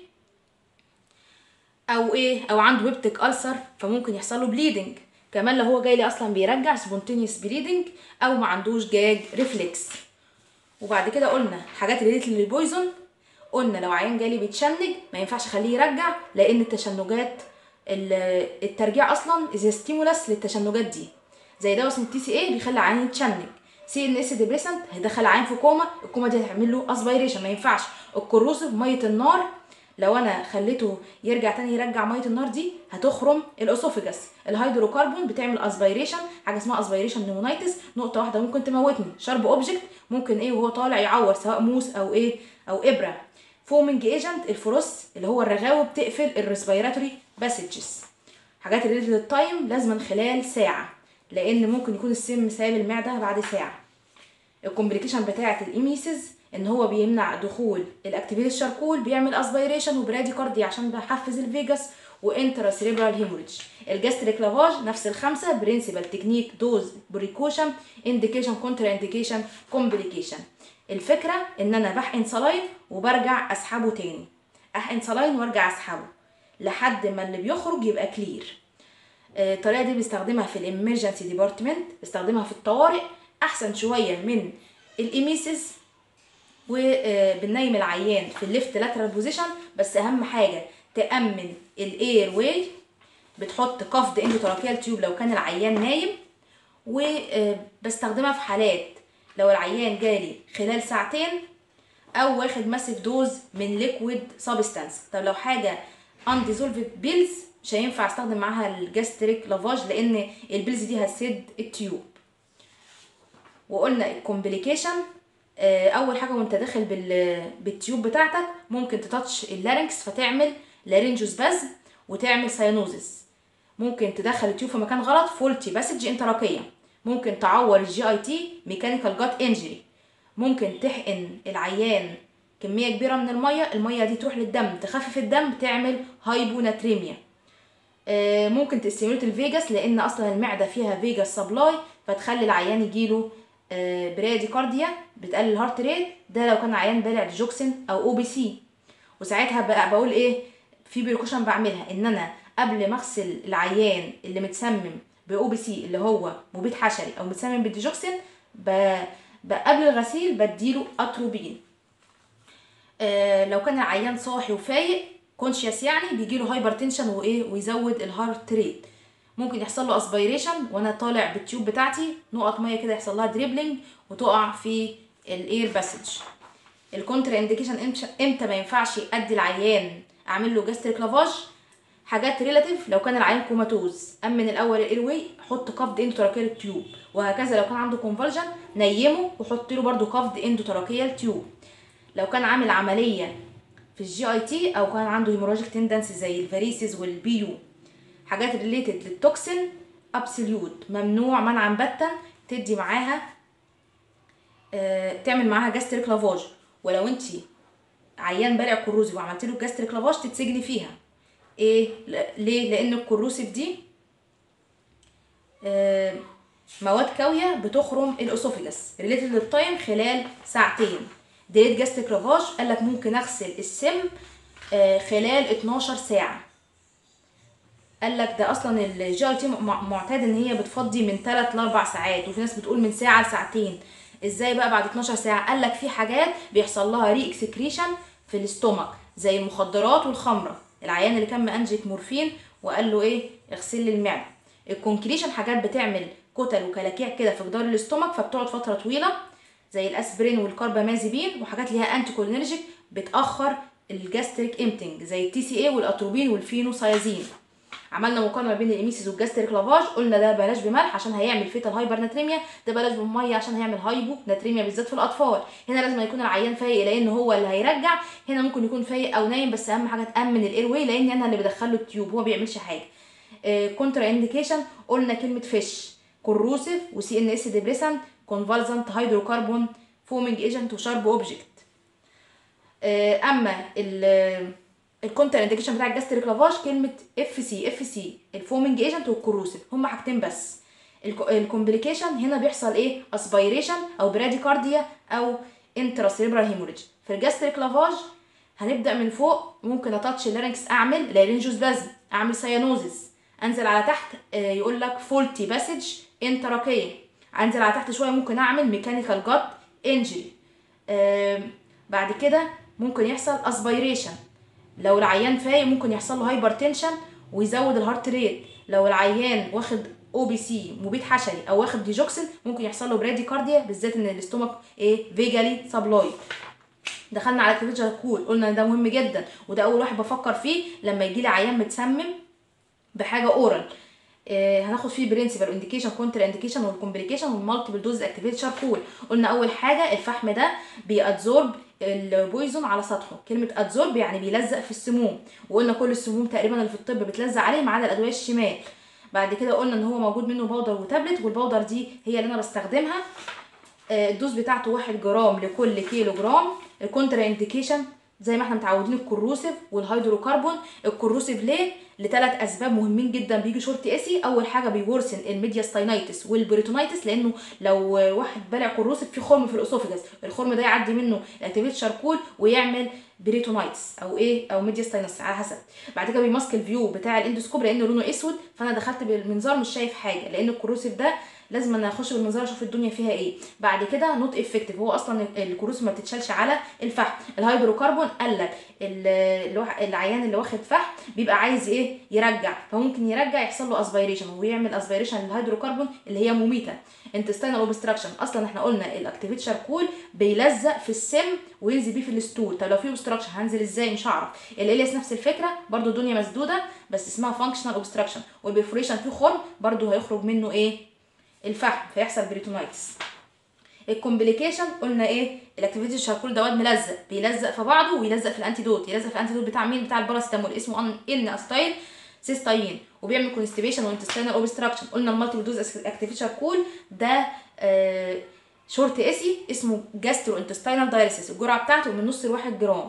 او ايه او عنده بيبتيك ألسر فممكن يحصل له بليدنج كمان لو هو جاي لي اصلا بيرجع سبونتينيوس بليدنج او ما عندوش جاج ريفلكس وبعد كده قلنا حاجات ريليت للبويزون قلنا لو عيان جالي بيتشنج ما ينفعش اخليه يرجع لان التشنجات ال- الترجيع اصلا از ستيمولاس للتشنجات دي زي دواء اسمه تي سي اي بيخلي العيان يتشنج سي ان اس ديبريسنت هيدخل العيان في كوما الكوما دي هتعمل له اسبيريشن ما ينفعش الكروسيف ميه النار لو انا خليته يرجع تاني يرجع ميه النار دي هتخرم الاسوفجس الهيدروكربون بتعمل اسبيريشن حاجه اسمها اسبيريشن نيمونايتس نقطه واحده ممكن تموتني شرب اوبجكت ممكن ايه وهو طالع يعور سواء موس او ايه او ابره فومنج ايجنت الفروس اللي هو الرغاوي بتقفل الريسبيراتوري باسجز حاجات ريليتد للتايم لازما خلال ساعه لان ممكن يكون السم سايب المعده بعد ساعه الكومبليكيشن بتاعه الايميسيز ان هو بيمنع دخول الاكتيفيت الشاركول بيعمل اسبيريشن وبرادي كاردي عشان بحفز الفيجاس وانترا سيريبرال هيموريدج الجاستريك لافاج نفس الخمسه برنسبل تكنيك دوز بريكوشن انديكيشن كونترا انديكيشن كومبليكيشن الفكره ان انا بحقن صلاين وبرجع اسحبه تاني احقن صلاين وارجع اسحبه لحد ما اللي بيخرج يبقى كلير آه، الطريقه دي بنستخدمها في الامرجنسي ديبارتمنت بنستخدمها في الطوارئ احسن شويه من الايميسيس وبننيم العيان في الليفت لاترال بوزيشن بس اهم حاجه تامن الاير واي بتحط كفض اندوتراكيال تيوب لو كان العيان نايم وبستخدمها في حالات لو العيان جالي خلال ساعتين او واخد ماسيف دوز من ليكويد سابستانس طب لو حاجه انديزولفد بيلز مش هينفع استخدم معاها الجاستريك لافاج لان البيلز دي هتسد التيوب وقلنا الكومبليكيشن اول حاجه وانت داخل بال- بالتيوب بتاعتك ممكن تتاتش اللارynx فتعمل لارنجوس باز وتعمل ساينوزس ممكن تدخل التيوب في مكان غلط فولتي باسج انتراكيه ممكن تعور الجي اي تي ميكانيكال جات انجري ممكن تحقن العيان كميه كبيره من الميه الميه دي تروح للدم تخفف الدم تعمل هايبوناتريميا آه، ممكن تستيموليت الفيجاس لان اصلا المعده فيها فيجاس سبلاي فتخلي العيان يجيله آه، براديكارديا بتقلل الهارت ريت ده لو كان عيان بالع ديجوكسين او او بي سي وساعتها بقى بقول ايه في بريكوشن بعملها ان انا قبل ما اغسل العيان اللي متسمم باو بي سي اللي هو مبيد حشري او متسمم بالديجوكسين ب... ب- قبل الغسيل بديله اتروبين آه لو كان العيان صاحي وفايق كونشيس يعني بيجيله هايبر تنشن وايه ويزود الهارت ريت ممكن يحصل له اسبيريشن وانا طالع بالتيوب بتاعتي نقط ميه كده يحصل لها دريبلينج وتقع في الاير باسج الكونتر انديكيشن امتى ما ينفعش ادي العيان اعمل له جاستريك لافاج حاجات ريلاتيف لو كان العيان كوماتوز امن الاول الاير واي حط قفض اندوتراكيال تيوب وهكذا لو كان عنده كونفالجن نيمه وحط له برده قفض اندوتراكيال تيوب لو كان عامل عمليه في الجي اي تي او كان عنده هيموراجيك تندنسي زي الفاريسيز والبي يو حاجات ريليتد للتوكسين ابسوليوت ممنوع منعا باتا تدي معاها آه، تعمل معاها جاستريك لافاج ولو انت عيان بلع كروزي وعملت له جاستريك لافاج تتسجني فيها ايه ل- ليه لان الكروسيف دي آه، مواد كاويه بتخرم الاسوفيجاس ريليتد للتايم خلال ساعتين ديت جاستريك لافاج قال لك ممكن اغسل السم آه، خلال 12 ساعه قال لك ده اصلا الجي اي تي معتاد ان هي بتفضي من 3 ل 4 ساعات وفي ناس بتقول من ساعه لساعتين ازاي بقى بعد 12 ساعه قال لك في حاجات بيحصل لها ري اكسكريشن في الاستومك زي المخدرات والخمره العيان اللي كان مانجيك مورفين وقال له ايه اغسل لي المعده الكونكريشن حاجات بتعمل كتل وكلاكيع كده في جدار الاستومك فبتقعد فتره طويله زي الاسبرين والكاربامازيبين وحاجات ليها انتي كولينرجيك بتاخر الجاستريك امتنج زي التي سي اي والاتروبين والفينوسايازين عملنا مقارنه ما بين الاميسيس والجاستريك لافاج قلنا ده بلاش بملح عشان هيعمل فيتال هايبر ناتريميا ده بلاش بميه عشان هيعمل هايبو ناتريميا بالذات في الاطفال هنا لازم يكون العيان فايق لان هو اللي هيرجع هنا ممكن يكون فايق او نايم بس اهم حاجه تامن الاير واي لان انا اللي بدخله التيوب هو ما بيعملش حاجه كونترا انديكيشن قلنا كلمه فيش كروسيف وسي ان اس ديبريسنت كونفالزنت هيدروكربون فومينج ايجنت وشارب اوبجكت آه، اما ال الكونتر انديكيشن بتاع الجاستريك لافاج كلمه اف سي اف سي الفومنج ايجنت والكروسيف هما حاجتين بس الكومبليكيشن هنا بيحصل ايه اسبيريشن او براديكارديا او انترا سيريبرال هيموريج في الجاستريك لافاج هنبدا من فوق ممكن اتاتش اللارنكس اعمل لارنجوس بازم اعمل سيانوزس انزل على تحت آه، يقول لك فولتي باسج انتراكيه انزل على تحت شويه ممكن اعمل ميكانيكال جات انجري بعد كده ممكن يحصل اسبيريشن لو العيان فايق ممكن يحصل له هايبر تنشن ويزود الهارت ريت لو العيان واخد او بي سي مبيد حشري او واخد ديجوكسين ممكن يحصل له براديكارديا بالذات ان الاستومك ايه فيجالي سبلاي دخلنا على كريتشر كول قلنا ان ده مهم جدا وده اول واحد بفكر فيه لما يجي لي عيان متسمم بحاجه اورال آه هناخد فيه برنسبل انديكيشن كونتر انديكيشن والكومبليكيشن والمالتيبل دوز اكتيفيت شاركول قلنا اول حاجه الفحم ده بيأبزورب البويزون على سطحه كلمه ادزورب يعني بيلزق في السموم وقلنا كل السموم تقريبا اللي في الطب بتلزق عليه ما عدا الادويه الشمال بعد كده قلنا ان هو موجود منه باودر وتابلت والباودر دي هي اللي انا بستخدمها آه، الدوز بتاعته واحد جرام لكل كيلو جرام الكونترا انديكيشن زي ما احنا متعودين الكروسيف والهيدروكربون الكروسيف ليه لثلاث اسباب مهمين جدا بيجي شورت اسي اول حاجه بيورثن الميدياستاينايتس والبريتونايتس لانه لو واحد بلع كروسيف في خرم في الاسوفجاس الخرم ده يعدي منه الاكتيفيت شاركول ويعمل بريتونايتس او ايه او ميدياستاينس على حسب بعد كده بيماسك الفيو بتاع الاندوسكوب لانه لونه اسود فانا دخلت بالمنظار مش شايف حاجه لان الكروسيف ده لازم انا اخش بالمنظار اشوف الدنيا فيها ايه بعد كده نوت افكتيف هو اصلا الكروسيف ما بتتشالش على الفحم الهيدروكربون قال لك ال- الواح- العيان اللي واخد فحم بيبقى عايز ايه يرجع فممكن يرجع يحصل له اسبيريشن ويعمل اسبيريشن للهيدروكربون اللي هي مميته انتستينال اوبستراكشن اصلا احنا قلنا الاكتيفيت شاركول بيلزق في السم وينزل بيه في الستول طب لو في اوبستراكشن هنزل ازاي مش هعرف الالياس نفس الفكره برضو الدنيا مسدوده بس اسمها فانكشنال اوبستراكشن والبرفوريشن فيه خرم برضو هيخرج منه ايه الفحم فيحصل بريتونايتس الكومبليكيشن قلنا ايه الاكتيفيتي الشاركول دوت ملزق بيلزق في بعضه ويلزق في الانتيدوت يلزق في الانتيدوت بتاع مين بتاع الباراستامول اسمه ان ان استايل سيستاين وبيعمل كونستيبيشن وانتستينال اوبستراكشن قلنا المالتيبل دوز اكتيفيتي شاركول ده آه شورت اسي اسمه جاسترو انتستينال دايليسيس الجرعه بتاعته من نص لواحد جرام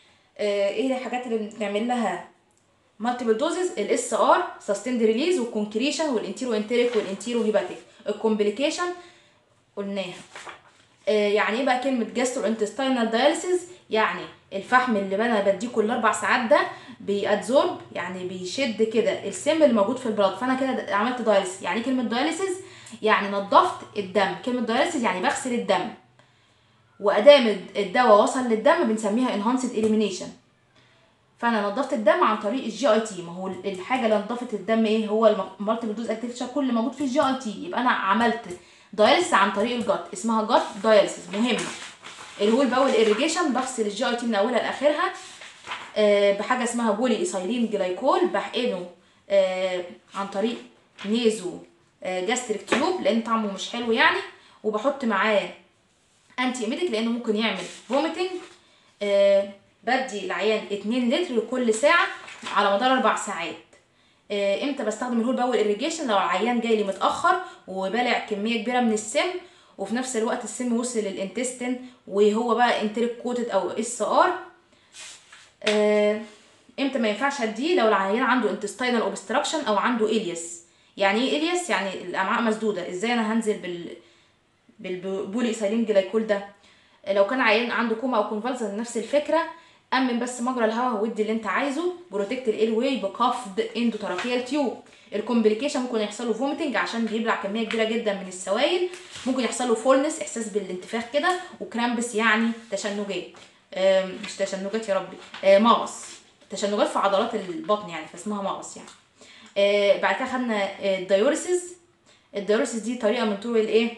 آه ايه الحاجات اللي بنعمل لها مالتيبل دوزز الاس ار سستيند ريليز والكونكريشن والانتيرو انتريك والانتيرو هيباتيك الكومبليكيشن قلناها آه يعني ايه بقى كلمه جاسترو انتستينال دايليسيس يعني الفحم اللي انا بديه كل اربع ساعات ده بيأدزورب يعني بيشد كده السم اللي موجود في البلاد فانا كده عملت دايليسيس يعني ايه كلمه دايليسيس يعني نظفت الدم كلمه دايليسيس يعني بغسل الدم وادام الدواء وصل للدم بنسميها انهانسد اليمينيشن فانا نظفت الدم عن طريق الجي اي تي ما هو الحاجه اللي نظفت الدم ايه هو المالتيبل دوز اكتيف كل اللي موجود في الجي اي تي يبقى انا عملت دايلس عن طريق الجت اسمها جت دايلسيس مهمه اللي هو الباول irrigation بغسل الجي اي تي من اولها لاخرها آه بحاجه اسمها بولي ايثايلين جلايكول بحقنه آه عن طريق نيزو آه جاستريك تيوب لان طعمه مش حلو يعني وبحط معاه انتي ايميتيك لانه ممكن يعمل فوميتنج آه بدي العيان 2 لتر لكل ساعه على مدار اربع ساعات آه امتى بستخدم الهول باول irrigation لو العيان جاي لي متاخر وبالع كميه كبيره من السم وفي نفس الوقت السم وصل للانتستين وهو بقى انتريك كوتد او اس ار آه امتى ما ينفعش اديه لو العيان عنده انتستينال اوبستراكشن او عنده الياس يعني ايه الياس يعني الامعاء مسدوده ازاي انا هنزل بال بالبولي ايثايلين جلايكول ده لو كان عيان عنده كوما او كونفالسن نفس الفكره امن بس مجرى الهواء ودي اللي انت عايزه بروتكت الاير واي بكفض اندوتراكيال تيوب الكومبليكيشن ممكن يحصل له فوميتنج عشان بيبلع كميه كبيره جدا من السوائل ممكن يحصل له فولنس احساس بالانتفاخ كده وكرامبس يعني تشنجات مش تشنجات يا ربي مغص تشنجات في عضلات البطن يعني فاسمها مغص يعني بعد كده خدنا الدايوريسيس الدايوريسيس دي طريقه من طرق الايه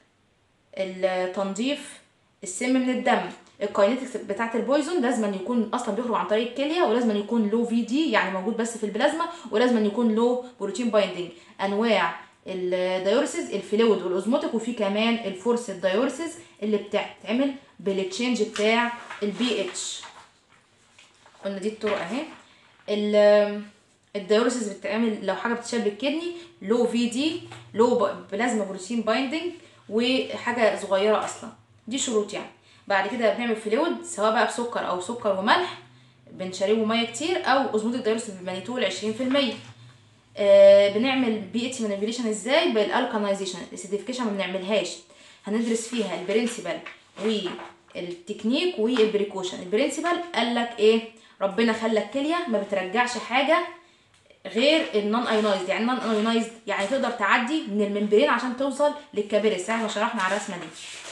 التنظيف السم من الدم الكاينيتكس بتاعه البويزون لازم يكون اصلا بيخرج عن طريق الكليه ولازم يكون لو في دي يعني موجود بس في البلازما ولازم يكون لو بروتين بايندينج انواع الدايوريسيس الفلويد والاوزموتيك وفي كمان الفورس الدايوريسيس اللي بتتعمل بالتشينج بتاع البي اتش قلنا دي الطرق اهي الدايوريسيس بتتعمل لو حاجه بتتشال بالكدني لو في دي لو بلازما بروتين بايندينج وحاجه صغيره اصلا دي شروط يعني بعد كده بنعمل فلويد سواء بقى بسكر او سكر وملح بنشربه ميه كتير او اوزموتيك دايوريسيس بالمانيتول 20% آه بنعمل بي اتش مانيبيوليشن ازاي بالالكانيزيشن الاسيديفيكيشن ما بنعملهاش هندرس فيها البرنسبل والتكنيك والبريكوشن البرنسبل قال لك ايه ربنا خلى الكليه ما بترجعش حاجه غير النون ايونايزد يعني النون ايونايزد يعني تقدر تعدي من الممبرين عشان توصل للكابيلس احنا شرحنا على الرسمه دي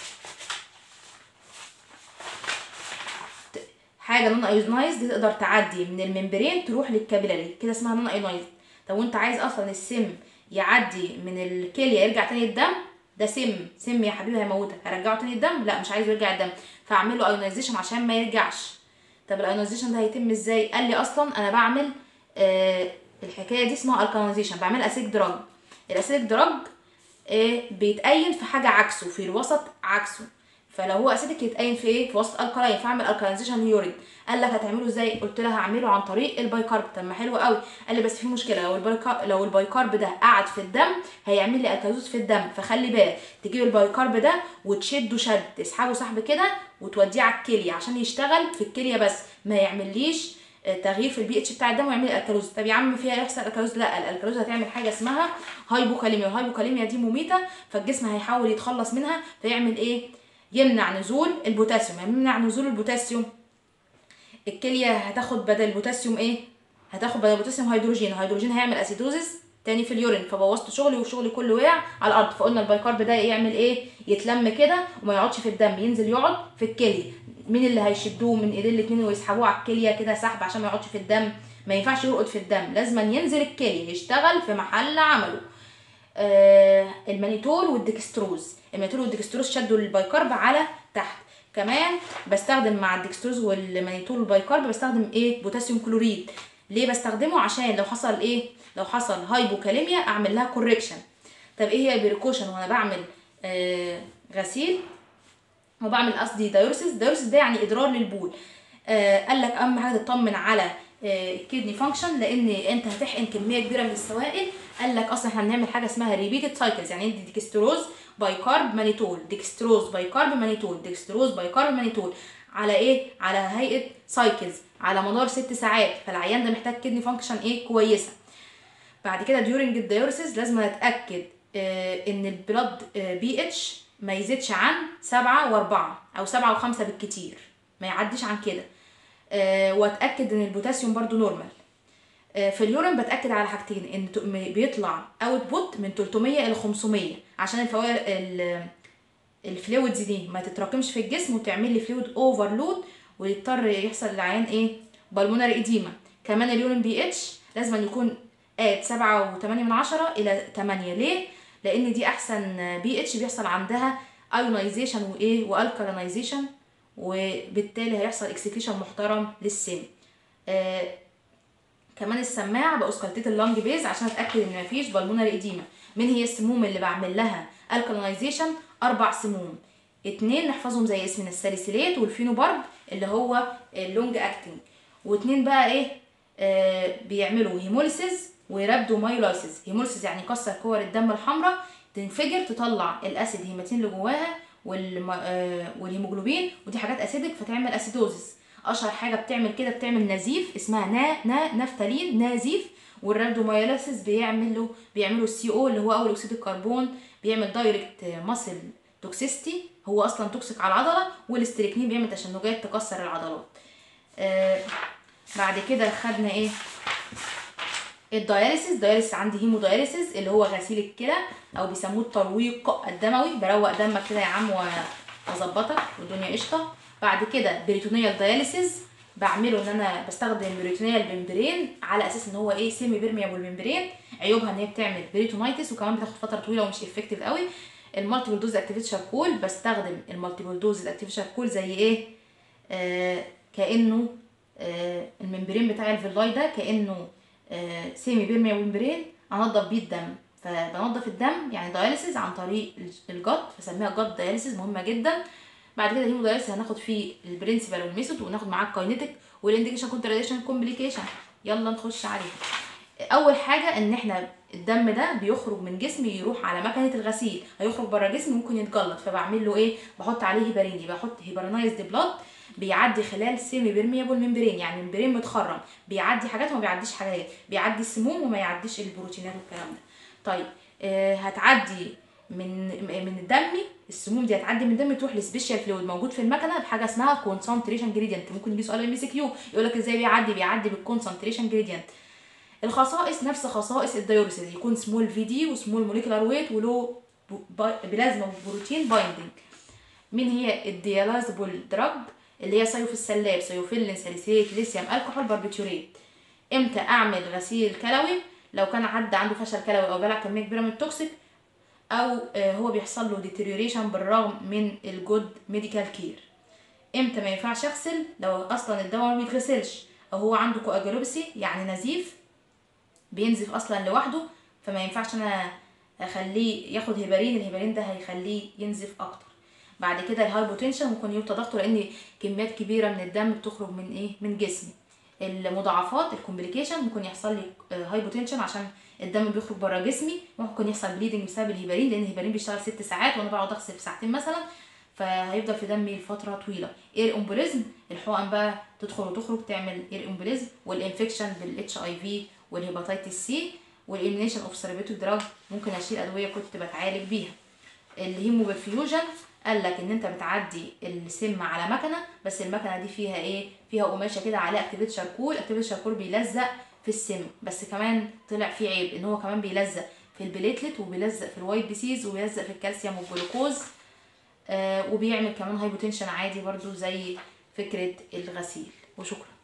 حاجه نون ايونايزد تقدر تعدي من الممبرين تروح للكابيلاري كده اسمها نون ايونايزد طب وانت عايز اصلا السم يعدي من الكليه يرجع تاني الدم ده سم سم يا حبيبي هيموتك هرجعه تاني الدم لا مش عايز يرجع الدم فاعمل له ايونايزيشن عشان ما يرجعش طب الايونايزيشن ده هيتم ازاي قال لي اصلا انا بعمل آه الحكايه دي اسمها الكالينيزيشن بعمل اسيك دراج الاسيك دراج آه بيتأين في حاجه عكسه في الوسط عكسه فلو هو اسيدك يتأين في ايه في وسط الكلاين فاعمل الكالينيزيشن يورين قال لك هتعمله ازاي قلت لها هعمله عن طريق البايكارب طب ما حلو قوي قال لي بس في مشكله لو البايكارب لو البايكارب ده قعد في الدم هيعمل لي الكالوز في الدم فخلي بالك تجيب البايكارب ده وتشده شد تسحبه سحب كده وتوديه على الكليه عشان يشتغل في الكليه بس ما يعمليش تغيير في البي اتش بتاع الدم ويعمل الكالوز طب يا عم فيها يحصل الكالوز لا الكالوز هتعمل حاجه اسمها هايبوكاليميا الهايبوكاليميا دي مميته فالجسم هيحاول يتخلص منها فيعمل ايه يمنع نزول البوتاسيوم يعني يمنع نزول البوتاسيوم الكليه هتاخد بدل البوتاسيوم ايه هتاخد بدل البوتاسيوم هيدروجين الهيدروجين هيعمل اسيدوزيس تاني في اليورين فبوظت شغلي وشغلي كله وقع على الارض فقلنا البايكارب ده يعمل ايه يتلم كده وما يقعدش في الدم ينزل يقعد في الكليه مين اللي هيشدوه من ايدين الاتنين ويسحبوه على الكليه كده سحب عشان ما يقعدش في الدم ما ينفعش يرقد في الدم لازم ينزل الكليه يشتغل في محل عمله آه المانيتول والديكستروز المانيتول والديكستروز شدوا البايكارب على تحت كمان بستخدم مع الديكستروز والمانيتول والبايكارب بستخدم ايه بوتاسيوم كلوريد ليه بستخدمه عشان لو حصل ايه لو حصل هايبوكاليميا اعمل لها كوركشن طب ايه هي البريكوشن وانا بعمل آه غسيل وبعمل قصدي دايورسيس دايورسيس ده يعني اضرار للبول آه قال لك اهم حاجه تطمن على الكدني فانكشن لان انت هتحقن كميه كبيره من السوائل قال لك اصلا احنا بنعمل حاجه اسمها ريبيتد سايكلز يعني ندي ديكستروز بايكارب مانيتول ديكستروز بايكارب مانيتول ديكستروز بايكارب مانيتول على ايه على هيئه سايكلز على مدار ست ساعات فالعيان ده محتاج كدني فانكشن ايه كويسه بعد كده ديورنج الدايوريسيس لازم اتاكد آه ان البلاد آه بي اتش ما يزيدش عن سبعة وأربعة أو سبعة وخمسة بالكتير ما يعديش عن كده آه واتأكد إن البوتاسيوم برضو نورمال آه في اليورين بتأكد على حاجتين إن ت- م- بيطلع اوت بوت من 300 إلى 500 عشان الفوائد ال- الفلويدز دي ما تتراكمش في الجسم وتعمل لي فلويد اوفرلود ويضطر يحصل للعيان ايه بالمونري اديما كمان اليورين بي اتش لازم أن يكون قاد سبعة وتمانية من عشرة إلى تمانية ليه؟ لأن دي أحسن بي اتش بيحصل عندها ايونايزيشن وإيه والكالينايزيشن وبالتالي هيحصل اكسكريشن محترم للسم آه كمان السماعه بأوسكالتيت اللانج بيز عشان اتاكد ان مفيش بالمونري اديما من هي السموم اللي بعمل لها الكالينايزيشن اربع سموم اتنين نحفظهم زي اسمنا الساليسيليت والفينوبارب اللي هو اللونج اكتنج واتنين بقى ايه آه بيعملوا هيموليسيس ورابدومايولايسيس هيموليسيس يعني يكسر كور الدم الحمراء تنفجر تطلع الاسيد هيماتين اللي جواها والم... آه والهيموجلوبين ودي حاجات اسيدك فتعمل اسيدوزيس اشهر حاجه بتعمل كده بتعمل نزيف اسمها نا نا نفتالين نازيف والرابدومايولايسيس بيعملوا بيعملوا السي او اللي هو اول اكسيد الكربون بيعمل دايركت ماسل توكسيستي هو اصلا توكسيك على العضله والاستريكنين بيعمل تشنجات تكسر العضلات آه بعد كده خدنا ايه الدياليسيس دياليسيس عندي هيمو دياليسيس اللي هو غسيل الكلى او بيسموه الترويق الدموي بروق دمك كده يا عم واظبطك والدنيا قشطه بعد كده بريتونيال دياليسيس بعمله ان انا بستخدم بريتونيال بمبرين على اساس ان هو ايه سيمي بيرميابل ممبرين عيوبها ان هي بتعمل بريتونايتس وكمان بتاخد فتره طويله ومش افكتيف قوي المالتيبل دوز اكتيفيت شاركول بستخدم المالتيبل دوز الاكتيفيت شاركول زي ايه آه كانه آه الممبرين بتاع الفيلاي ده كانه آه سيمي بيرميابل ممبرين انضف بيه الدم فبنضف الدم يعني دياليسيس عن طريق الجت فسميها جت دياليسيس مهمه جدا بعد كده الهيمو دايليسيس هناخد فيه البرنسبل والميثود وناخد معاه الكاينيتيك والانديكيشن كونتراديشن كومبليكيشن يلا نخش عليه اول حاجه ان احنا الدم ده بيخرج من جسمي يروح على مكنه الغسيل هيخرج بره جسمي ممكن يتجلط فبعمل له ايه بحط عليه هيبريني بحط هيبرنايزد بلاد بيعدي خلال سيمي بيرميبل ممبرين يعني ممبرين متخرم بيعدي حاجات وما بيعديش حاجات بيعدي السموم وما يعديش البروتينات والكلام ده طيب آه هتعدي من من الدم السموم دي هتعدي من الدم تروح لسبيشال فلويد موجود في المكنه بحاجه اسمها كونسنتريشن جريدينت ممكن يجي سؤال ام سي كيو يقول لك ازاي بيعدي بيعدي بالكونسنتريشن جريدينت الخصائص نفس خصائص الديوريسيس يكون سمول في دي وسمول موليكولار ويت ولو بلازما وبروتين بايندينج مين هي الديالازبل دراج اللي هي سيوفيلسلاب سيوفيلين ساليسيليت ليثيوم الكحول باربيتوريت امتى اعمل غسيل كلوي لو كان عدى عنده فشل كلوي او بلع كميه كبيره من التوكسيك او هو بيحصل له ديتيريوريشن بالرغم من الجود ميديكال كير امتى ما ينفعش اغسل لو اصلا الدواء ما بيتغسلش او هو عنده كواجولوبسي يعني نزيف بينزف اصلا لوحده فما ينفعش انا اخليه ياخد هيبارين الهيبارين ده هيخليه ينزف اكتر بعد كده الهايبوتنشن ممكن يوطى ضغطه لان كميات كبيره من الدم بتخرج من ايه من جسمي المضاعفات الكومبليكيشن ممكن يحصل لي هايبوتنشن عشان الدم بيخرج بره جسمي ممكن يحصل بليدنج بسبب الهيبارين لان الهيبارين بيشتغل ست ساعات وانا بقعد اغسل في ساعتين مثلا فهيفضل في دمي لفتره طويله اير امبوليزم الحقن بقى تدخل وتخرج تعمل اير امبوليزم والانفكشن بالاتش اي في والهيباتيتس سي والإليمينيشن اوف سيرابيتيك دراج ممكن اشيل ادويه كنت بتعالج بيها الهيموبرفيوجن قال لك ان انت بتعدي السم على مكنه بس المكنه دي فيها ايه فيها قماشه كده عليها اكتيفيت شاركول اكتيفيت شاركول بيلزق في السم بس كمان طلع فيه عيب ان هو كمان بيلزق في البليتلت وبيلزق في الوايت بيسيز وبيلزق في الكالسيوم والجلوكوز آه وبيعمل كمان هايبوتنشن عادي برضو زي فكره الغسيل وشكرا